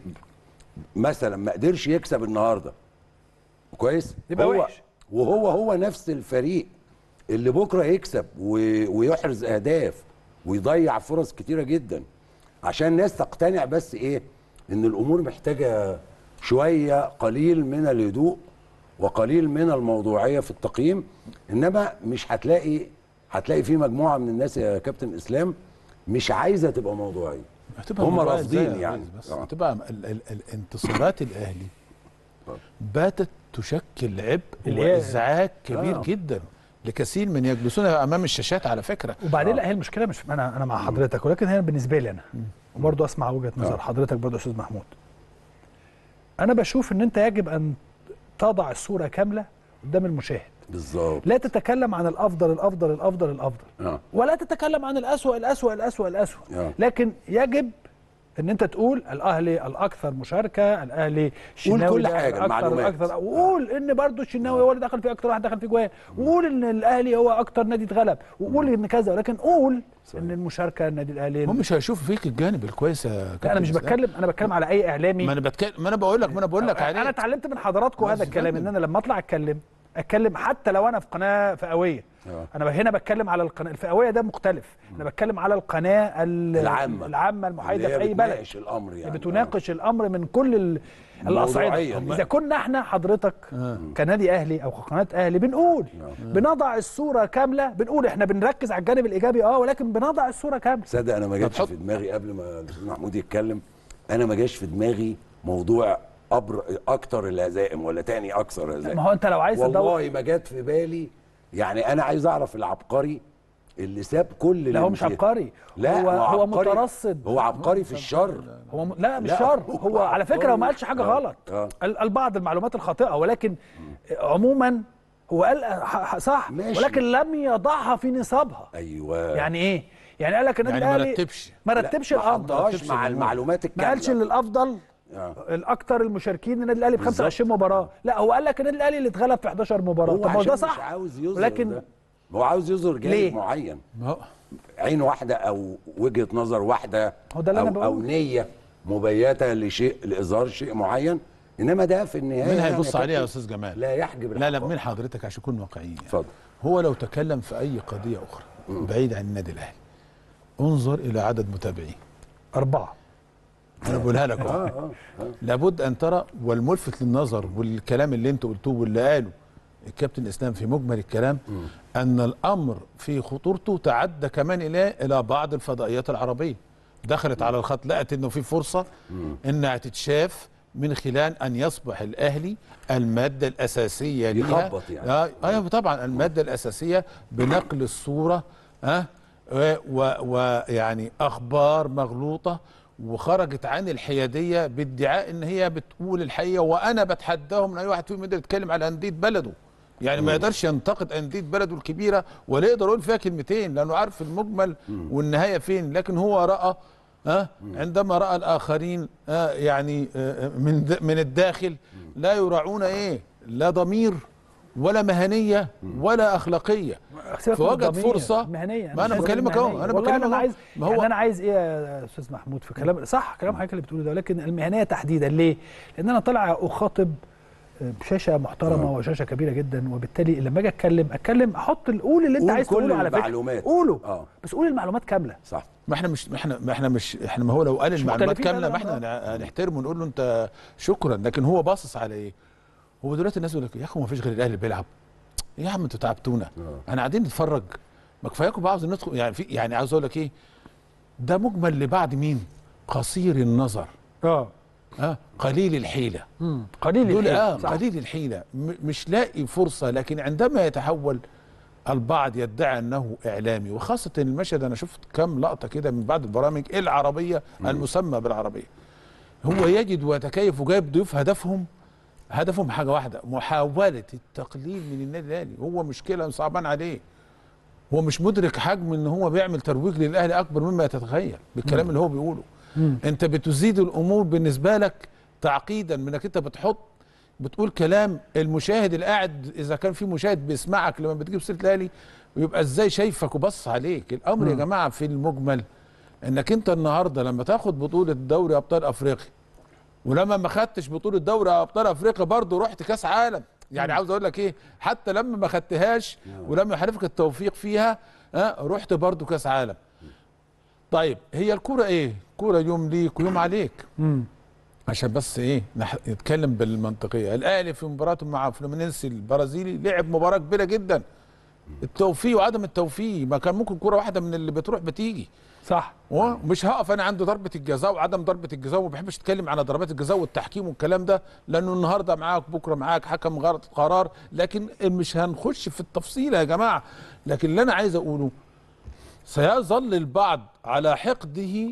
مثلا ما قدرش يكسب النهارده كويس يبقى هو وحش. وهو هو نفس الفريق اللي بكره يكسب و... ويحرز اهداف ويضيع فرص كتيره جدا عشان الناس تقتنع بس ايه ان الامور محتاجه شويه قليل من الهدوء وقليل من الموضوعيه في التقييم انما مش هتلاقي هتلاقي في مجموعه من الناس يا كابتن اسلام مش عايزه تبقى موضوعيه هتبقى هم الموضوع رافضين إزاي يا يعني. ريس بس آه. هتبقى ال- ال- الانتصارات الاهلي باتت تشكل عبء اللي هي- وازعاج كبير آه. جدا لكثير من يجلسون امام الشاشات على فكره وبعدين لا هي المشكله مش انا انا مع حضرتك ولكن هي بالنسبه لي انا وبرضه اسمع وجهه نظر حضرتك برضه يا استاذ محمود انا بشوف ان انت يجب ان تضع الصوره كامله قدام المشاهد بالظبط لا تتكلم عن الافضل الافضل الافضل الافضل آه. ولا تتكلم عن الاسوأ الاسوأ الاسوأ الاسوأ آه. لكن يجب ان انت تقول الاهلي الاكثر مشاركه الاهلي الشناوي كل ده حاجة، الأكثر المعلومات. الأكثر وقول ان برضو الشناوي هو اللي دخل فيه اكتر واحد دخل فيه جوان وقول ان الاهلي هو اكتر نادي اتغلب وقول ان كذا ولكن قول ان المشاركه النادي الاهلي هم مش هيشوفوا فيك الجانب الكويس يا لا انا كابتن مش إسلام. بتكلم انا بتكلم على اي اعلامي ما انا بتكلم ما انا بقول لك ما انا بقول لك انا عليه اتعلمت من حضراتكم هذا بس الكلام ان فندم. انا لما اطلع اتكلم اتكلم حتى لو انا في قناه فئويه آه. انا هنا بتكلم على القناه الفئويه ده مختلف انا بتكلم على القناه ال- العامة. العامه المحايده اللي في هي اي بلد بتناقش الامر يعني اللي بتناقش الامر من كل ال- الاصعده موضوعياً. اذا كنا احنا حضرتك كنادي اهلي او قناه اهلي بنقول بنضع الصوره كامله بنقول احنا بنركز على الجانب الايجابي اه ولكن بنضع الصوره كامله تصدق انا ما جاتش حط- في دماغي قبل ما الاستاذ محمود يتكلم انا ما جاش في دماغي موضوع أبر اكتر الهزائم ولا تاني اكثر هزائم ما هو انت لو عايز تدور والله ما جات في بالي يعني انا عايز اعرف العبقري اللي ساب كل لا هو مش الامتياز. عبقري لا هو ما هو عبقري- مترصد هو عبقري في الشر هو م... لا مش لا، شر هو هو على فكره هو ما عبقري. قالش حاجه آه، غلط آه. ال- البعض المعلومات الخاطئه ولكن عموما هو قال ح- ح- صح ماشي. ولكن لم يضعها في نصابها ايوه يعني ايه يعني قال لك النادي يعني ما الاهلي رتبش. ما لا، رتبش ما الامر حطهاش مع المعلومات ما الكامله قالش ان الافضل آه. الاكثر المشاركين النادي الاهلي ب 25 مباراه لا هو قال لك النادي الاهلي اللي اتغلب في 11 مباراه هو طب ما هو عشان ده مش صح عاوز يظهر ولكن ده. هو عاوز يظهر جانب ليه؟ معين ما هو عين واحده او وجهه نظر واحده هو ده اللي أو, أنا بقوله. او نيه مبيته لشيء لاظهار شيء معين انما ده في النهايه مين يعني هيبص عليه يا كابتن استاذ جمال لا يحجب لا لا الحقائق. من حضرتك عشان نكون واقعيين يعني. اتفضل هو لو تكلم في اي قضيه اخرى بعيد عن النادي الاهلي انظر الى عدد متابعيه اربعه انا بقولها لك اهو لابد ان ترى والملفت للنظر والكلام اللي انت قلتوه واللي قاله الكابتن اسلام في مجمل الكلام ان الامر في خطورته تعدى كمان الى الى بعض الفضائيات العربيه دخلت على الخط لقت انه في فرصه انها تتشاف من خلال ان يصبح الاهلي الماده الاساسيه ليها يخبط يعني. آه ايوه طبعا الماده الاساسيه بنقل الصوره ها آه ويعني اخبار مغلوطه وخرجت عن الحياديه بادعاء ان هي بتقول الحقيقه وانا بتحداهم ان اي واحد فيهم يقدر يتكلم على انديه بلده يعني ما يقدرش ينتقد انديه بلده الكبيره ولا يقدر يقول فيها كلمتين لانه عارف المجمل والنهايه فين لكن هو راى ها عندما راى الاخرين آه يعني آه من د- من الداخل لا يراعون ايه لا ضمير ولا مهنيه ولا اخلاقيه سيبك من فوجد الضمير، فرصه مهنيه ما انا مش بكلمك اهو مهنية. انا والله بكلمك انا أهو. عايز ما هو هو يعني انا عايز ايه يا استاذ محمود في كلام صح كلام حضرتك اللي بتقوله ده ولكن المهنيه تحديدا ليه؟ لان انا طالع اخاطب بشاشه محترمه وشاشه كبيره جدا وبالتالي لما اجي اتكلم اتكلم احط ال- قول اللي انت قول عايز كل تقوله على فكره المعلومات. قوله آه. بس قول المعلومات كامله صح ما احنا مش ما احنا ما احنا مش احنا ما هو لو قال المعلومات مختلفين كامله ما أبداً، احنا هنحترمه ونقول له انت شكرا لكن هو باصص على ايه؟ هو دلوقتي الناس يقول لك يا اخي ما فيش غير الاهلي بيلعب يا عم انتوا تعبتونا انا قاعدين نتفرج ما كفاياكم بقى عاوز ندخل يعني في يعني عاوز اقول لك ايه ده مجمل لبعد مين؟ قصير النظر اه اه قليل الحيله قليل دول الحيل. اه صح. قليل الحيله م- مش لاقي فرصه لكن عندما يتحول البعض يدعي انه اعلامي وخاصه المشهد انا شفت كم لقطه كده من بعض البرامج العربيه المسمى بالعربيه هو يجد ويتكيف وجايب ضيوف هدفهم هدفهم حاجه واحده محاوله التقليل من النادي الاهلي هو مشكله صعبان عليه هو مش مدرك حجم ان هو بيعمل ترويج للاهلي اكبر مما تتخيل بالكلام اللي هو بيقوله انت بتزيد الامور بالنسبه لك تعقيدا من انك انت بتحط بتقول كلام المشاهد اللي قاعد اذا كان في مشاهد بيسمعك لما بتجيب سيره الاهلي ويبقى ازاي شايفك وبص عليك الامر يا جماعه في المجمل انك انت النهارده لما تاخد بطوله دوري ابطال افريقيا ولما ما خدتش بطوله دوري ابطال افريقيا برضه رحت كاس عالم يعني عاوز اقول لك ايه حتى لما ما خدتهاش ولما يحالفك التوفيق فيها ها رحت برضه كاس عالم طيب هي الكوره ايه كوره يوم ليك ويوم عليك عشان بس ايه نح... نتكلم بالمنطقيه الاهلي في مباراته مع فلومينينسي البرازيلي لعب مباراه كبيره جدا التوفيق وعدم التوفيق ما كان ممكن كوره واحده من اللي بتروح بتيجي صح ومش هقف انا عند ضربه الجزاء وعدم ضربه الجزاء وما بحبش اتكلم على ضربات الجزاء والتحكيم والكلام ده لانه النهارده معاك بكره معاك حكم غلط قرار لكن مش هنخش في التفصيل يا جماعه لكن اللي انا عايز اقوله سيظل البعض على حقده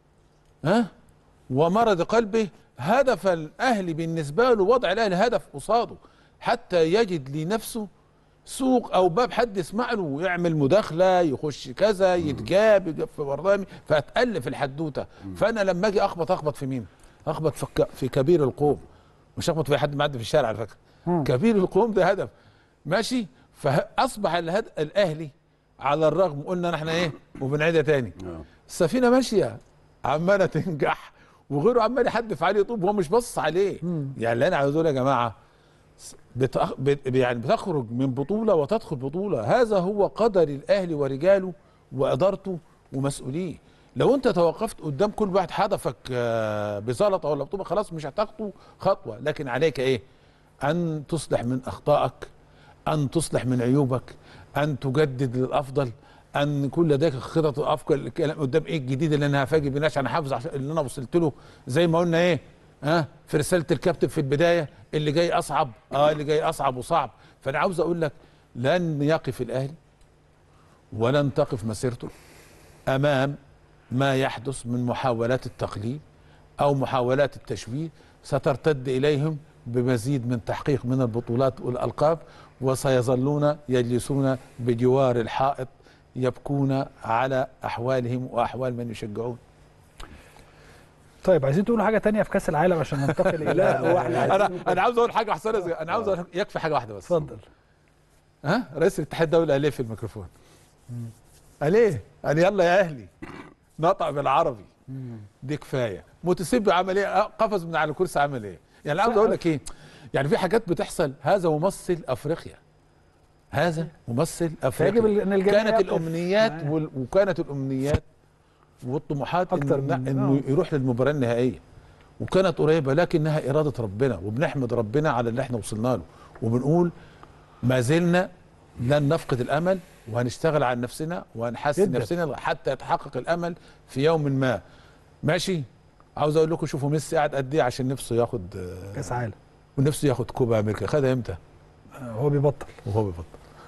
ها ومرض قلبه هدف الاهلي بالنسبه له وضع الاهلي هدف قصاده حتى يجد لنفسه سوق او باب حد يسمع له يعمل مداخله يخش كذا يتجاب يجاب في برنامج فتالف الحدوته فانا لما اجي اخبط اخبط في مين؟ اخبط في, ك- في كبير القوم مش اخبط في حد معدي في الشارع على فكره كبير القوم ده هدف ماشي فاصبح الهد... الاهلي على الرغم قلنا نحن ايه وبنعيدها تاني السفينه ماشيه عماله تنجح وغيره عمال يحدف عليه طوب وهو مش باصص عليه يعني اللي انا عاوز اقول يا جماعه بتأخ... بت... يعني بتخرج من بطوله وتدخل بطوله هذا هو قدر الاهلي ورجاله وادارته ومسؤوليه لو انت توقفت قدام كل واحد حدفك آه، بزلطه ولا بطوبه خلاص مش هتخطو خطوه لكن عليك ايه ان تصلح من اخطائك ان تصلح من عيوبك ان تجدد للافضل ان يكون لديك خطط وافكار الكلام قدام ايه الجديد اللي انا هفاجئ بناس انا حافظ عشان اللي انا وصلت له زي ما قلنا ايه ها في رساله الكابتن في البدايه اللي جاي اصعب اه اللي جاي اصعب وصعب فانا عاوز اقول لك لن يقف الاهلي ولن تقف مسيرته امام ما يحدث من محاولات التقليد او محاولات التشويه سترتد اليهم بمزيد من تحقيق من البطولات والالقاب وسيظلون يجلسون بجوار الحائط يبكون على احوالهم واحوال من يشجعون طيب عايزين تقولوا حاجه تانية في كاس العالم عشان ننتقل الى لا، هو احنا انا انا عاوز اقول حاجه احسن انا عاوز أقول يكفي حاجه واحده بس اتفضل ها رئيس الاتحاد الدولي قال ايه في الميكروفون قال ايه قال يلا يا اهلي نطق بالعربي دي كفايه متسبي عمل ايه آه، قفز من على الكرسي عمل ايه يعني عاوز اقول لك ايه يعني في حاجات بتحصل هذا ممثل افريقيا هذا ممثل فيجب افريقيا ان الجميع كانت يقف الامنيات معاه. وال... وكانت الامنيات والطموحات أكتر إنه, من- انه آه. يروح للمباراه النهائيه وكانت قريبه لكنها اراده ربنا وبنحمد ربنا على اللي احنا وصلنا له وبنقول ما زلنا لن نفقد الامل وهنشتغل على نفسنا وهنحسن جداً. نفسنا حتى يتحقق الامل في يوم ما ماشي عاوز اقول لكم شوفوا ميسي قاعد قد ايه عشان نفسه ياخد آه، كاس عالم ونفسه ياخد كوبا امريكا خدها امتى آه، هو بيبطل وهو بيبطل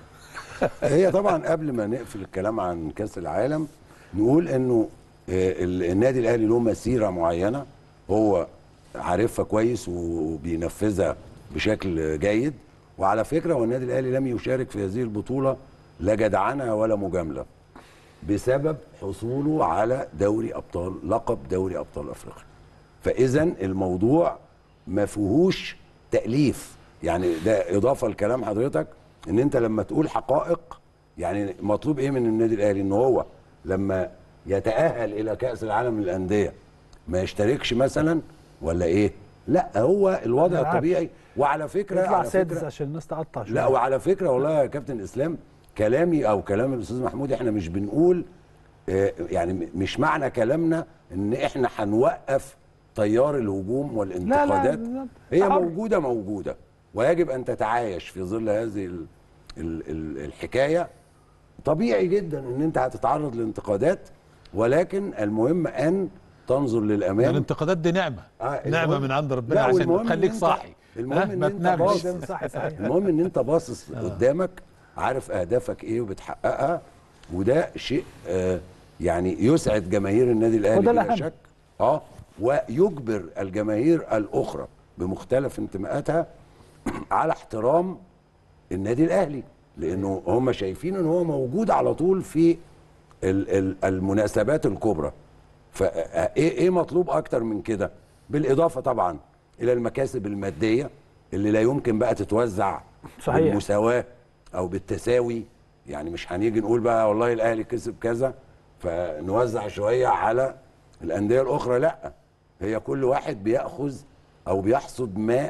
هي طبعا قبل ما نقفل الكلام عن كاس العالم نقول انه آه، ال- النادي الاهلي له مسيره معينه هو عارفها كويس وبينفذها بشكل جيد وعلى فكره هو النادي الاهلي لم يشارك في هذه البطوله لا جدعنه ولا مجامله بسبب حصوله على دوري ابطال لقب دوري ابطال افريقيا فاذا الموضوع ما فيهوش تاليف يعني ده اضافه لكلام حضرتك ان انت لما تقول حقائق يعني مطلوب ايه من النادي الاهلي ان هو لما يتاهل الى كاس العالم للانديه ما يشتركش مثلا ولا ايه لا هو الوضع بالعكس. الطبيعي وعلى فكره يطلع على سادس فكره عشان الناس تقطع شويه لا وعلى فكره والله يا كابتن اسلام كلامي او كلام الاستاذ محمود احنا مش بنقول آه، يعني م- مش معنى كلامنا ان احنا هنوقف تيار الهجوم والانتقادات بالظبط. هي حر. موجوده موجوده ويجب ان تتعايش في ظل هذه ال ال ال الحكايه طبيعي جدا ان انت هتتعرض لانتقادات ولكن المهم ان تنظر للامام الانتقادات دي نعمه آه، نعمه المهم- من عند ربنا لا، عشان والمهم إن تخليك أنت- صاحي المهم ها؟ إن ما أنت تنامش باصص. ده صح صحيح المهم ان انت باصص قدامك عارف اهدافك ايه وبتحققها وده شيء آه يعني يسعد جماهير النادي الاهلي وده بلا الأهم. شك اه ويجبر الجماهير الاخرى بمختلف انتماءاتها على احترام النادي الاهلي لانه هم شايفين ان هو موجود على طول في ال- ال- المناسبات الكبرى فايه ايه مطلوب اكتر من كده بالاضافه طبعا الى المكاسب الماديه اللي لا يمكن بقى تتوزع صحيح. بالمساواه او بالتساوي يعني مش هنيجي نقول بقى والله الاهلي كسب كذا فنوزع شويه على الانديه الاخرى لا هي كل واحد بياخذ او بيحصد ما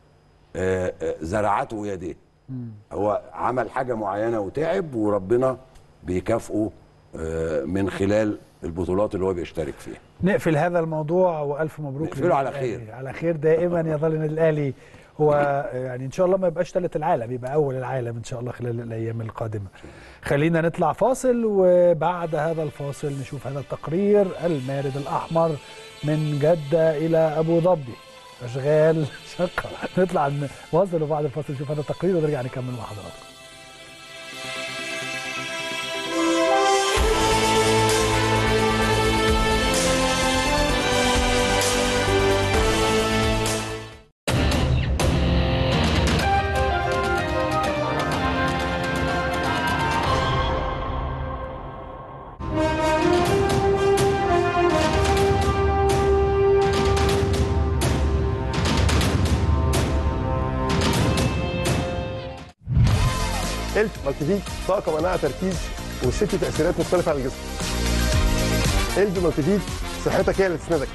آه، آه، زرعته يديه هو عمل حاجه معينه وتعب وربنا بيكافئه آه، من خلال البطولات اللي هو بيشترك فيها نقفل هذا الموضوع والف مبروك نقفله للنادي على الأهلي. خير. على خير دائما يظل النادي الاهلي هو يعني ان شاء الله ما يبقاش ثالث العالم يبقى اول العالم ان شاء الله خلال الايام القادمه خلينا نطلع فاصل وبعد هذا الفاصل نشوف هذا التقرير المارد الاحمر من جده الى ابو ظبي اشغال شقه نطلع نواصل وبعد الفاصل نشوف هذا التقرير ونرجع نكمل مع حضراتكم الت مالتي طاقه مناعه تركيز وست تاثيرات مختلفه على الجسم الت مالتي صحتك هي اللي تسندك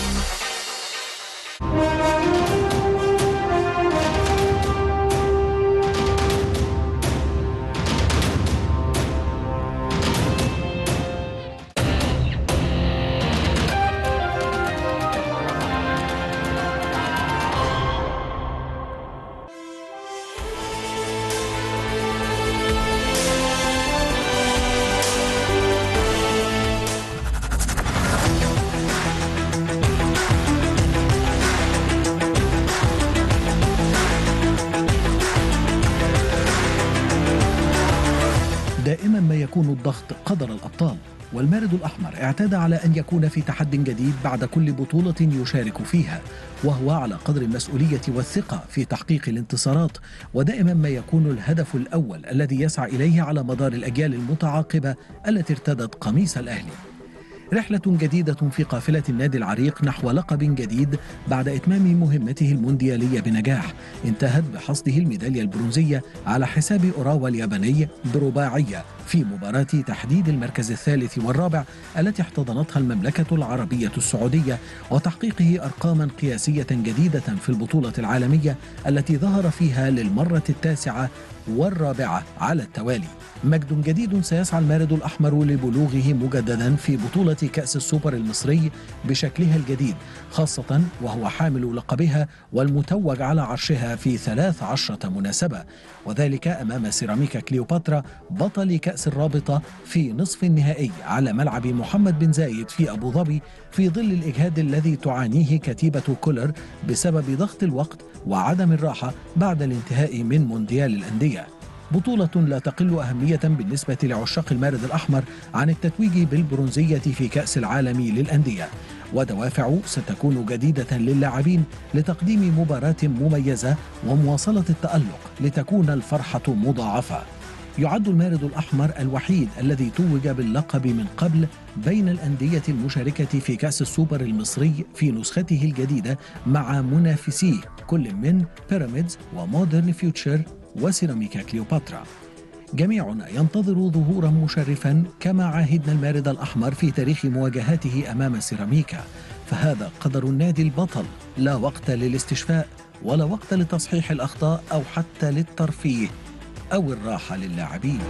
دائما ما يكون الضغط قدر الأبطال والمارد الأحمر اعتاد على أن يكون في تحد جديد بعد كل بطولة يشارك فيها وهو على قدر المسؤولية والثقة في تحقيق الانتصارات ودائما ما يكون الهدف الأول الذي يسعى إليه على مدار الأجيال المتعاقبة التي ارتدت قميص الأهلي رحلة جديدة في قافلة النادي العريق نحو لقب جديد بعد إتمام مهمته المونديالية بنجاح انتهت بحصده الميدالية البرونزية على حساب أوراوا الياباني برباعية في مباراة تحديد المركز الثالث والرابع التي احتضنتها المملكة العربية السعودية وتحقيقه أرقاما قياسية جديدة في البطولة العالمية التي ظهر فيها للمرة التاسعة والرابعة على التوالي مجد جديد سيسعى المارد الأحمر لبلوغه مجددا في بطولة كأس السوبر المصري بشكلها الجديد خاصة وهو حامل لقبها والمتوج على عرشها في ثلاث عشرة مناسبة وذلك أمام سيراميكا كليوباترا بطل كأس الرابطة في نصف النهائي على ملعب محمد بن زايد في أبو ظبي في ظل الإجهاد الذي تعانيه كتيبة كولر بسبب ضغط الوقت وعدم الراحة بعد الانتهاء من مونديال الأندية بطولة لا تقل أهمية بالنسبة لعشاق المارد الأحمر عن التتويج بالبرونزية في كأس العالم للأندية ودوافع ستكون جديدة للاعبين لتقديم مباراة مميزة ومواصلة التألق لتكون الفرحة مضاعفة يعد المارد الأحمر الوحيد الذي توج باللقب من قبل بين الأندية المشاركة في كأس السوبر المصري في نسخته الجديدة مع منافسيه كل من بيراميدز ومودرن فيوتشر وسيراميكا كليوباترا جميعنا ينتظر ظهورا مشرفا كما عاهدنا المارد الأحمر في تاريخ مواجهاته أمام سيراميكا فهذا قدر النادي البطل لا وقت للاستشفاء ولا وقت لتصحيح الأخطاء أو حتى للترفيه أو الراحة للاعبين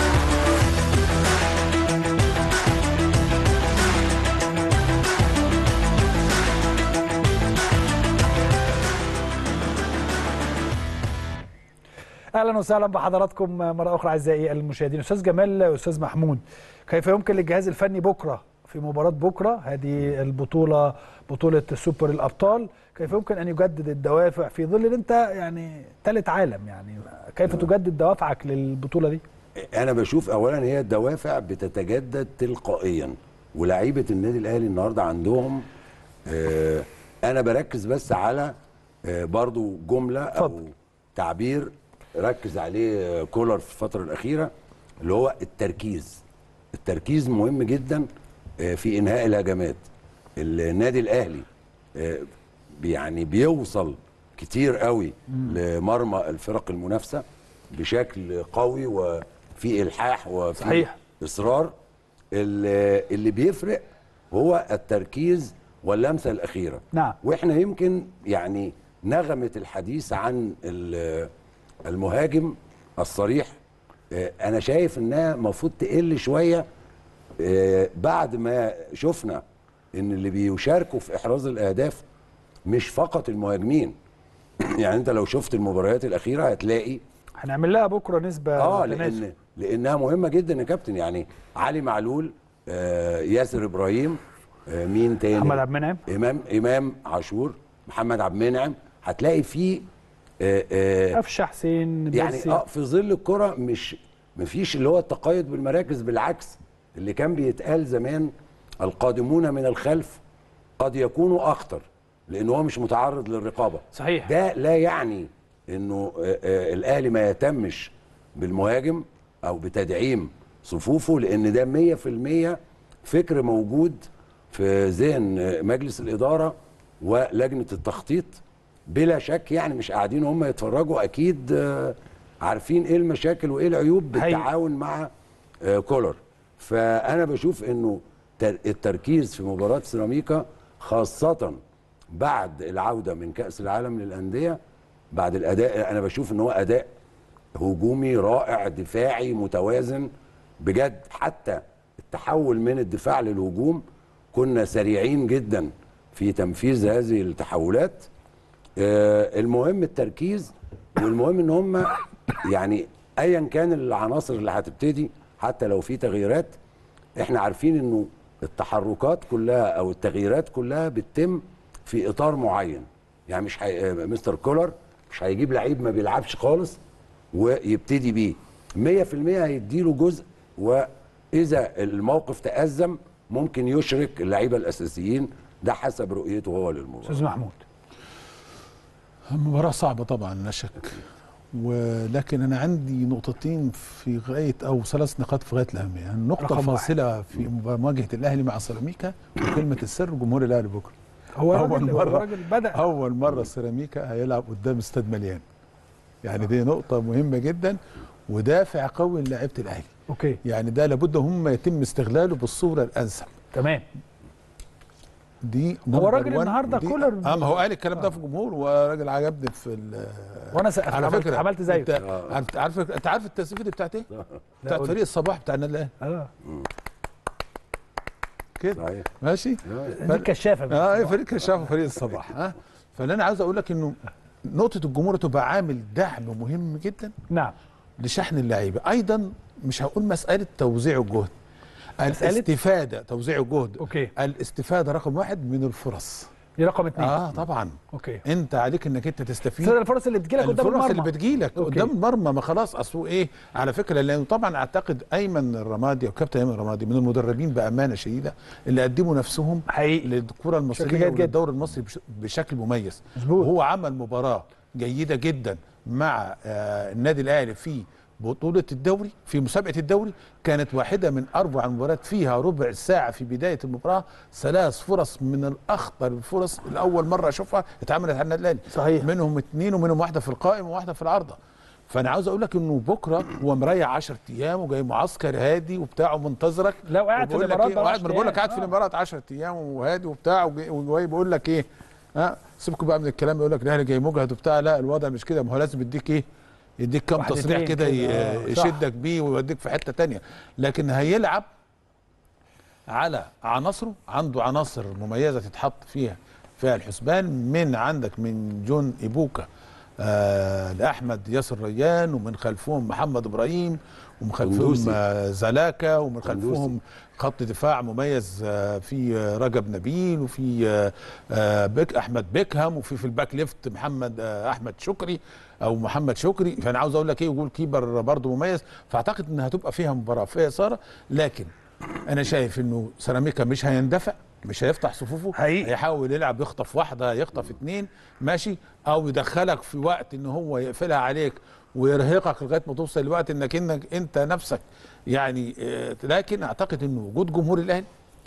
اهلا وسهلا بحضراتكم مره اخرى اعزائي المشاهدين استاذ جمال استاذ محمود كيف يمكن للجهاز الفني بكره في مباراه بكره هذه البطوله بطوله سوبر الابطال كيف يمكن ان يجدد الدوافع في ظل ان انت يعني ثالث عالم يعني كيف تجدد دوافعك للبطوله دي انا بشوف اولا هي الدوافع بتتجدد تلقائيا ولاعيبه النادي الاهلي النهارده عندهم آه انا بركز بس على آه برضو جمله او اتفضل. تعبير ركز عليه آه، كولر في الفتره الاخيره اللي هو التركيز التركيز مهم جدا آه، في انهاء الهجمات النادي الاهلي آه، يعني بيوصل كتير قوي لمرمى الفرق المنافسه بشكل قوي وفي الحاح وفي صحيح. اصرار اللي اللي بيفرق هو التركيز واللمسه الاخيره نعم. واحنا يمكن يعني نغمه الحديث عن ال- المهاجم الصريح آه، انا شايف انها المفروض تقل شويه آه، بعد ما شفنا ان اللي بيشاركوا في احراز الاهداف مش فقط المهاجمين يعني انت لو شفت المباريات الاخيره هتلاقي هنعمل لها بكره نسبه اه تناسب. لان لانها مهمه جدا يا كابتن يعني علي معلول آه ياسر ابراهيم آه مين تاني محمد عبد المنعم امام امام عاشور محمد عبد المنعم هتلاقي فيه آه آه قفشه حسين يعني بيرسي. اه في ظل الكره مش مفيش اللي هو التقيد بالمراكز بالعكس اللي كان بيتقال زمان القادمون من الخلف قد يكونوا اخطر لان هو مش متعرض للرقابه صحيح ده لا يعني انه آه، آه، الاهلي ما يهتمش بالمهاجم او بتدعيم صفوفه لان ده 100% فكر موجود في ذهن آه، مجلس الاداره ولجنه التخطيط بلا شك يعني مش قاعدين هم يتفرجوا اكيد آه، عارفين ايه المشاكل وايه العيوب حقيقي. بالتعاون مع آه، كولر فانا بشوف انه تر- التركيز في مباراه سيراميكا خاصه بعد العوده من كاس العالم للانديه بعد الاداء انا بشوف ان هو اداء هجومي رائع دفاعي متوازن بجد حتى التحول من الدفاع للهجوم كنا سريعين جدا في تنفيذ هذه التحولات آه، المهم التركيز والمهم ان هم يعني ايا كان العناصر اللي هتبتدي حتى لو في تغييرات احنا عارفين انه التحركات كلها او التغييرات كلها بتتم في اطار معين يعني مش حي... آه، مستر كولر مش هيجيب لعيب ما بيلعبش خالص ويبتدي بيه 100% هيديله جزء واذا الموقف تأزم ممكن يشرك اللعيبه الاساسيين ده حسب رؤيته هو للمباراه استاذ محمود مباراة صعبة طبعا لا شك ولكن انا عندي نقطتين في غايه او ثلاث نقاط في غايه الاهميه النقطه رقم واحد. الفاصله في مواجهه الاهلي مع سيراميكا وكلمه السر جمهور الاهلي بكره هو اول راجل- هو مره راجل بدأ اول مره سيراميكا هيلعب قدام استاد مليان يعني دي نقطه مهمه جدا ودافع قوي للاعيبه الاهلي اوكي يعني ده لابد هم يتم استغلاله بالصوره الانسب تمام دي هو number راجل one. النهارده دي- كولر اه ما هو قال الكلام ده في الجمهور وراجل عجبني في ال- وانا س... على عملت- فكره عملت زيه انت عارف عارف انت عارف التسقيفه دي بتاعت ايه؟ بتاعت قول. فريق الصباح بتاع النادي الاهلي اه كده صحيح ماشي دي الكشافه بقى. اه ايه فريق كشاف وفريق الصباح ها فاللي انا عاوز اقول لك انه نقطه الجمهور تبقى عامل دعم مهم جدا نعم لشحن اللعيبه ايضا مش هقول مساله توزيع الجهد الاستفاده توزيع الجهد اوكي الاستفاده رقم واحد من الفرص دي رقم اثنين اه طبعا اوكي انت عليك انك انت تستفيد سيد الفرص اللي بتجيلك قدام الفرص المرمى اللي بتجيلك أوكي. قدام المرمى ما خلاص اصله ايه على فكره لانه طبعا اعتقد ايمن الرمادي او كابتن ايمن الرمادي من المدربين بامانه شديده اللي قدموا نفسهم حقيقي للكره بشكل المصريه جيد جدا. وللدوري المصري بش- بشكل مميز مظبوط. وهو عمل مباراه جيده جدا مع آه النادي الاهلي في بطولة الدوري في مسابقة الدوري كانت واحدة من أربع مباريات فيها ربع ساعة في بداية المباراة ثلاث فرص من الأخطر الفرص لأول مرة أشوفها اتعملت على النادي الأهلي صحيح. منهم اثنين ومنهم واحدة في القائم وواحدة في العارضة فأنا عاوز أقول لك إنه بكرة هو مريح 10 أيام وجاي معسكر هادي وبتاع ومنتظرك لو قاعد في وبقول لك الإمارات إيه بقى قاعد ما أنا بقول لك قاعد في آه. الإمارات 10 أيام وهادي وبتاع وجاي- وجاي بيقول لك إيه ها سيبكم بقى من الكلام يقول لك الاهلي جاي مجهد وبتاع لا الوضع مش كده ما هو لازم يديك ايه يديك كام واحدتين تصريح كده كده، ي- آه، صح. يشدك بيه ويوديك في حته تانية لكن هيلعب على عناصره عنده عناصر مميزه تتحط فيها فيها الحسبان من عندك من جون ايبوكا آه لاحمد ياسر ريان ومن خلفهم محمد ابراهيم ومن خلفهم قندوسي. آه زلاكا ومن قندوسي. خلفهم خط دفاع مميز آه، في آه، رجب نبيل وفي آه، آه، بيك احمد بيكهام وفي في الباك ليفت محمد آه، احمد شكري او محمد شكري فانا عاوز اقول لك ايه وجول كيبر برضه مميز فاعتقد انها هتبقى فيها مباراه فيها اثاره لكن انا شايف انه سيراميكا مش هيندفع مش هيفتح صفوفه حقيقي. هيحاول يلعب يخطف واحده يخطف اتنين ماشي او يدخلك في وقت ان هو يقفلها عليك ويرهقك لغايه ما توصل لوقت انك انك انت نفسك يعني آه، لكن اعتقد ان وجود جمهور الاهلي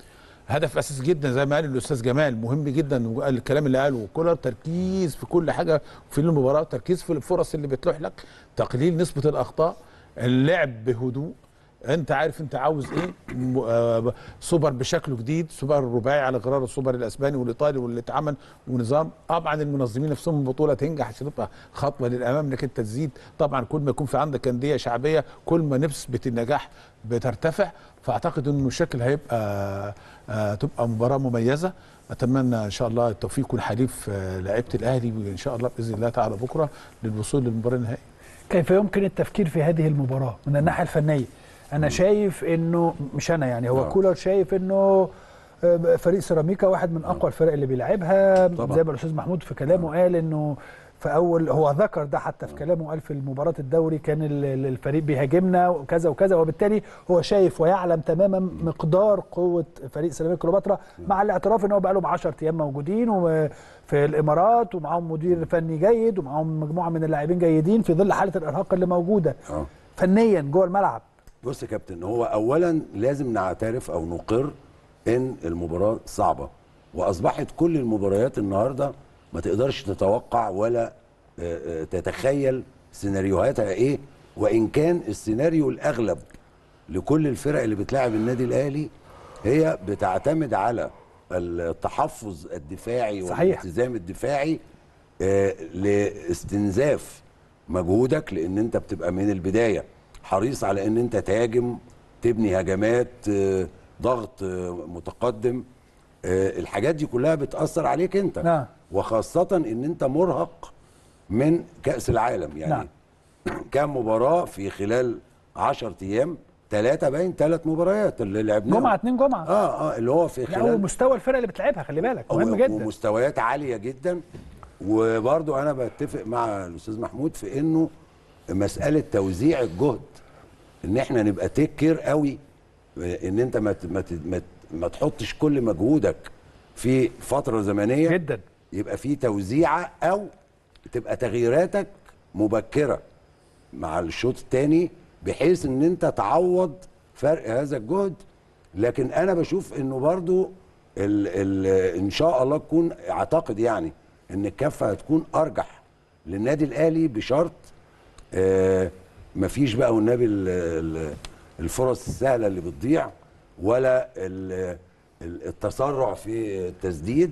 هدف اساسي جدا زي ما قال الاستاذ جمال مهم جدا وقال الكلام اللي قاله كولر تركيز في كل حاجه في المباراه تركيز في الفرص اللي بتلوح لك تقليل نسبه الاخطاء اللعب بهدوء انت عارف انت عاوز ايه م- آه، سوبر بشكله جديد سوبر رباعي على غرار السوبر الاسباني والايطالي واللي اتعمل ونظام طبعا المنظمين نفسهم البطوله تنجح عشان تبقى خطوه للامام انك انت تزيد طبعا كل ما يكون في عندك انديه شعبيه كل ما نسبه النجاح بترتفع فاعتقد انه الشكل هيبقى آه، تبقى مباراه مميزه اتمنى ان شاء الله التوفيق يكون حليف آه، لعيبه الاهلي وان شاء الله باذن الله تعالى بكره للوصول للمباراه النهائيه كيف يمكن التفكير في هذه المباراة من الناحية الفنية أنا شايف إنه مش أنا يعني هو آه. كولر شايف إنه آه، فريق سيراميكا واحد من أقوى الفرق اللي بيلعبها طبعا. زي ما الأستاذ محمود في كلامه قال إنه في أول هو ذكر ده حتى في كلامه قال في مباراة الدوري كان ال- ال- الفريق بيهاجمنا وكذا وكذا وبالتالي هو شايف ويعلم تماما مقدار قوة فريق سيراميكا كليوباترا مع الاعتراف إن هو بقى لهم 10 أيام موجودين وفي الإمارات ومعاهم مدير فني جيد ومعاهم مجموعة من اللاعبين جيدين في ظل حالة الإرهاق اللي موجودة اه فنيا جوه الملعب بص يا كابتن هو اولا لازم نعترف او نقر ان المباراه صعبه واصبحت كل المباريات النهارده ما تقدرش تتوقع ولا آه، آه، تتخيل سيناريوهاتها ايه وان كان السيناريو الاغلب لكل الفرق اللي بتلاعب النادي الاهلي هي بتعتمد على التحفظ الدفاعي صحيح. والالتزام الدفاعي آه، لاستنزاف مجهودك لان انت بتبقى من البدايه حريص على ان انت تهاجم تبني هجمات آه، ضغط آه، متقدم آه، الحاجات دي كلها بتاثر عليك انت نعم. وخاصه ان انت مرهق من كاس العالم يعني كام مباراه في خلال 10 ايام ثلاثه باين ثلاث مباريات اللي لعبناهم جمعه اتنين جمعه اه اه اللي هو في لا هو خلال مستوى الفرق اللي بتلعبها خلي بالك مهم و- جدا ومستويات عاليه جدا وبرضو انا بتفق مع الاستاذ محمود في انه مساله توزيع الجهد ان احنا نبقى تيك كير قوي ان انت ما ت- ما ت- ما ت- ما تحطش كل مجهودك في فتره زمنيه جدا يبقى في توزيعه او تبقى تغييراتك مبكره مع الشوط الثاني بحيث ان انت تعوض فرق هذا الجهد لكن انا بشوف انه برضو ال ال ان شاء الله تكون اعتقد يعني ان الكفه هتكون ارجح للنادي الاهلي بشرط آه مفيش بقى والنبي ال- ال- الفرص السهله اللي بتضيع ولا ال- ال- التسرع في التسديد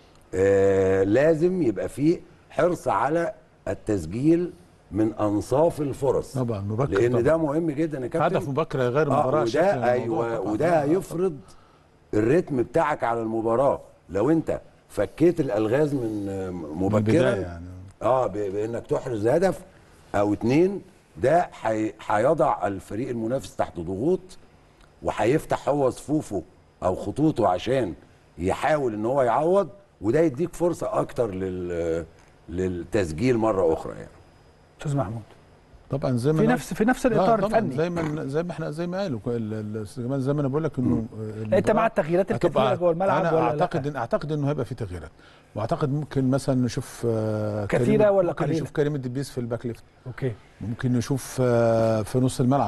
آه لازم يبقى فيه حرص على التسجيل من انصاف الفرص طبعا مبكر لان طبعا. ده مهم جدا يا كابتن هدف مبكر غير آه مباراه شكل وده الموضوع ايوه طبعاً. وده هيفرض الريتم بتاعك على المباراه لو انت فكيت الالغاز من آه، مبكرا البداية يعني. اه ب- بانك تحرز هدف او اتنين ده هي- هيضع الفريق المنافس تحت ضغوط وهيفتح هو صفوفه او خطوطه عشان يحاول ان هو يعوض وده يديك فرصه اكتر لل للتسجيل مره اخرى يعني استاذ محمود طبعا زي ما في أنا- نفس في نفس آه الاطار طبعا الفني زي ما زي ما احنا زي ما قالوا ال- ال- الاستاذ جمال زي ما انا بقول لك انه لا، انت مع التغييرات الكثيره هتبقى- جوه الملعب انا ولا لا؟ اعتقد إن اعتقد انه هيبقى في تغييرات واعتقد ممكن مثلا نشوف آه، كثيرة كريم- ولا ممكن قليلة؟ نشوف كريم الدبيس في الباك ليفت اوكي ممكن نشوف آه، في نص الملعب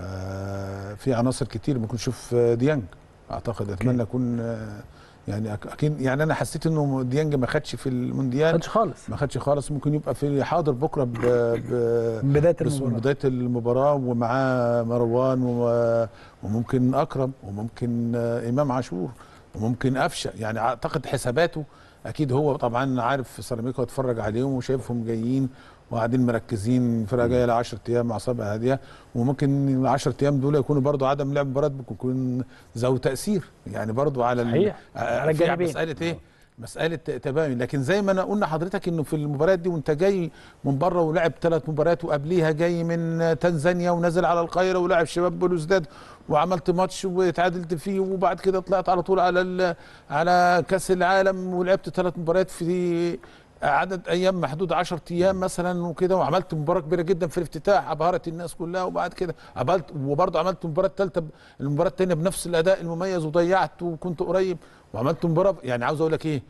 آه، في عناصر كتير ممكن نشوف آه، ديانج اعتقد اتمنى اكون آه، يعني أك- اكيد يعني انا حسيت انه ديانج ما خدش في المونديال خدش خالص ما خدش خالص ممكن يبقى في حاضر بكره ب ب من بدايه بس المباراه بدايه المباراه ومعاه مروان و- وممكن اكرم وممكن آه، امام عاشور وممكن قفشه يعني اعتقد حساباته اكيد هو طبعا عارف سيراميكا واتفرج عليهم وشايفهم جايين وقاعدين مركزين فرقه جايه ل 10 ايام مع اصابع هاديه وممكن ال 10 ايام دول يكونوا برضو عدم لعب مباراه ممكن يكون ذو تاثير يعني برضو على ال- صحيح. آه، على في الجانبين. مساله ايه مساله تباين لكن زي ما انا قلنا حضرتك انه في المباريات دي وانت جاي من بره ولعب ثلاث مباريات وقبليها جاي من تنزانيا ونزل على القاهره ولعب شباب بلوزداد وعملت ماتش واتعادلت فيه وبعد كده طلعت على طول على ال- على كاس العالم ولعبت ثلاث مباريات في عدد ايام محدود 10 ايام مثلا وكده وعملت مباراه كبيره جدا في الافتتاح ابهرت الناس كلها وبعد كده عملت وبرضه عملت المباراه الثالثه المباراه الثانيه بنفس الاداء المميز وضيعت وكنت قريب وعملت مباراه يعني عاوز اقول لك ايه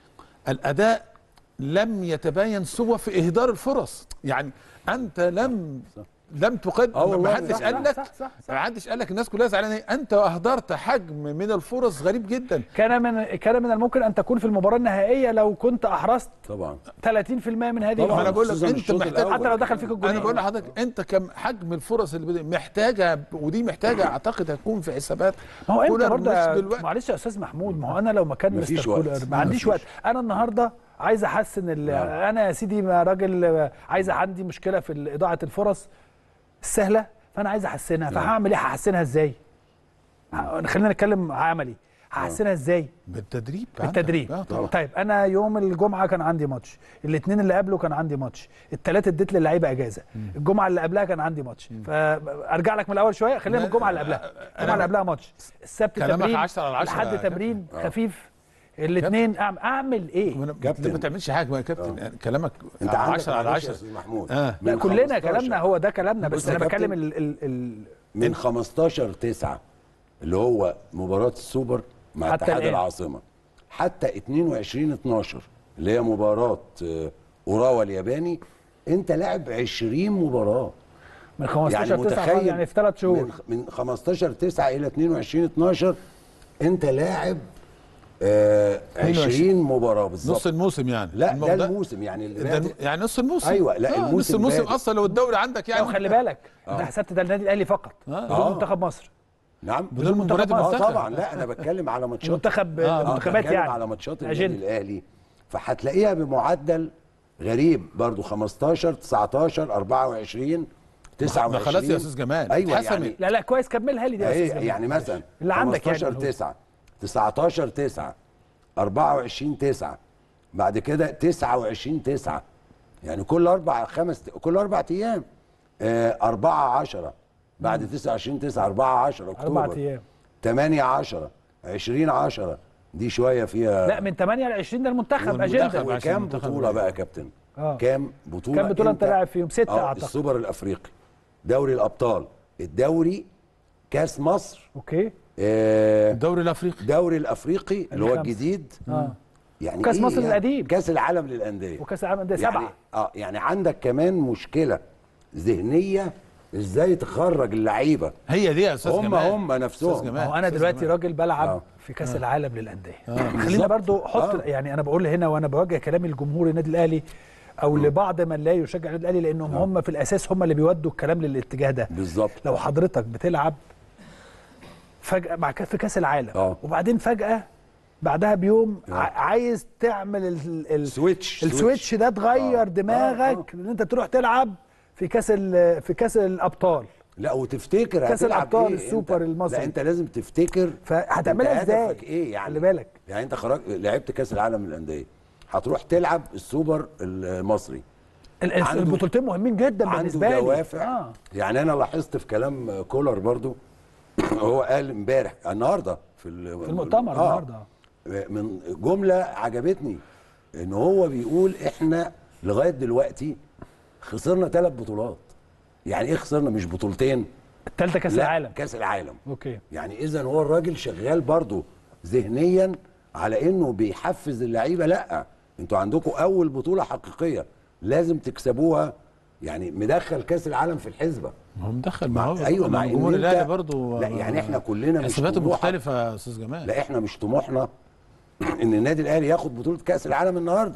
الاداء لم يتباين سوى في اهدار الفرص يعني انت لم لم تقدم آه والله ما حدش صح، قال صح، لك صح، صح، صح. ما حدش قال لك الناس كلها زعلانه إيه؟ انت اهدرت حجم من الفرص غريب جدا كان من كان من الممكن ان تكون في المباراه النهائيه لو كنت احرزت طبعا 30% من هذه طبعاً. ما انا بقول لك خصوصاً انت الشوط محتاج الأول. حتى لو دخل فيك الجول انا بقول لحضرتك انت كم حجم الفرص اللي بدأ محتاجه ودي محتاجه اعتقد هتكون في حسابات ما هو انت كولر برضه مش يا- دلوقتي. معلش يا استاذ محمود ما هو انا لو مكان مفيش مستر وقت. كولر ما عنديش مفيش. وقت انا النهارده عايز احسن ال- انا يا سيدي ما راجل عايز عندي مشكله في اضاعه الفرص السهله فانا عايز احسنها فهعمل ايه هحسنها ازاي ه- خلينا نتكلم عملي هحسنها ازاي بالتدريب بالتدريب عندك. آه طبعا طيب انا يوم الجمعه كان عندي ماتش الاثنين اللي قبله كان عندي ماتش الثلاث اديت للعيبه اجازه الجمعه اللي قبلها كان عندي ماتش فارجع لك من الاول شويه خلينا من الجمعه اللي قبلها الجمعه اللي قبلها ماتش السبت كلامك تمرين 10 على 10 لحد يا كابتن. تمرين خفيف الاثنين اعمل اعمل ايه ما- كابتن. ما تعملش حاجه يا كابتن يعني كلامك انت عندك 10 على معلش يا 10 استاذ محمود آه. لا من كلنا 15 كلامنا هو ده كلامنا بس بص يا انا بتكلم كابتن. ال ال ال من 15 9 اللي هو مباراة السوبر مع حتى اتحاد الآن. العاصمة حتى 22 12 اللي هي مباراة آه، اوراوا الياباني انت لاعب 20 مباراة من 15 يعني 9 متخيل يعني في ثلاث شهور من, من 15 9 الى 22 12 انت لاعب آه 22. 20 مباراه بالظبط نص الموسم يعني لا المو- ده الموسم يعني اللي ده بادئ- يعني نص الموسم أيوة، لا، آه، نص الموسم الموسم بادئ. اصلا لو الدوري عندك يعني لو خلي بالك انت حسبت ده النادي الاهلي فقط بدون منتخب مصر نعم بدون مباريات اه المنتخب. طبعا لا انا بتكلم على ماتشات المنتخب آه، المنتخبات بتكلم يعني على ماتشات النادي أجندة. الاهلي فهتلاقيها بمعدل غريب برضو 15 19 24 29 ما خلاص يا استاذ جمال ايوه اتحسمت. يعني لا لا كويس كملها لي دي يا اهي أستاذ جمال. يعني مثلا اللي عندك يعني 15 9 19 9 24 9 بعد كده 29 9 يعني كل اربع خمس كل اربع ايام 4 10 بعد 29 9 4 10 اكتوبر اربع ايام 8 10 20 10 دي شويه فيها لا من 8 ل 20 ده المنتخب والمنتخب اجنده عشان وكام المنتخب بطوله بقى يا كابتن آه. كام بطوله كام بطولة أنت لاعب فيهم؟ ستة آه، أعتقد. السوبر الافريقي دوري الابطال الدوري كاس مصر اوكي آه، الدوري الافريقي الدوري الافريقي اللي هو الخمسة. الجديد اه يعني كأس إيه مصر يعني؟ القديم. كاس العالم للانديه وكاس العالم ده يعني سبعه اه يعني عندك كمان مشكله ذهنيه ازاي تخرج اللعيبه هي دي يا استاذ هم جمال هم نفسهم. أستاذ جمال. هو انا أستاذ دلوقتي جمال. راجل بلعب آه. في كاس العالم للانديه خلينا بالظبط. برضو حط آه. يعني انا بقول هنا وانا بوجه كلامي لجمهور النادي الاهلي او لبعض من لا يشجع النادي الاهلي لانهم هم في الاساس هم اللي بيودوا الكلام للاتجاه ده بالظبط لو حضرتك بتلعب فجاه مع كاس في كاس العالم آه. وبعدين فجاه بعدها بيوم ع- عايز تعمل ال- ال- سويتش السويتش ده تغير آه. دماغك ان انت تروح تلعب في كاس ال- في كاس الابطال لا وتفتكر كأس هتلعب الأبطال إيه السوبر أنت- المصري. لا انت لازم تفتكر فهتعملها أنت ازاي هدفك ايه يعني خلي بالك يعني انت خرج لعبت كاس العالم للانديه هتروح تلعب السوبر المصري ال- ال- عنده- البطولتين مهمين جدا عنده بالنسبه لي دوافع آه. يعني انا لاحظت في كلام كولر برضو هو قال امبارح النهارده في ال- في المؤتمر آه. النهارده من جمله عجبتني ان هو بيقول احنا لغايه دلوقتي خسرنا ثلاث بطولات يعني ايه خسرنا مش بطولتين الثالثه كاس لا، العالم كاس العالم اوكي يعني اذا هو الراجل شغال برضه ذهنيا على انه بيحفز اللعيبه لا انتوا عندكم اول بطوله حقيقيه لازم تكسبوها يعني مدخل كاس العالم في الحسبه ما هو مدخل ما هو ايوه مع جمهور إن الاهلي أنت- برضه لا يعني احنا كلنا مش حساباته طموحك. مختلفه يا استاذ جمال لا احنا مش طموحنا ان النادي الاهلي ياخد بطوله كاس العالم النهارده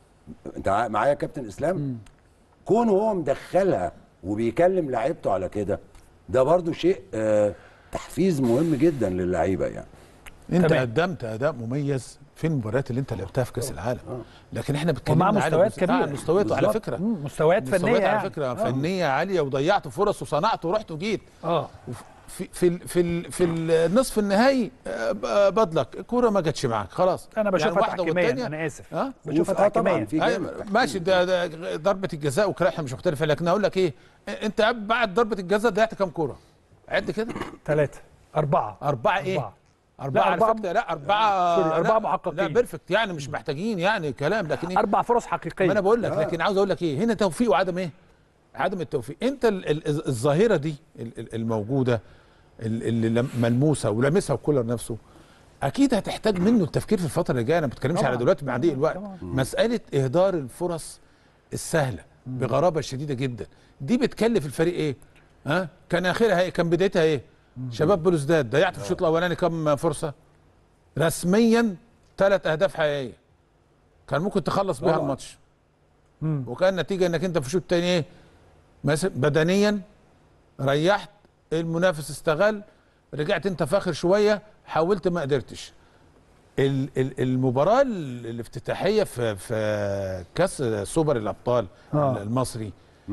انت مع- معايا يا كابتن اسلام كونه هو مدخلها وبيكلم لعيبته على كده ده برضو شيء آه تحفيز مهم جدا للعيبه يعني انت تمام. قدمت اداء مميز في المباريات اللي انت لعبتها في كاس العالم لكن احنا ومع بتكلمنا على مستويات جزء- كبيرة. آه مستويات على بالظبط. فكره مم، مستويات فنيه مستويات يعني. على فكره آه. فنيه عاليه وضيعت فرص وصنعت ورحت وجيت اه في في ال- في ال- في النصف النهائي آه، ب- بدلك الكوره ما جاتش معاك خلاص انا بشوفها يعني واحده تحكيميا والتانية انا اسف ها بشوفها وف- آه طبعا تحكيميا في أيوة جامد ماشي ده, ده ضربه الجزاء وكلام احنا مش مختلفه لكن اقول لك ايه انت بعد ضربه الجزاء ضيعت كام كوره عد كده ثلاثه اربعه أربعة إيه؟ أربعة. أربعة لا، على أربعة- فكرة لا أربعة سوري، أربعة لا، محققين. لا بيرفكت يعني مش محتاجين يعني كلام لكن إيه؟ اربع فرص حقيقيه ما أنا بقول لك لكن عاوز أقول لك إيه هنا توفيق وعدم إيه؟ عدم التوفيق أنت ال- ال- الظاهرة دي ال- ال- الموجودة ال- اللي لم- ملموسة ولمسها كولر نفسه أكيد هتحتاج منه التفكير في الفترة اللي جاية أنا ما بتكلمش طبعاً، على دلوقتي مع ضيق الوقت طبعاً. مسألة إهدار الفرص السهلة بغرابة شديدة جدا دي بتكلف الفريق إيه؟ ها؟ كان آخرها إيه؟ كان بدايتها إيه؟ شباب بلوزداد ضيعت في الشوط الأولاني كم فرصة؟ رسميا ثلاث اهداف حقيقيه كان ممكن تخلص بيها طبعاً. الماتش وكان نتيجه انك انت في الشوط الثاني ايه مثلا بدنيا ريحت المنافس استغل رجعت انت فاخر شويه حاولت ما قدرتش ال- ال- المباراه ال- الافتتاحيه في في كاس سوبر الابطال آه. المصري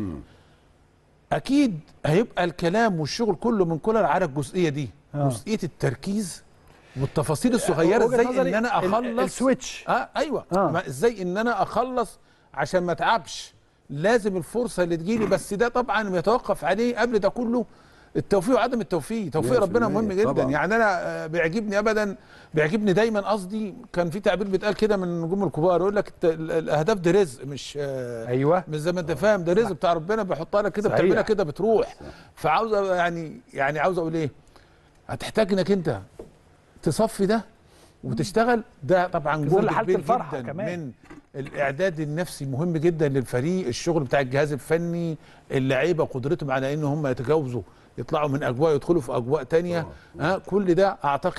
اكيد هيبقى الكلام والشغل كله من كولر على الجزئيه دي آه. جزئيه التركيز والتفاصيل الصغيره وجهة ازاي نظري ان انا ال- اخلص السويتش اه ايوه آه. آه. ازاي ان انا اخلص عشان ما اتعبش لازم الفرصه اللي تجيلي بس ده طبعا بيتوقف عليه قبل ده كله التوفيق وعدم التوفيق توفيق 100% ربنا مهم جدا طبعاً. يعني انا آه، بيعجبني ابدا بيعجبني دايما قصدي كان في تعبير بيتقال كده من النجوم الكبار يقول لك الت- ال- الاهداف دي رزق مش آه، ايوه مش زي ما انت فاهم ده رزق بتاع ربنا بيحطها لك كده صحيح. بتعملها كده بتروح فعاوز أ- يعني يعني عاوز اقول ايه هتحتاج انك انت تصفي ده وتشتغل ده طبعا في ظل جهد حالة كبير الفرحة جدا كمان. من الاعداد النفسي مهم جدا للفريق الشغل بتاع الجهاز الفني اللعيبه قدرتهم على ان هم يتجاوزوا يطلعوا من اجواء يدخلوا في اجواء تانية ها كل ده اعتقد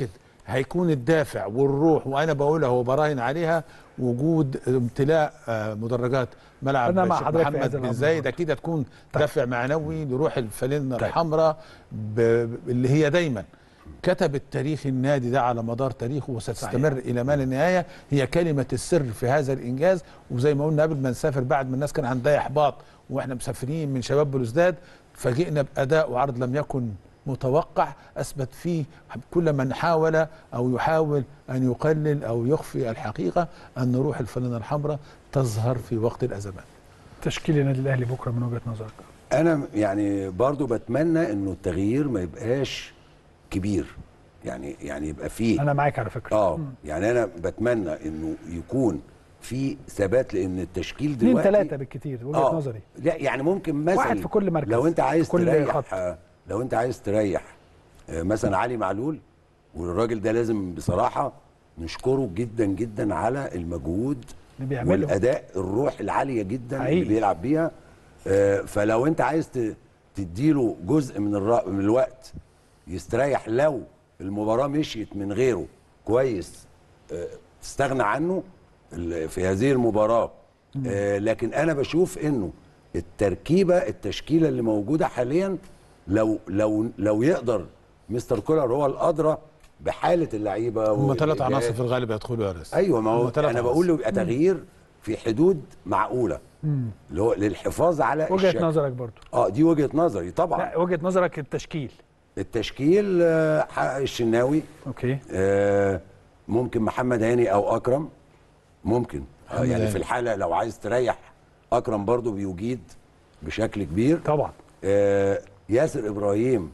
هيكون الدافع والروح وانا بقولها وبراهن عليها وجود امتلاء آه، مدرجات ملعب أنا مع الشيخ حضرتك في محمد هذا بن الأمر زايد اكيد هتكون دافع معنوي لروح الفانلة طيب. الحمراء ب- اللي هي دايما كتبت تاريخ النادي ده على مدار تاريخه وستستمر الى ما لا نهايه هي كلمه السر في هذا الانجاز وزي ما قلنا قبل ما نسافر بعد ما الناس كان عندها احباط واحنا مسافرين من شباب بلوزداد فاجئنا باداء وعرض لم يكن متوقع اثبت فيه كل من حاول او يحاول ان يقلل او يخفي الحقيقه ان روح الفانلة الحمراء تظهر في وقت الازمات تشكيل النادي الاهلي بكره من وجهه نظرك انا يعني برضو بتمنى انه التغيير ما يبقاش كبير يعني يعني يبقى فيه انا معاك على فكره اه يعني انا بتمنى انه يكون في ثبات لان التشكيل اثنين دلوقتي ثلاثه بالكتير وجهه آه، نظري لا يعني ممكن مثلا واحد في كل مركز، لو انت عايز في كل تريح خط. آه، لو انت عايز تريح آه، مثلا علي معلول والراجل ده لازم بصراحه نشكره جدا جدا على المجهود اللي بيعمله والاداء الروح العاليه جدا حقيقي. اللي بيلعب بيها آه، فلو انت عايز ت- تديله جزء من الر- من الوقت يستريح لو المباراه مشيت من غيره كويس آه، تستغنى عنه ال- في هذه المباراه آه، لكن انا بشوف انه التركيبه التشكيله اللي موجوده حاليا لو لو لو يقدر مستر كولر هو الادرى بحاله اللعيبه هم ثلاث والإجهاد. عناصر في الغالب هيدخلوا يا ريس ايوه ما هو هم ثلاث انا عناصر. بقول له يبقى تغيير في حدود معقوله مم. اللي هو للحفاظ على وجهه الشكل. نظرك برضو اه دي وجهه نظري طبعا لا وجهه نظرك التشكيل التشكيل آه، حق الشناوي اوكي آه، ممكن محمد هاني او اكرم ممكن آه، محمد يعني هاني. في الحاله لو عايز تريح اكرم برضو بيجيد بشكل كبير طبعا آه، ياسر ابراهيم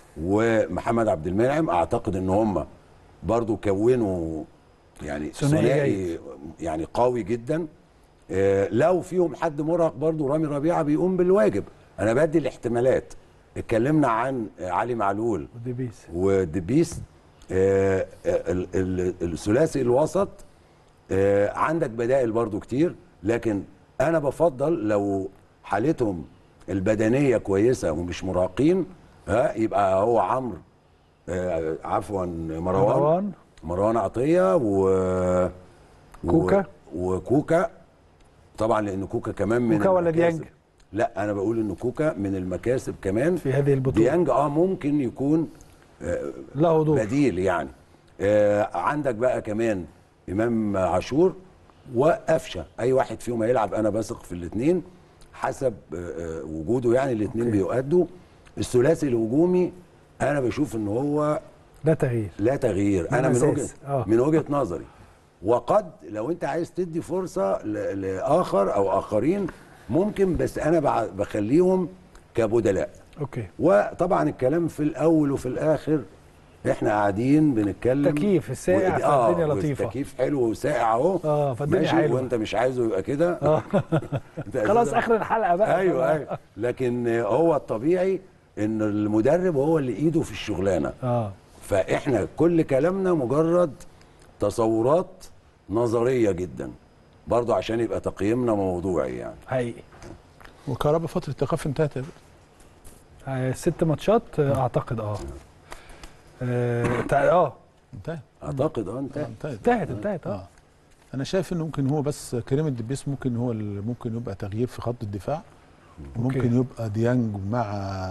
ومحمد عبد المنعم اعتقد ان هم برضو كونوا يعني ثنائي ثنائي يعني قوي جدا آه، لو فيهم حد مرهق برضو رامي ربيعه بيقوم بالواجب انا بدي الاحتمالات اتكلمنا عن آه، علي معلول وديبيس ودبيس آه، ال- ال- الثلاثي الوسط آه، عندك بدائل برضو كتير لكن انا بفضل لو حالتهم البدنيه كويسه ومش مراهقين ها يبقى هو عمرو آه، عفوا مروان مروان مروان عطيه و كوكا. و... وكوكا طبعا لان كوكا كمان من كوكا ولا المكاسب- ديانج؟ لا انا بقول ان كوكا من المكاسب كمان في هذه البطوله ديانج اه ممكن يكون آه، له دور بديل يعني آه عندك بقى كمان امام عاشور وقفشه اي واحد فيهم هيلعب انا بثق في الاثنين حسب آه آه، وجوده يعني الاثنين بيؤدوا الثلاثي الهجومي انا بشوف ان هو لا تغيير لا تغيير من انا من أساس. وجهه آه. من وجهه نظري وقد لو انت عايز تدي فرصه ل- لاخر او اخرين ممكن بس انا بع- بخليهم كبدلاء اوكي وطبعا الكلام في الاول وفي الاخر احنا قاعدين بنتكلم تكييف الساقع وإد- آه فالدنيا لطيفة. التكييف حلو وساقع اهو اه فالدنيا ماشي حلوه وانت مش عايزه يبقى كده اه أنت خلاص أساساً- اخر الحلقه بقى ايوه ايوه لكن هو الطبيعي ان المدرب هو اللي ايده في الشغلانه اه فاحنا كل كلامنا مجرد تصورات نظريه جدا برضو عشان يبقى تقييمنا موضوعي يعني حقيقي وكهربا فتره ايقاف انتهت يا بيه. آه، ست ماتشات آه، اعتقد اه اه تع- اه انتهت اعتقد اه انت انتهت انتهت انتهت اه اه انا شايف انه ممكن هو بس كريم الدبيس ممكن هو اللي ممكن يبقى تغيير في خط الدفاع ممكن يبقى ديانج مع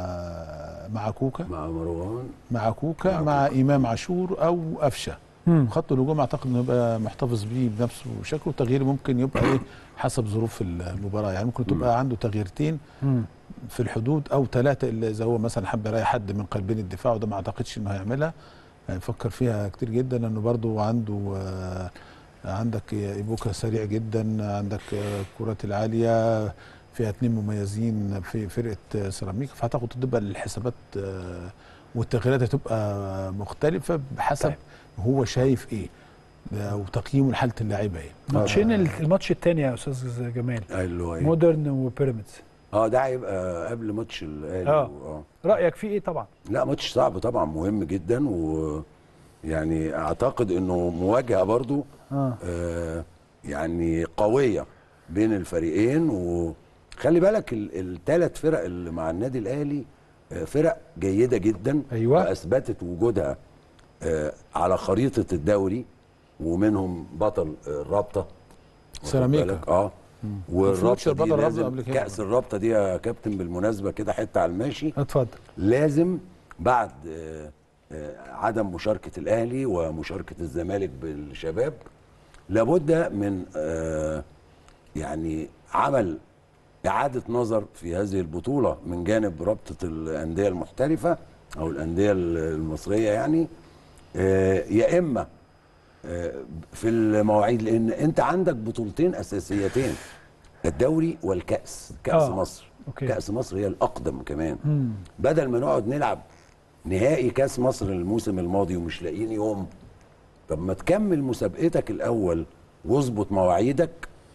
مع كوكا مع مروان مع كوكا مع مع, امام عاشور او قفشه مم. خط الهجوم اعتقد انه يبقى محتفظ بيه بنفسه وشكله التغيير ممكن يبقى ايه حسب ظروف المباراه يعني ممكن تبقى عنده تغييرتين مم. في الحدود او ثلاثه الا اذا هو مثلا حب يريح حد من قلبين الدفاع وده ما اعتقدش انه هيعملها هيفكر فيها كتير جدا لانه برضو عنده آه، عندك ايبوكا سريع جدا عندك آه، الكرات العاليه فيها اثنين مميزين في فرقه آه، سيراميكا فاعتقد تبقى الحسابات آه، والتغييرات هتبقى مختلفه بحسب طيب. هو شايف ايه آه، وتقييمه لحاله اللاعيبه ايه ماتشين ال- الماتش الثاني يا استاذ جمال اللي هو ايه مودرن وبيراميدز اه ده هيبقى قبل ماتش الاهلي آه. اه رايك فيه ايه طبعا لا ماتش صعب طبعا مهم جدا و يعني اعتقد انه مواجهه برضو اه آه يعني قويه بين الفريقين وخلي بالك الثلاث فرق اللي مع النادي الاهلي آه، فرق جيده جدا أيوة. واثبتت وجودها آه، على خريطه الدوري ومنهم بطل الرابطه واخد سيراميكا. بالك؟ اه وفيوتشر والرابطه دي بطل الرابطة لازم قبل كده. كاس الرابطه دي يا كابتن بالمناسبه كده حته على الماشي اتفضل لازم بعد آه، آه، عدم مشاركه الاهلي ومشاركه الزمالك بالشباب لابد من آه، يعني عمل اعاده نظر في هذه البطوله من جانب رابطه الانديه المحترفه او الانديه المصريه يعني آه، يا اما آه، في المواعيد لان انت عندك بطولتين اساسيتين الدوري والكاس كاس آه، مصر أوكي. كاس مصر هي الاقدم كمان مم. بدل ما نقعد نلعب نهائي كاس مصر الموسم الماضي ومش لاقيين يوم طب ما تكمل مسابقتك الاول واظبط مواعيدك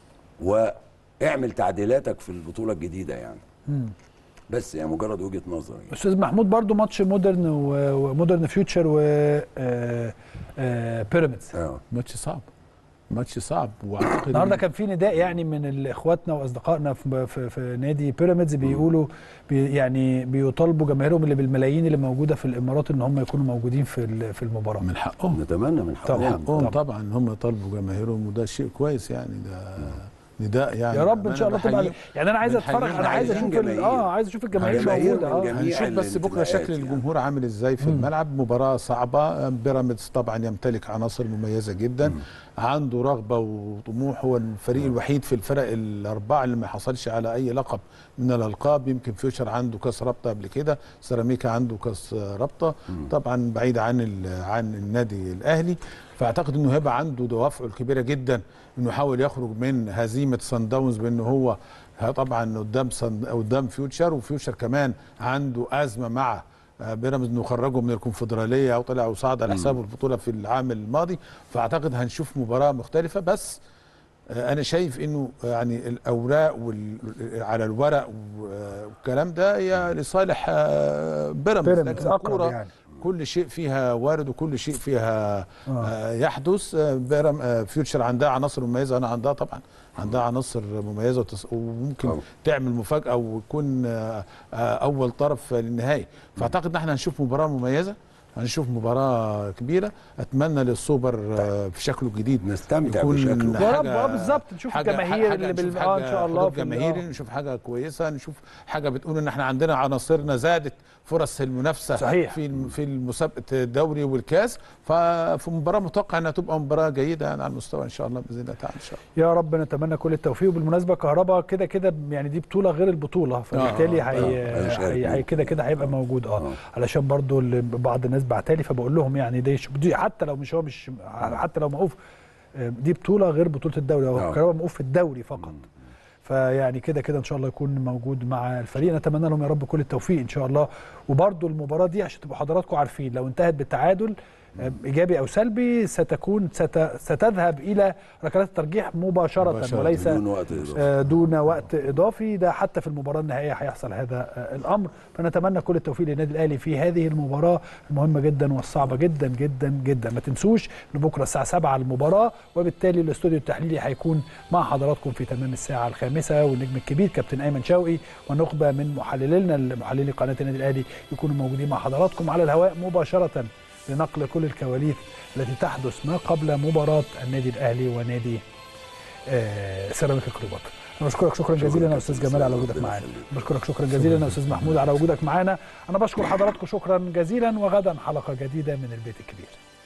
واعمل تعديلاتك في البطوله الجديده يعني مم. بس يعني مجرد وجهه نظر يعني. استاذ محمود برضو ماتش مودرن و- ومودرن فيوتشر و آه، آه، بيراميدز اه ماتش صعب ماتش صعب واعتقد النهارده إن- كان في نداء يعني من ال- اخواتنا واصدقائنا في, في, في نادي بيراميدز بيقولوا بي يعني بيطالبوا جماهيرهم اللي بالملايين اللي موجوده في الامارات ان هم يكونوا موجودين في ال- في المباراه من حقهم نتمنى من طبعاً. حقهم حقهم طبعا ان هم يطالبوا جماهيرهم وده شيء كويس يعني ده نداء يعني يا رب ان شاء الله أنا تبقى بحيي- يعني انا عايز اتفرج بنحييهم انا عايز عايزين اشوف ال- جماهير. اه عايز اشوف الجماهير جماهير موجوده من اه جميع هنشوف بس بكره الانتماءات شكل يعني. الجمهور عامل ازاي في مم. الملعب مباراه صعبه بيراميدز طبعا يمتلك عناصر مميزه جدا عنده رغبه وطموح هو الفريق الوحيد في الفرق الاربعه اللي ما حصلش على اي لقب من الالقاب يمكن فيوتشر عنده كاس رابطه قبل كده سيراميكا عنده كاس رابطه طبعا بعيد عن ال- عن النادي الاهلي فاعتقد انه هيبقى عنده دوافعه الكبيره جدا انه يحاول يخرج من هزيمه سان داونز بانه هو ها طبعا قدام صن... قدام فيوتشر وفيوتشر كمان عنده ازمه مع آه، بيراميدز انه خرجه من الكونفدراليه او طلع وصعد على حساب البطوله في العام الماضي فاعتقد هنشوف مباراه مختلفه بس آه، انا شايف انه يعني الاوراق وال... على الورق والكلام ده هي لصالح آه، بيراميدز بيراميدز لكن اقرب الكوره يعني كل شيء فيها وارد وكل شيء فيها آه. آه يحدث آه بيرم آه فيوتشر عندها عناصر مميزه انا عندها طبعا عندها عناصر مميزه وتس... وممكن طبعا. تعمل مفاجاه ويكون آه آه اول طرف للنهائي فاعتقد ان احنا هنشوف مباراه مميزه هنشوف مباراه كبيره اتمنى للسوبر آه في شكله الجديد نستمتع يكون بشكله يا رب حاجة- آه بالظبط نشوف حاجة- الجماهير حاجة اللي نشوف بال اه ان حاجة شاء الله حضور في ال- جماهيري آه. نشوف حاجه كويسه نشوف حاجه بتقول ان احنا عندنا عناصرنا زادت فرص المنافسه صحيح. في الم- في مسابقه الدوري والكاس ففي مباراه متوقع انها تبقى مباراه جيده يعني على المستوى ان شاء الله باذن الله تعالى ان شاء الله يا رب نتمنى كل التوفيق وبالمناسبه كهربا كده كده يعني دي بطوله غير البطوله فبالتالي آه، هي آه، هيشارك هي- هي كده كده هيبقى موجود اه علشان برضو اللي بعض الناس بعتالي فبقول لهم يعني دي, دي حتى لو مش هو مش حتى لو موقوف آه، دي بطوله غير بطوله الدوري هو آه. كهربا موقوف في الدوري فقط فيعني كده كده ان شاء الله يكون موجود مع الفريق نتمنى لهم يا رب كل التوفيق ان شاء الله وبرضو المباراه دي عشان تبقوا حضراتكم عارفين لو انتهت بالتعادل آه، ايجابي او سلبي ستكون ست ستذهب الى ركلات الترجيح مباشره, مباشرة، وليس بدون وقت إضافي. آه، دون وقت اضافي ده حتى في المباراه النهائيه هيحصل هذا آه، الامر فنتمنى كل التوفيق للنادي الاهلي في هذه المباراه المهمه جدا والصعبه جدا جدا جدا ما تنسوش ان بكره الساعه 7 المباراه وبالتالي الاستوديو التحليلي هيكون مع حضراتكم في تمام الساعه الخامسه والنجم الكبير كابتن ايمن شوقي ونخبه من محللينا محللي قناه النادي الاهلي يكونوا موجودين مع حضراتكم على الهواء مباشره لنقل كل الكواليس التي تحدث ما قبل مباراه النادي الاهلي ونادي آه، سيراميكا كليوباترا انا بشكرك شكرا جزيلا يا استاذ جمال على وجودك ربنا معانا يخليك. بشكرك شكرا جزيلا يا استاذ محمود على وجودك معانا انا بشكر حضراتكم شكرا جزيلا وغدا حلقه جديده من البيت الكبير